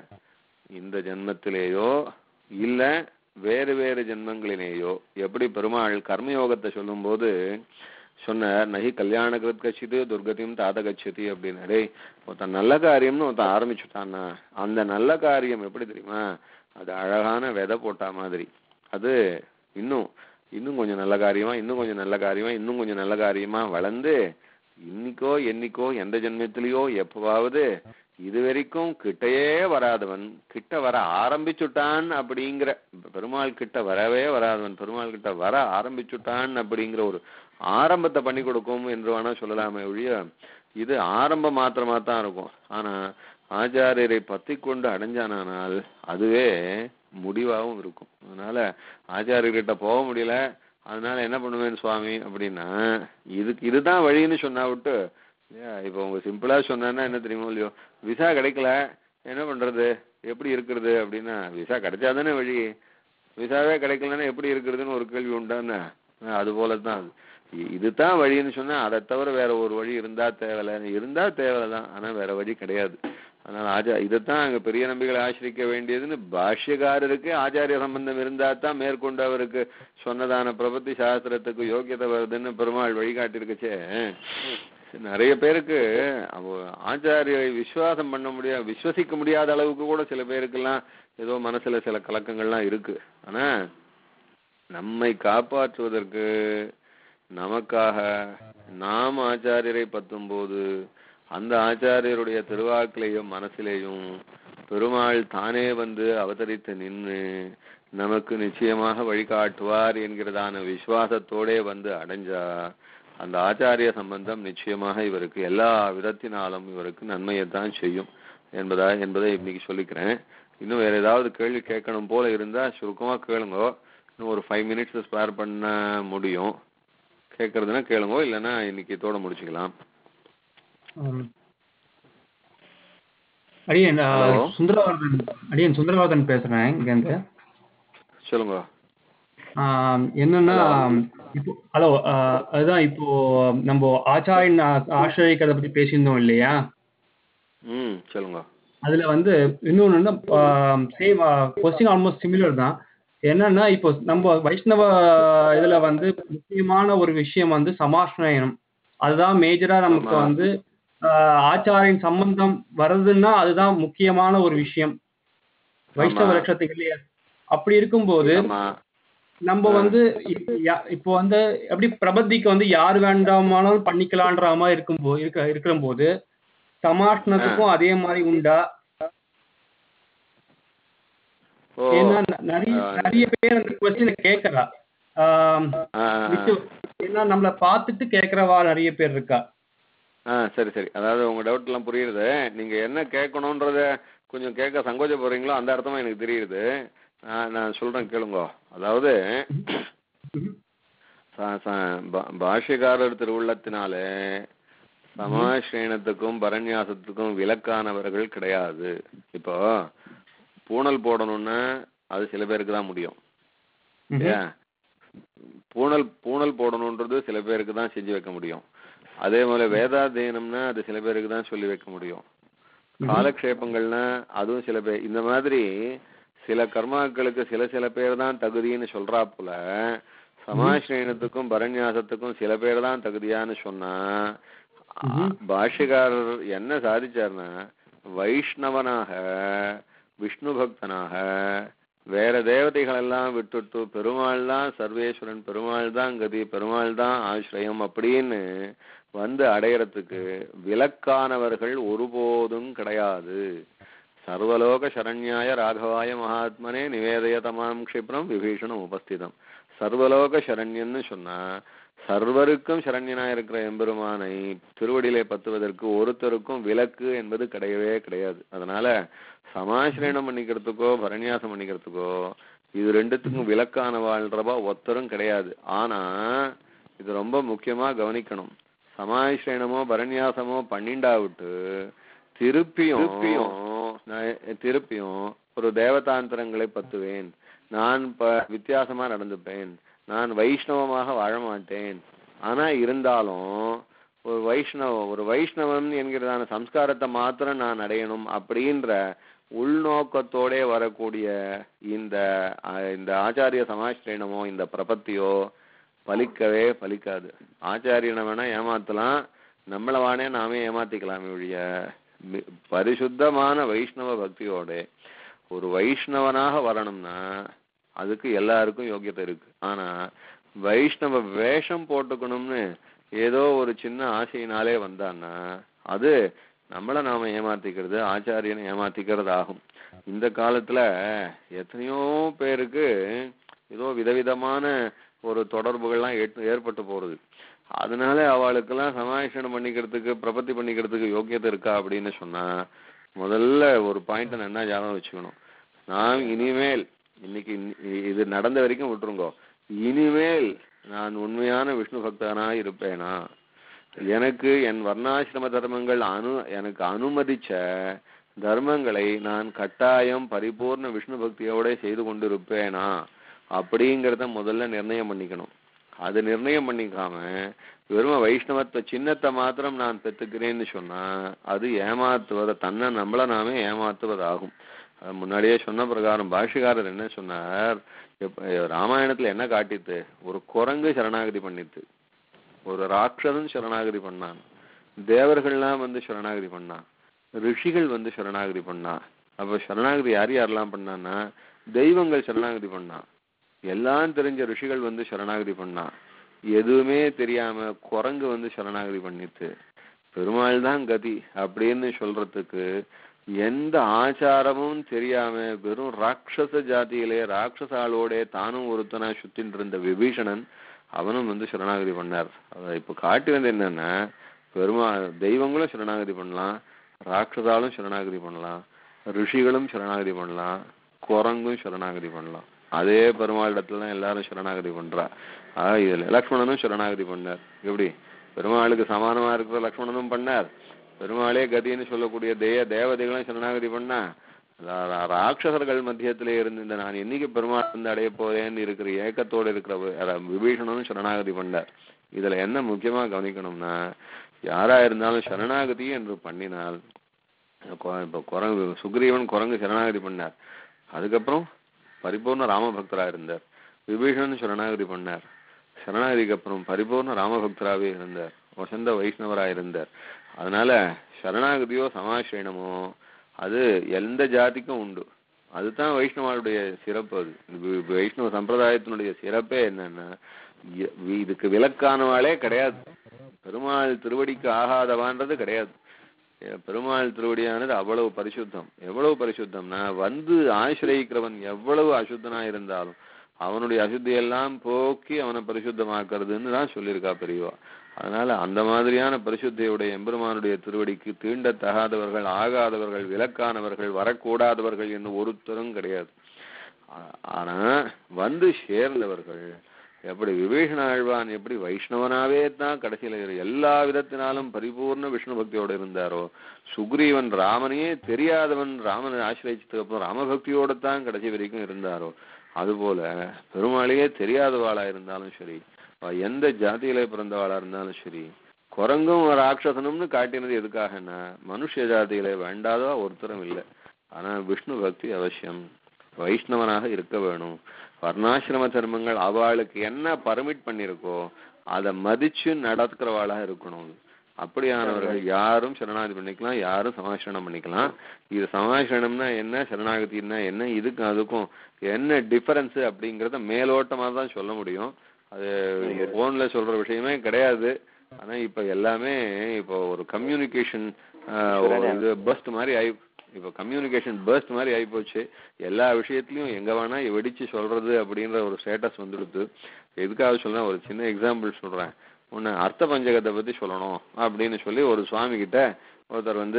இந்த ஜென்மத்திலேயோ இல்ல வேறு வேறு ஜென்மங்களிலேயோ எப்படி பெருமாள் கர்மயோகத்தை சொல்லும்போது சொன்னார் நகி கல்யாண கிருத் கட்சிது துர்கதியும் தாத கட்சதி அப்படின்னு டேய் ஒருத்தன் நல்ல காரியம்னு ஒருத்தன் ஆரம்பிச்சுட்டான்னா அந்த நல்ல காரியம் எப்படி தெரியுமா அது அழகான விதை போட்டா மாதிரி அது இன்னும் இன்னும் கொஞ்சம் நல்ல காரியமா இன்னும் கொஞ்சம் நல்ல காரியமா இன்னும் கொஞ்சம் நல்ல காரியமா வளர்ந்து இன்னைக்கோ என்னைக்கோ எந்த ஜென்மத்திலேயோ எப்பவாவது இது வரைக்கும் கிட்டயே வராதவன் கிட்ட வர ஆரம்பிச்சுட்டான் அப்படிங்கிற பெருமாள் கிட்ட வரவே வராதவன் பெருமாள் கிட்ட வர ஆரம்பிச்சுட்டான் அப்படிங்கிற ஒரு ஆரம்பத்தை பண்ணி கொடுக்கும் என்று வேணா சொல்லலாமே ஒழிய இது ஆரம்பம் மாத்திரமா தான் இருக்கும் ஆனா ஆச்சாரியரை பத்தி கொண்டு அடைஞ்சானால் அதுவே முடிவாகவும் இருக்கும் அதனால ஆச்சாரியர்கிட்ட போக முடியல அதனால என்ன பண்ணுவேன் சுவாமி அப்படின்னா இதுக்கு இதுதான் வழின்னு சொன்னா விட்டு ஏன் இப்போ உங்க சிம்பிளா சொன்னா என்ன தெரியுமோ இல்லையோ விசா கிடைக்கல என்ன பண்றது எப்படி இருக்கிறது அப்படின்னா விசா கிடைச்சாதானே வழி விசாவே கிடைக்கலன்னா எப்படி இருக்கிறதுன்னு ஒரு கேள்வி உண்டான்னு அது போல தான் இ- இதுதான் வழின்னு சொன்னா அதை தவிர வேற ஒரு வழி இருந்தா தேவையில்ல இருந்தா தேவையில்ல தான் ஆனா வேற வழி கிடையாது அதனால ஆச்சா இதைத்தான் அங்க பெரிய நம்பிகளை ஆசிரிக்க வேண்டியதுன்னு பாஷ்யக்காரருக்கு ஆச்சாரிய சம்பந்தம் இருந்தா தான் மேற்கொண்டு அவருக்கு சொன்னதான பிரபத்தி சாஸ்திரத்துக்கு யோக்கியதை வருதுன்னு பெருமாள் வழிகாட்டிருக்கச்சே நிறைய பேருக்கு அவ- ஆச்சாரியரை விசுவாசம் பண்ண முடியாது விசுவசிக்க முடியாத அளவுக்கு கூட சில பேருக்கெல்லாம் ஏதோ மனசுல சில கலக்கங்கள்லாம் இருக்கு ஆனா நம்மை காப்பாற்றுவதற்கு நமக்காக நாம் ஆச்சாரியரை பத்தும்போது அந்த ஆச்சாரியருடைய திருவாக்கிலையும் மனசிலேயும் பெருமாள் தானே வந்து அவதரித்து நின்று நமக்கு நிச்சயமாக வழிகாட்டுவார் என்கிறதான விசுவாசத்தோடே வந்து அடைஞ்சா அந்த ஆச்சாரிய சம்பந்தம் நிச்சயமாக இவருக்கு எல்லா விதத்தினாலும் இவருக்கு நன்மையைத்தான் செய்யும் என்பதா என்பதை இன்னைக்கு சொல்லிக்கிறேன் இன்னும் வேற ஏதாவது கேள்வி கேட்கணும் போல இருந்தா சுருக்கமா கேளுங்க இன்னும் ஒரு ஃபைவ் மினிட்ஸ் ஸ்பேர் பண்ண முடியும் கேட்கறதுன்னா கேளுங்க இல்லைன்னா இன்னைக்கு இதோட முடிச்சுக்கலாம் ஆம். அடியேன் ஆ, Hello. சுந்தரவர்தன் அடியேன் சுந்தரவர்தன் பேசுறேன் இங்கேருந்து சொல்லுங்க ஆம், என்னன்னா இப்போ ஹலோ அதுதான் இப்போ நம்ம ஆச்சாரியன் ஆ- ஆசிரியக்கிறத பத்தி பேசியிருந்தோம் இல்லையா ம் சொல்லுங்க அதுல வந்து இன்னொன்னு சேம் கொஸ்டின் ஆல்மோஸ்ட் சிமிலர் தான் என்னன்னா இப்போ நம்ம வைஷ்ணவ இதுல வந்து முக்கியமான ஒரு விஷயம் வந்து சமாஷ்ணயனம் அதுதான் மேஜரா நமக்கு ஆமா. வந்து ஆஹ், ஆச்சாரியின் சம்பந்தம் வருதுன்னா அதுதான் முக்கியமான ஒரு விஷயம் வைஷ்ணவ ஆமா. லட்சத்துக்கு இல்லையா அப்படி இருக்கும்போது ஆமா நம்ம வந்து இப்ப யா- இப்போ வந்து எப்படி பிரபத்திக்கு வந்து யார் வேண்டாமானாலும் பண்ணிக்கலான்ற மாதிரி இருக்கும்போது இருக்க இருக்கிற போது சமாஷ்ணத்துக்கும் அதே மாதிரி உண்டா ஓ ஏன்னா ந- நிறைய ஆ. நிறைய பேர் அந்த கொஸ்டினை கேட்கறா ஆம், ஆ, விட்டு ஏன்னா நம்மள பார்த்துட்டு கேட்கறவா நிறைய பேர் இருக்கா ஆ சரி சரி அதாவது உங்க டவுட் எல்லாம் புரியுது நீங்க என்ன கேட்கணுன்றத கொஞ்சம் கேட்க சங்கோச்சப்படுறீங்களோ அந்த அர்த்தமா எனக்கு தெரியுது நான் நான் சொல்றேன் கேளுங்க அதாவது ச- ச- பா- பாஷ்யக்காரர் திருவுள்ளத்தினாலே சமாஸ்ரீனத்துக்கும் பரநியாசத்துக்கும் விலக்கானவர்கள் கிடையாது இப்போ பூணல் போடணும்னா அது சில பேருக்கு தான் முடியும் ஏன் பூணல் பூணல் போடணுன்றது சில பேருக்கு தான் செஞ்சு வைக்க முடியும் அதே போல வேதாத்தியனம்னா அது சில பேருக்கு தான் சொல்லி வைக்க முடியும் காலக்ஷேபங்கள்னா அதுவும் சில பேர் இந்த மாதிரி சில கர்மாக்களுக்கு சில சில பேர் தான் தகுதின்னு சொல்றாப்புல சமாஸ்ரீனத்துக்கும் பரநியாசத்துக்கும் சில பேர் தான் தகுதியான்னு சொன்னா பாஷ்யக்காரர் என்ன சாதிச்சார்னா வைஷ்ணவனாக விஷ்ணு பக்தனாக வேற தேவதைகள் எல்லாம் விட்டுட்டு பெருமாள் தான் சர்வேஸ்வரன் பெருமாள் தான் கதி பெருமாள் தான் ஆசிரியம் அப்படின்னு வந்து அடையறதுக்கு விலக்கானவர்கள் ஒருபோதும் கிடையாது சர்வலோக சரண்யாய ராகவாய மகாத்மனே நிவேதய தமாம் க்ஷிப்ரம் விபீஷணம் உபஸ்திதம் சர்வலோக சரண்யன்னு சொன்னா சர்வருக்கும் சரண்யனா இருக்கிற எம்பெருமானை திருவடியிலே பத்துவதற்கு ஒருத்தருக்கும் விலக்கு என்பது கிடையவே கிடையாது அதனால சமாசிரணம் பண்ணிக்கிறதுக்கோ பரநியாசம் பண்ணிக்கிறதுக்கோ இது ரெண்டுத்துக்கும் விலக்கான வாழ்றவா ஒருத்தரும் கிடையாது ஆனா இது ரொம்ப முக்கியமா கவனிக்கணும் சமாசிரணமோ பரநியாசமோ பண்ணிண்டா விட்டு திருப்பியும் நான் திருப்பியும் ஒரு தேவதாந்திரங்களை பத்துவேன் நான் ப வித்தியாசமா நடந்துப்பேன் நான் வைஷ்ணவமாக வாழ மாட்டேன் ஆனா இருந்தாலும் ஒரு வைஷ்ணவ ஒரு வைஷ்ணவன் என்கிறதான சம்ஸ்காரத்தை மாத்திரம் நான் அடையணும் அப்படின்ற உள்நோக்கத்தோடே வரக்கூடிய இந்த அஹ், இந்த ஆச்சாரிய சமாஷ்டிரணமோ இந்த பிரபத்தியோ பலிக்கவே பலிக்காது ஆச்சாரியனை வேணா ஏமாத்தலாம் நம்மள வானே நாமே ஏமாத்திக்கலாமே ஒழிய மி- பரிசுத்தமான வைஷ்ணவ பக்தியோட ஒரு வைஷ்ணவனாக வரணும்னா அதுக்கு எல்லாருக்கும் யோக்கியத்தை இருக்கு ஆனா வைஷ்ணவ வேஷம் போட்டுக்கணும்னு ஏதோ ஒரு சின்ன ஆசையினாலே வந்தான்னா அது நம்மள நாம ஏமாத்திக்கிறது ஆச்சாரியனை ஏமாத்திக்கிறது ஆகும் இந்த காலத்துல எத்தனையோ பேருக்கு ஏதோ விதவிதமான ஒரு தொடர்புகள்லாம் ஏற்ப- ஏற்பட்டு போறது அதனால அவளுக்கெல்லாம் சமாஷணம் பண்ணிக்கிறதுக்கு பிரபத்தி பண்ணிக்கிறதுக்கு யோக்கியத்தை இருக்கா அப்படின்னு சொன்னா முதல்ல ஒரு பாயிண்ட் நான் என்ன ஞாபகம் வச்சுக்கணும் நான் இனிமேல் இன்னைக்கு இ- இது நடந்த வரைக்கும் விட்டுருங்கோ இனிமேல் நான் உண்மையான விஷ்ணு பக்தனா இருப்பேனா எனக்கு என் வர்ணாசிரம தர்மங்கள் அனு எனக்கு அனுமதிச்ச தர்மங்களை நான் கட்டாயம் பரிபூர்ண விஷ்ணு பக்தியோட செய்து கொண்டிருப்பேனா அப்படிங்கிறத முதல்ல நிர்ணயம் பண்ணிக்கணும் அது நிர்ணயம் பண்ணிக்காம வெறும் வைஷ்ணவத்தை சின்னத்தை மாத்திரம் நான் பெற்றுக்கிறேன்னு சொன்னா அது ஏமாத்துவத தன்னை நம்மள நாமே ஏமாத்துவதாகும் அது முன்னாடியே சொன்ன பிரகாரம் பாஷிகாரர் என்ன சொன்னார் எப்ப- ராமாயணத்துல என்ன காட்டித்து ஒரு குரங்கு சரணாகதி பண்ணித்து ஒரு ராட்சதன் சரணாகதி பண்ணான் தேவர்கள்லாம் வந்து சரணாகதி பண்ணான் ரிஷிகள் வந்து சரணாகதி பண்ணா அப்ப சரணாகதி யார் யாரெல்லாம் பண்ணான்னா தெய்வங்கள் சரணாகதி பண்ணா எல்லாம் தெரிஞ்ச ரிஷிகள் வந்து சரணாகதி பண்ணா எதுவுமே தெரியாம குரங்கு வந்து சரணாகதி பண்ணித்து பெருமாள் தான் கதி அப்படின்னு சொல்றதுக்கு எந்த ஆச்சாரமும் தெரியாம வெறும் ராட்சச ஜாதியிலே ராட்சச ஆளோட தானும் ஒருத்தனா சுத்தின்னு இருந்த விபீஷணன் அவனும் வந்து சரணாகதி பண்ணார் அத இப்ப காட்டி வந்து என்னன்னா பெருமா தெய்வங்களும் சரணாகதி பண்ணலாம் ராட்சசாலும் சரணாகதி பண்ணலாம் ரிஷிகளும் சரணாகதி பண்ணலாம் குரங்கும் சரணாகதி பண்ணலாம் அதே பெருமாளிடத்துல எல்லாரும் சரணாகதி பண்றா ஆஹ் இதுல லக்ஷ்மணனும் சரணாகதி பண்ணார் எப்படி பெருமாளுக்கு சமானமா இருக்கிற லக்ஷ்மணனும் பண்ணார் பெருமாளே கதின்னு சொல்லக்கூடிய தேய தேவதைகளும் சரணாகதி பண்ணா ரா- ரா- ராட்சசர்கள் மத்தியத்திலே இருந்து இந்த நான் என்னைக்கு பெருமாள் வந்து அடைய போறேன்னு இருக்கிற ஏக்கத்தோட இருக்கிற வி- அத விபீஷணனும் சரணாகதி பண்ணார் இதுல என்ன முக்கியமா கவனிக்கணும்னா யாரா இருந்தாலும் சரணாகதி என்று பண்ணினால் கொ- இப்ப குரங்கு சுக்ரீவன் குரங்கு சரணாகதி பண்ணார் அதுக்கப்புறம் பரிபூர்ண ராமபக்தரா இருந்தார் விபீஷணன் சரணாகதி பண்ணார் சரணாகதிக்கு அப்புறம் பரிபூர்ண ராமபக்தராவே இருந்தார் வசந்த வைஷ்ணவரா இருந்தார் அதனால சரணாகதியோ சமாசிரணமோ அது எந்த ஜாதிக்கும் உண்டு அதுதான் வைஷ்ணவாளுடைய சிறப்பு அது வி- வைஷ்ணவ சம்பிரதாயத்தினுடைய சிறப்பே என்னன்னா இ- இதுக்கு விலக்கானவாளே கிடையாது பெருமாள் திருவடிக்கு ஆகாதவான்றது கிடையாது எ- பெருமாள் திருவடியானது அவ்வளவு பரிசுத்தம் எவ்வளவு பரிசுத்தம்னா வந்து ஆசிரயிக்கிறவன் எவ்வளவு அசுத்தனா இருந்தாலும் அவனுடைய அசுத்தியெல்லாம் போக்கி அவனை பரிசுத்தமாக்குறதுன்னு தான் சொல்லியிருக்கா பெரியவா அதனால அந்த மாதிரியான பரிசுத்தியுடைய எம்பெருமானுடைய திருவடிக்கு தீண்டத்தகாதவர்கள் ஆகாதவர்கள் விலக்கானவர்கள் வரக்கூடாதவர்கள் என்று ஒருத்தரும் கிடையாது ஆ- ஆனா வந்து சேர்ந்தவர்கள் எப்படி விபீஷண ஆழ்வான் எப்படி வைஷ்ணவனாவே தான் கடைசியில இரு- எல்லா விதத்தினாலும் பரிபூர்ண விஷ்ணு பக்தியோட இருந்தாரோ சுக்ரீவன் ராமனையே தெரியாதவன் ராமனை ஆசிரியச்சதுக்கு அப்புறம் ராமபக்தியோட தான் கடைசி வரைக்கும் இருந்தாரோ அதுபோல பெருமாளையே தெரியாதவாளா இருந்தாலும் சரி அவ எந்த ஜாதியில பிறந்தவாளா இருந்தாலும் சரி குரங்கும் ராட்சசனும்னு காட்டினது எதுக்காகன்னா மனுஷ ஜாதியில வேண்டாதவா ஒருத்தரும் இல்லை ஆனா விஷ்ணு பக்தி அவசியம் வைஷ்ணவனாக இருக்க வேணும் வர்ணாசிரம தர்மங்கள் அவளுக்கு என்ன பர்மிட் பண்ணிருக்கோ அதை மதிச்சு நடக்கிறவாளா இருக்கணும் அப்படியானவர்கள் யாரும் சரணாகதி பண்ணிக்கலாம் யாரும் சமாசிரணம் பண்ணிக்கலாம் இது சமாசிரணம்னா என்ன சரணாகதினா என்ன இதுக்கும் அதுக்கும் என்ன டிஃபரன்ஸ் அப்படிங்கறத மேலோட்டமா தான் சொல்ல முடியும் அது போன்ல சொல்ற விஷயமே கிடையாது ஆனா இப்ப எல்லாமே இப்போ ஒரு கம்யூனிகேஷன் இது பஸ்ட் மாதிரி ஆயி இப்போ கம்யூனிகேஷன் பர்ஸ்ட் மாதிரி ஆயிப்போச்சு எல்லா விஷயத்துலயும் எங்க வேணா வெடிச்சு சொல்றது அப்படின்ற ஒரு ஸ்டேட்டஸ் வந்துடுது எதுக்காக சொல்றேன் ஒரு சின்ன எக்ஸாம்பிள் சொல்றேன் ஒன்னு அர்த்த பஞ்சகத்தை பத்தி சொல்லணும் அப்படின்னு சொல்லி ஒரு சுவாமி கிட்ட ஒருத்தர் வந்து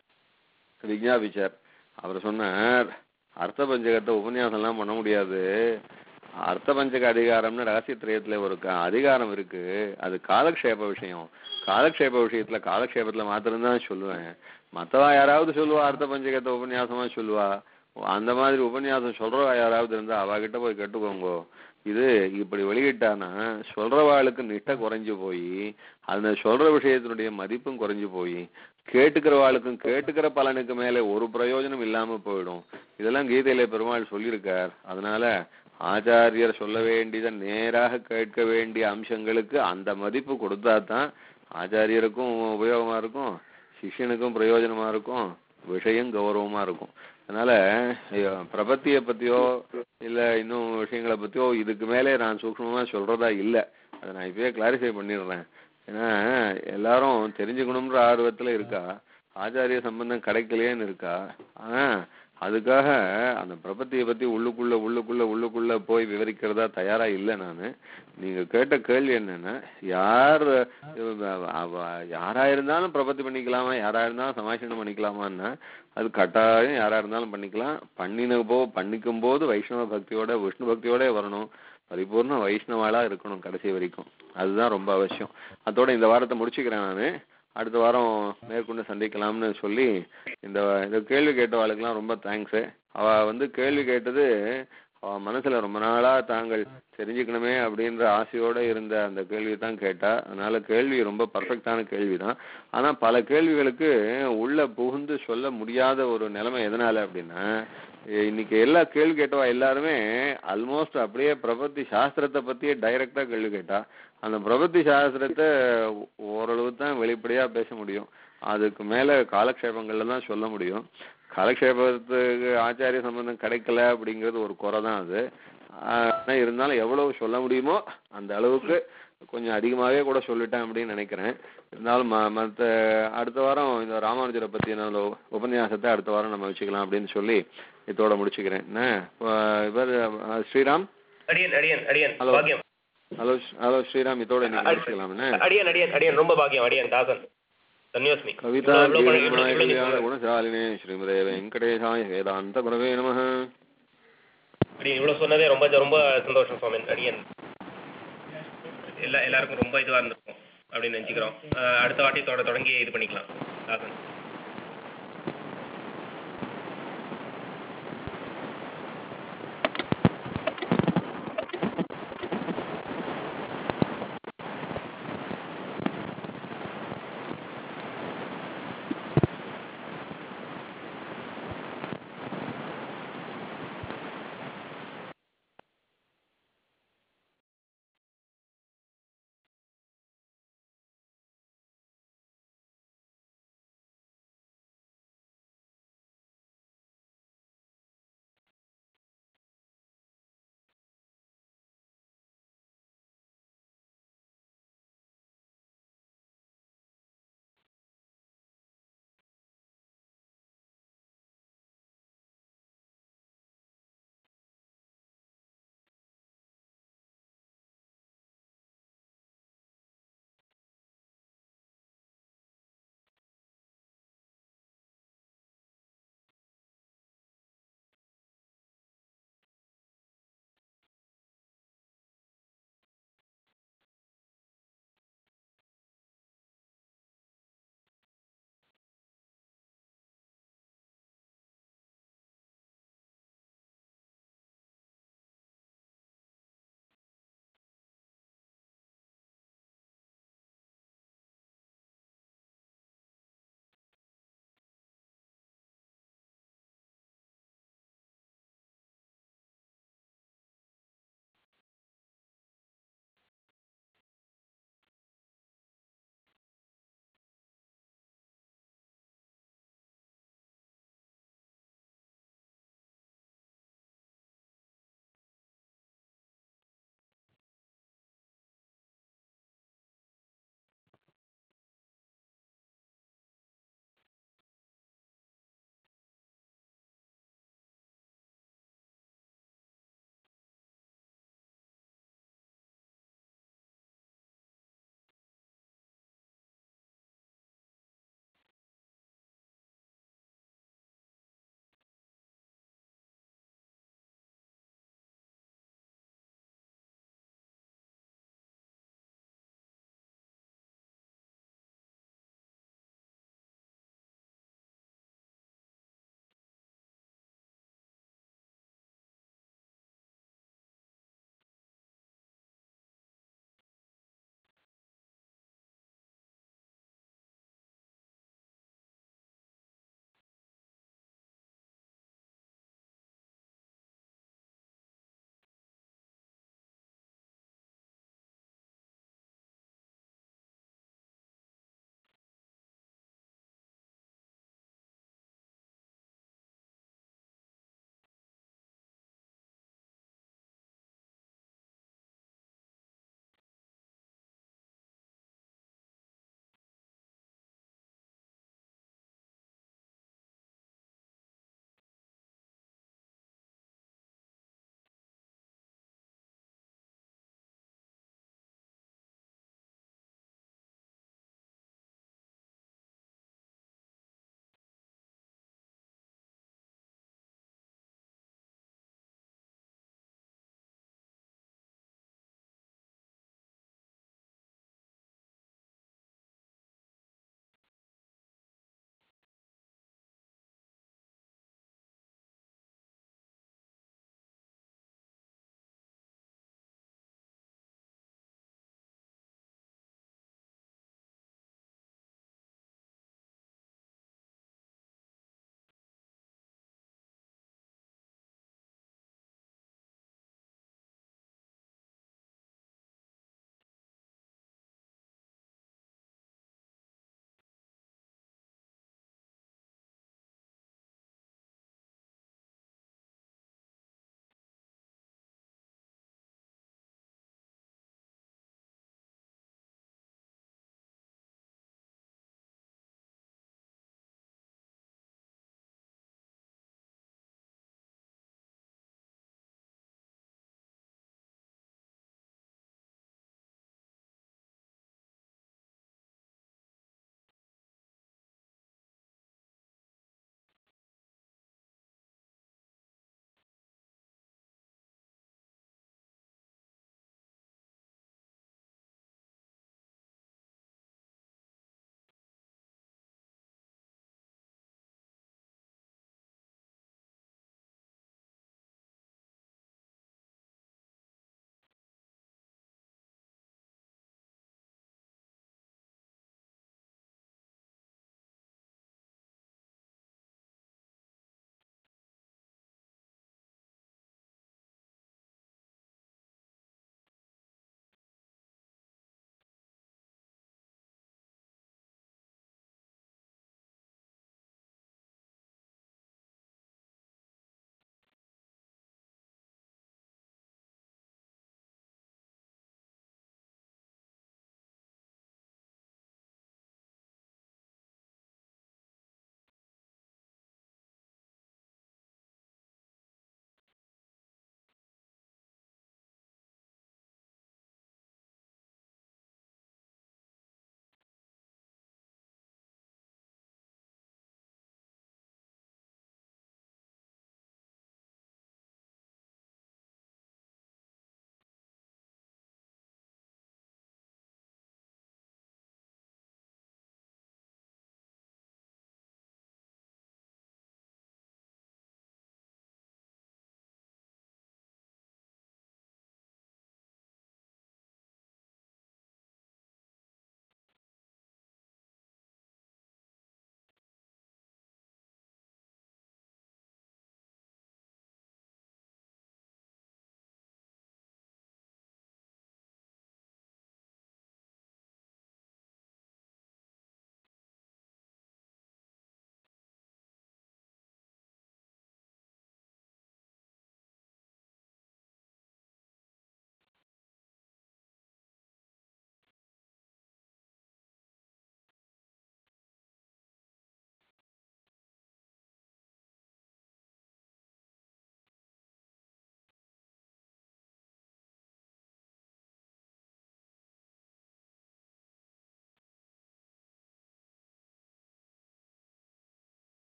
விஜாபிச்சார் அவர் சொன்னார் அர்த்த பஞ்சகத்தை உபன்யாசம் எல்லாம் பண்ண முடியாது அர்த்த பஞ்சக அதிகாரம்னு ரகசியத்திரயத்துல ஒரு க- அதிகாரம் இருக்கு அது காலக்ஷேப விஷயம் காலக்ஷேப விஷயத்துல காலக்ஷேபத்துல மாத்திரம்தான் சொல்லுவேன் மத்தவா யாராவது சொல்லுவா அர்த்த பஞ்சகத்தை உபன்யாசமா சொல்லுவா அந்த மாதிரி உபன்யாசம் சொல்றவா யாராவது இருந்தா அவகிட்ட போய் கேட்டுக்கோங்க இது இப்படி வெளியிட்டானா சொல்றவாளுக்கு நிஷ்டை குறைஞ்சு போய் அந்த சொல்ற விஷயத்தினுடைய மதிப்பும் குறைஞ்சு போய் கேட்டுக்கிறவாளுக்கும் கேட்டுக்கிற பலனுக்கு மேல ஒரு பிரயோஜனம் இல்லாம போயிடும் இதெல்லாம் கீதையில பெருமாள் சொல்லியிருக்கார் அதனால ஆச்சாரியர் சொல்ல வேண்டியதை நேராக கேட்க வேண்டிய அம்சங்களுக்கு அந்த மதிப்பு கொடுத்தா தான் ஆச்சாரியருக்கும் உபயோகமா இருக்கும் சிஷ்யனுக்கும் பிரயோஜனமா இருக்கும் விஷயம் கௌரவமா இருக்கும் அதனால ஐயோ, பிரபத்தியை பத்தியோ இல்ல இன்னும் விஷயங்களை பத்தியோ இதுக்கு மேலே நான் சூக்ஷ்மமா சொல்றதா இல்ல அதை நான் இப்பயே கிளாரிஃபை பண்ணிடுறேன் ஏன்னா எல்லாரும் தெரிஞ்சுக்கணும்ன்ற ஆர்வத்துல இருக்கா ஆச்சாரிய சம்பந்தம் கிடைக்கலையேன்னு இருக்கா ஆனா அதுக்காக அந்த பிரபத்தியை பத்தி உள்ளுக்குள்ள உள்ளுக்குள்ள உள்ளுக்குள்ள போய் விவரிக்கிறதா தயாரா இல்லை நானு நீங்க கேட்ட கேள்வி என்னன்னா யார் அவ- அவ- யாரா இருந்தாலும் பிரபத்தி பண்ணிக்கலாமா யாரா இருந்தாலும் சமாஷணம் பண்ணிக்கலாமான்னா அது கட்டாயம் யாரா இருந்தாலும் பண்ணிக்கலாம் பண்ணின போ பண்ணிக்கும் போது வைஷ்ணவ பக்தியோட விஷ்ணு பக்தியோட வரணும் பரிபூர்ண வைஷ்ணவாளா இருக்கணும் கடைசி வரைக்கும் அதுதான் ரொம்ப அவசியம் அதோட இந்த வாரத்தை முடிச்சுக்கிறேன் நானு அடுத்த வாரம் மேற்கொண்டு சந்திக்கலாம்னு சொல்லி இந்த இந்த கேள்வி கேட்டவாளுக்கெல்லாம் ரொம்ப தேங்க்ஸு அவ வந்து கேள்வி கேட்டது அவ மனசுல ரொம்ப நாளா தாங்கள் தெரிஞ்சுக்கணுமே அப்படின்ற ஆசையோட இருந்த அந்த கேள்வி தான் கேட்டா அதனால கேள்வி ரொம்ப பர்ஃபெக்டான கேள்வி தான் ஆனா பல கேள்விகளுக்கு உள்ள புகுந்து சொல்ல முடியாத ஒரு நிலைமை எதனால அப்படின்னா இ- இன்னைக்கு எல்லா கேள்வி கேட்டவா எல்லாருமே ஆல்மோஸ்ட் அப்படியே பிரபத்தி சாஸ்திரத்தை பத்தியே டைரக்டா கேள்வி கேட்டா அந்த பிரபத்தி சாஸ்திரத்தை ஓ- ஓரளவு தான் வெளிப்படையா பேச முடியும் அதுக்கு மேல காலக்ஷேபங்கள்ல தான் சொல்ல முடியும் காலக்ஷேபத்துக்கு ஆச்சாரிய சம்பந்தம் கிடைக்கல அப்படிங்கிறது ஒரு குறை தான் அது ஆனா இருந்தாலும் எவ்வளவு சொல்ல முடியுமோ அந்த அளவுக்கு கொஞ்சம் அதிகமாவே கூட சொல்லிட்டேன் அப்படின்னு நினைக்கிறேன் இருந்தாலும் ம- மத்த அடுத்த வாரம் இந்த ராமானுஜரை பத்தின ஒரு உபன்யாசத்தை அடுத்த வாரம் நம்ம வச்சுக்கலாம் அப்படின்னு சொல்லி இதோட முடிச்சுக்கிறேன் என்ன அஹ் இவர் அஹ், ஸ்ரீராம் அடியன் அடியன் அடியன் Hello. பாக்கியம் ஹலோ ஹலோ ஸ்ரீராம் இதோட இன்னைக்கு முடிச்சுக்கலாம் என்ன அடியன் அடியன் அடியன் ரொம்ப பாக்கியம் அடியன் தாசன் தன்யோஸ்மி கவிதா இவ்வளவு- இவ்வளவு பணி- இவ்வளவு- இவ்வளவு கல்யாண குணசாலினே ஸ்ரீமதே வெங்கடேசாய வேதாந்த குரவே நம அடியன் இவ்வளவு சொன்னதே ரொம்ப ரொம்ப சந்தோஷம் சுவாமி அடியன் எல்லா எல்லாருக்கும் ரொம்ப இதுவா இருந்திருக்கும் அப்படின்னு நினைச்சுக்கிறோம் அஹ் அடுத்த வாட்டி தொட தொடங்கி இது பண்ணிக்கலாம் தாசன்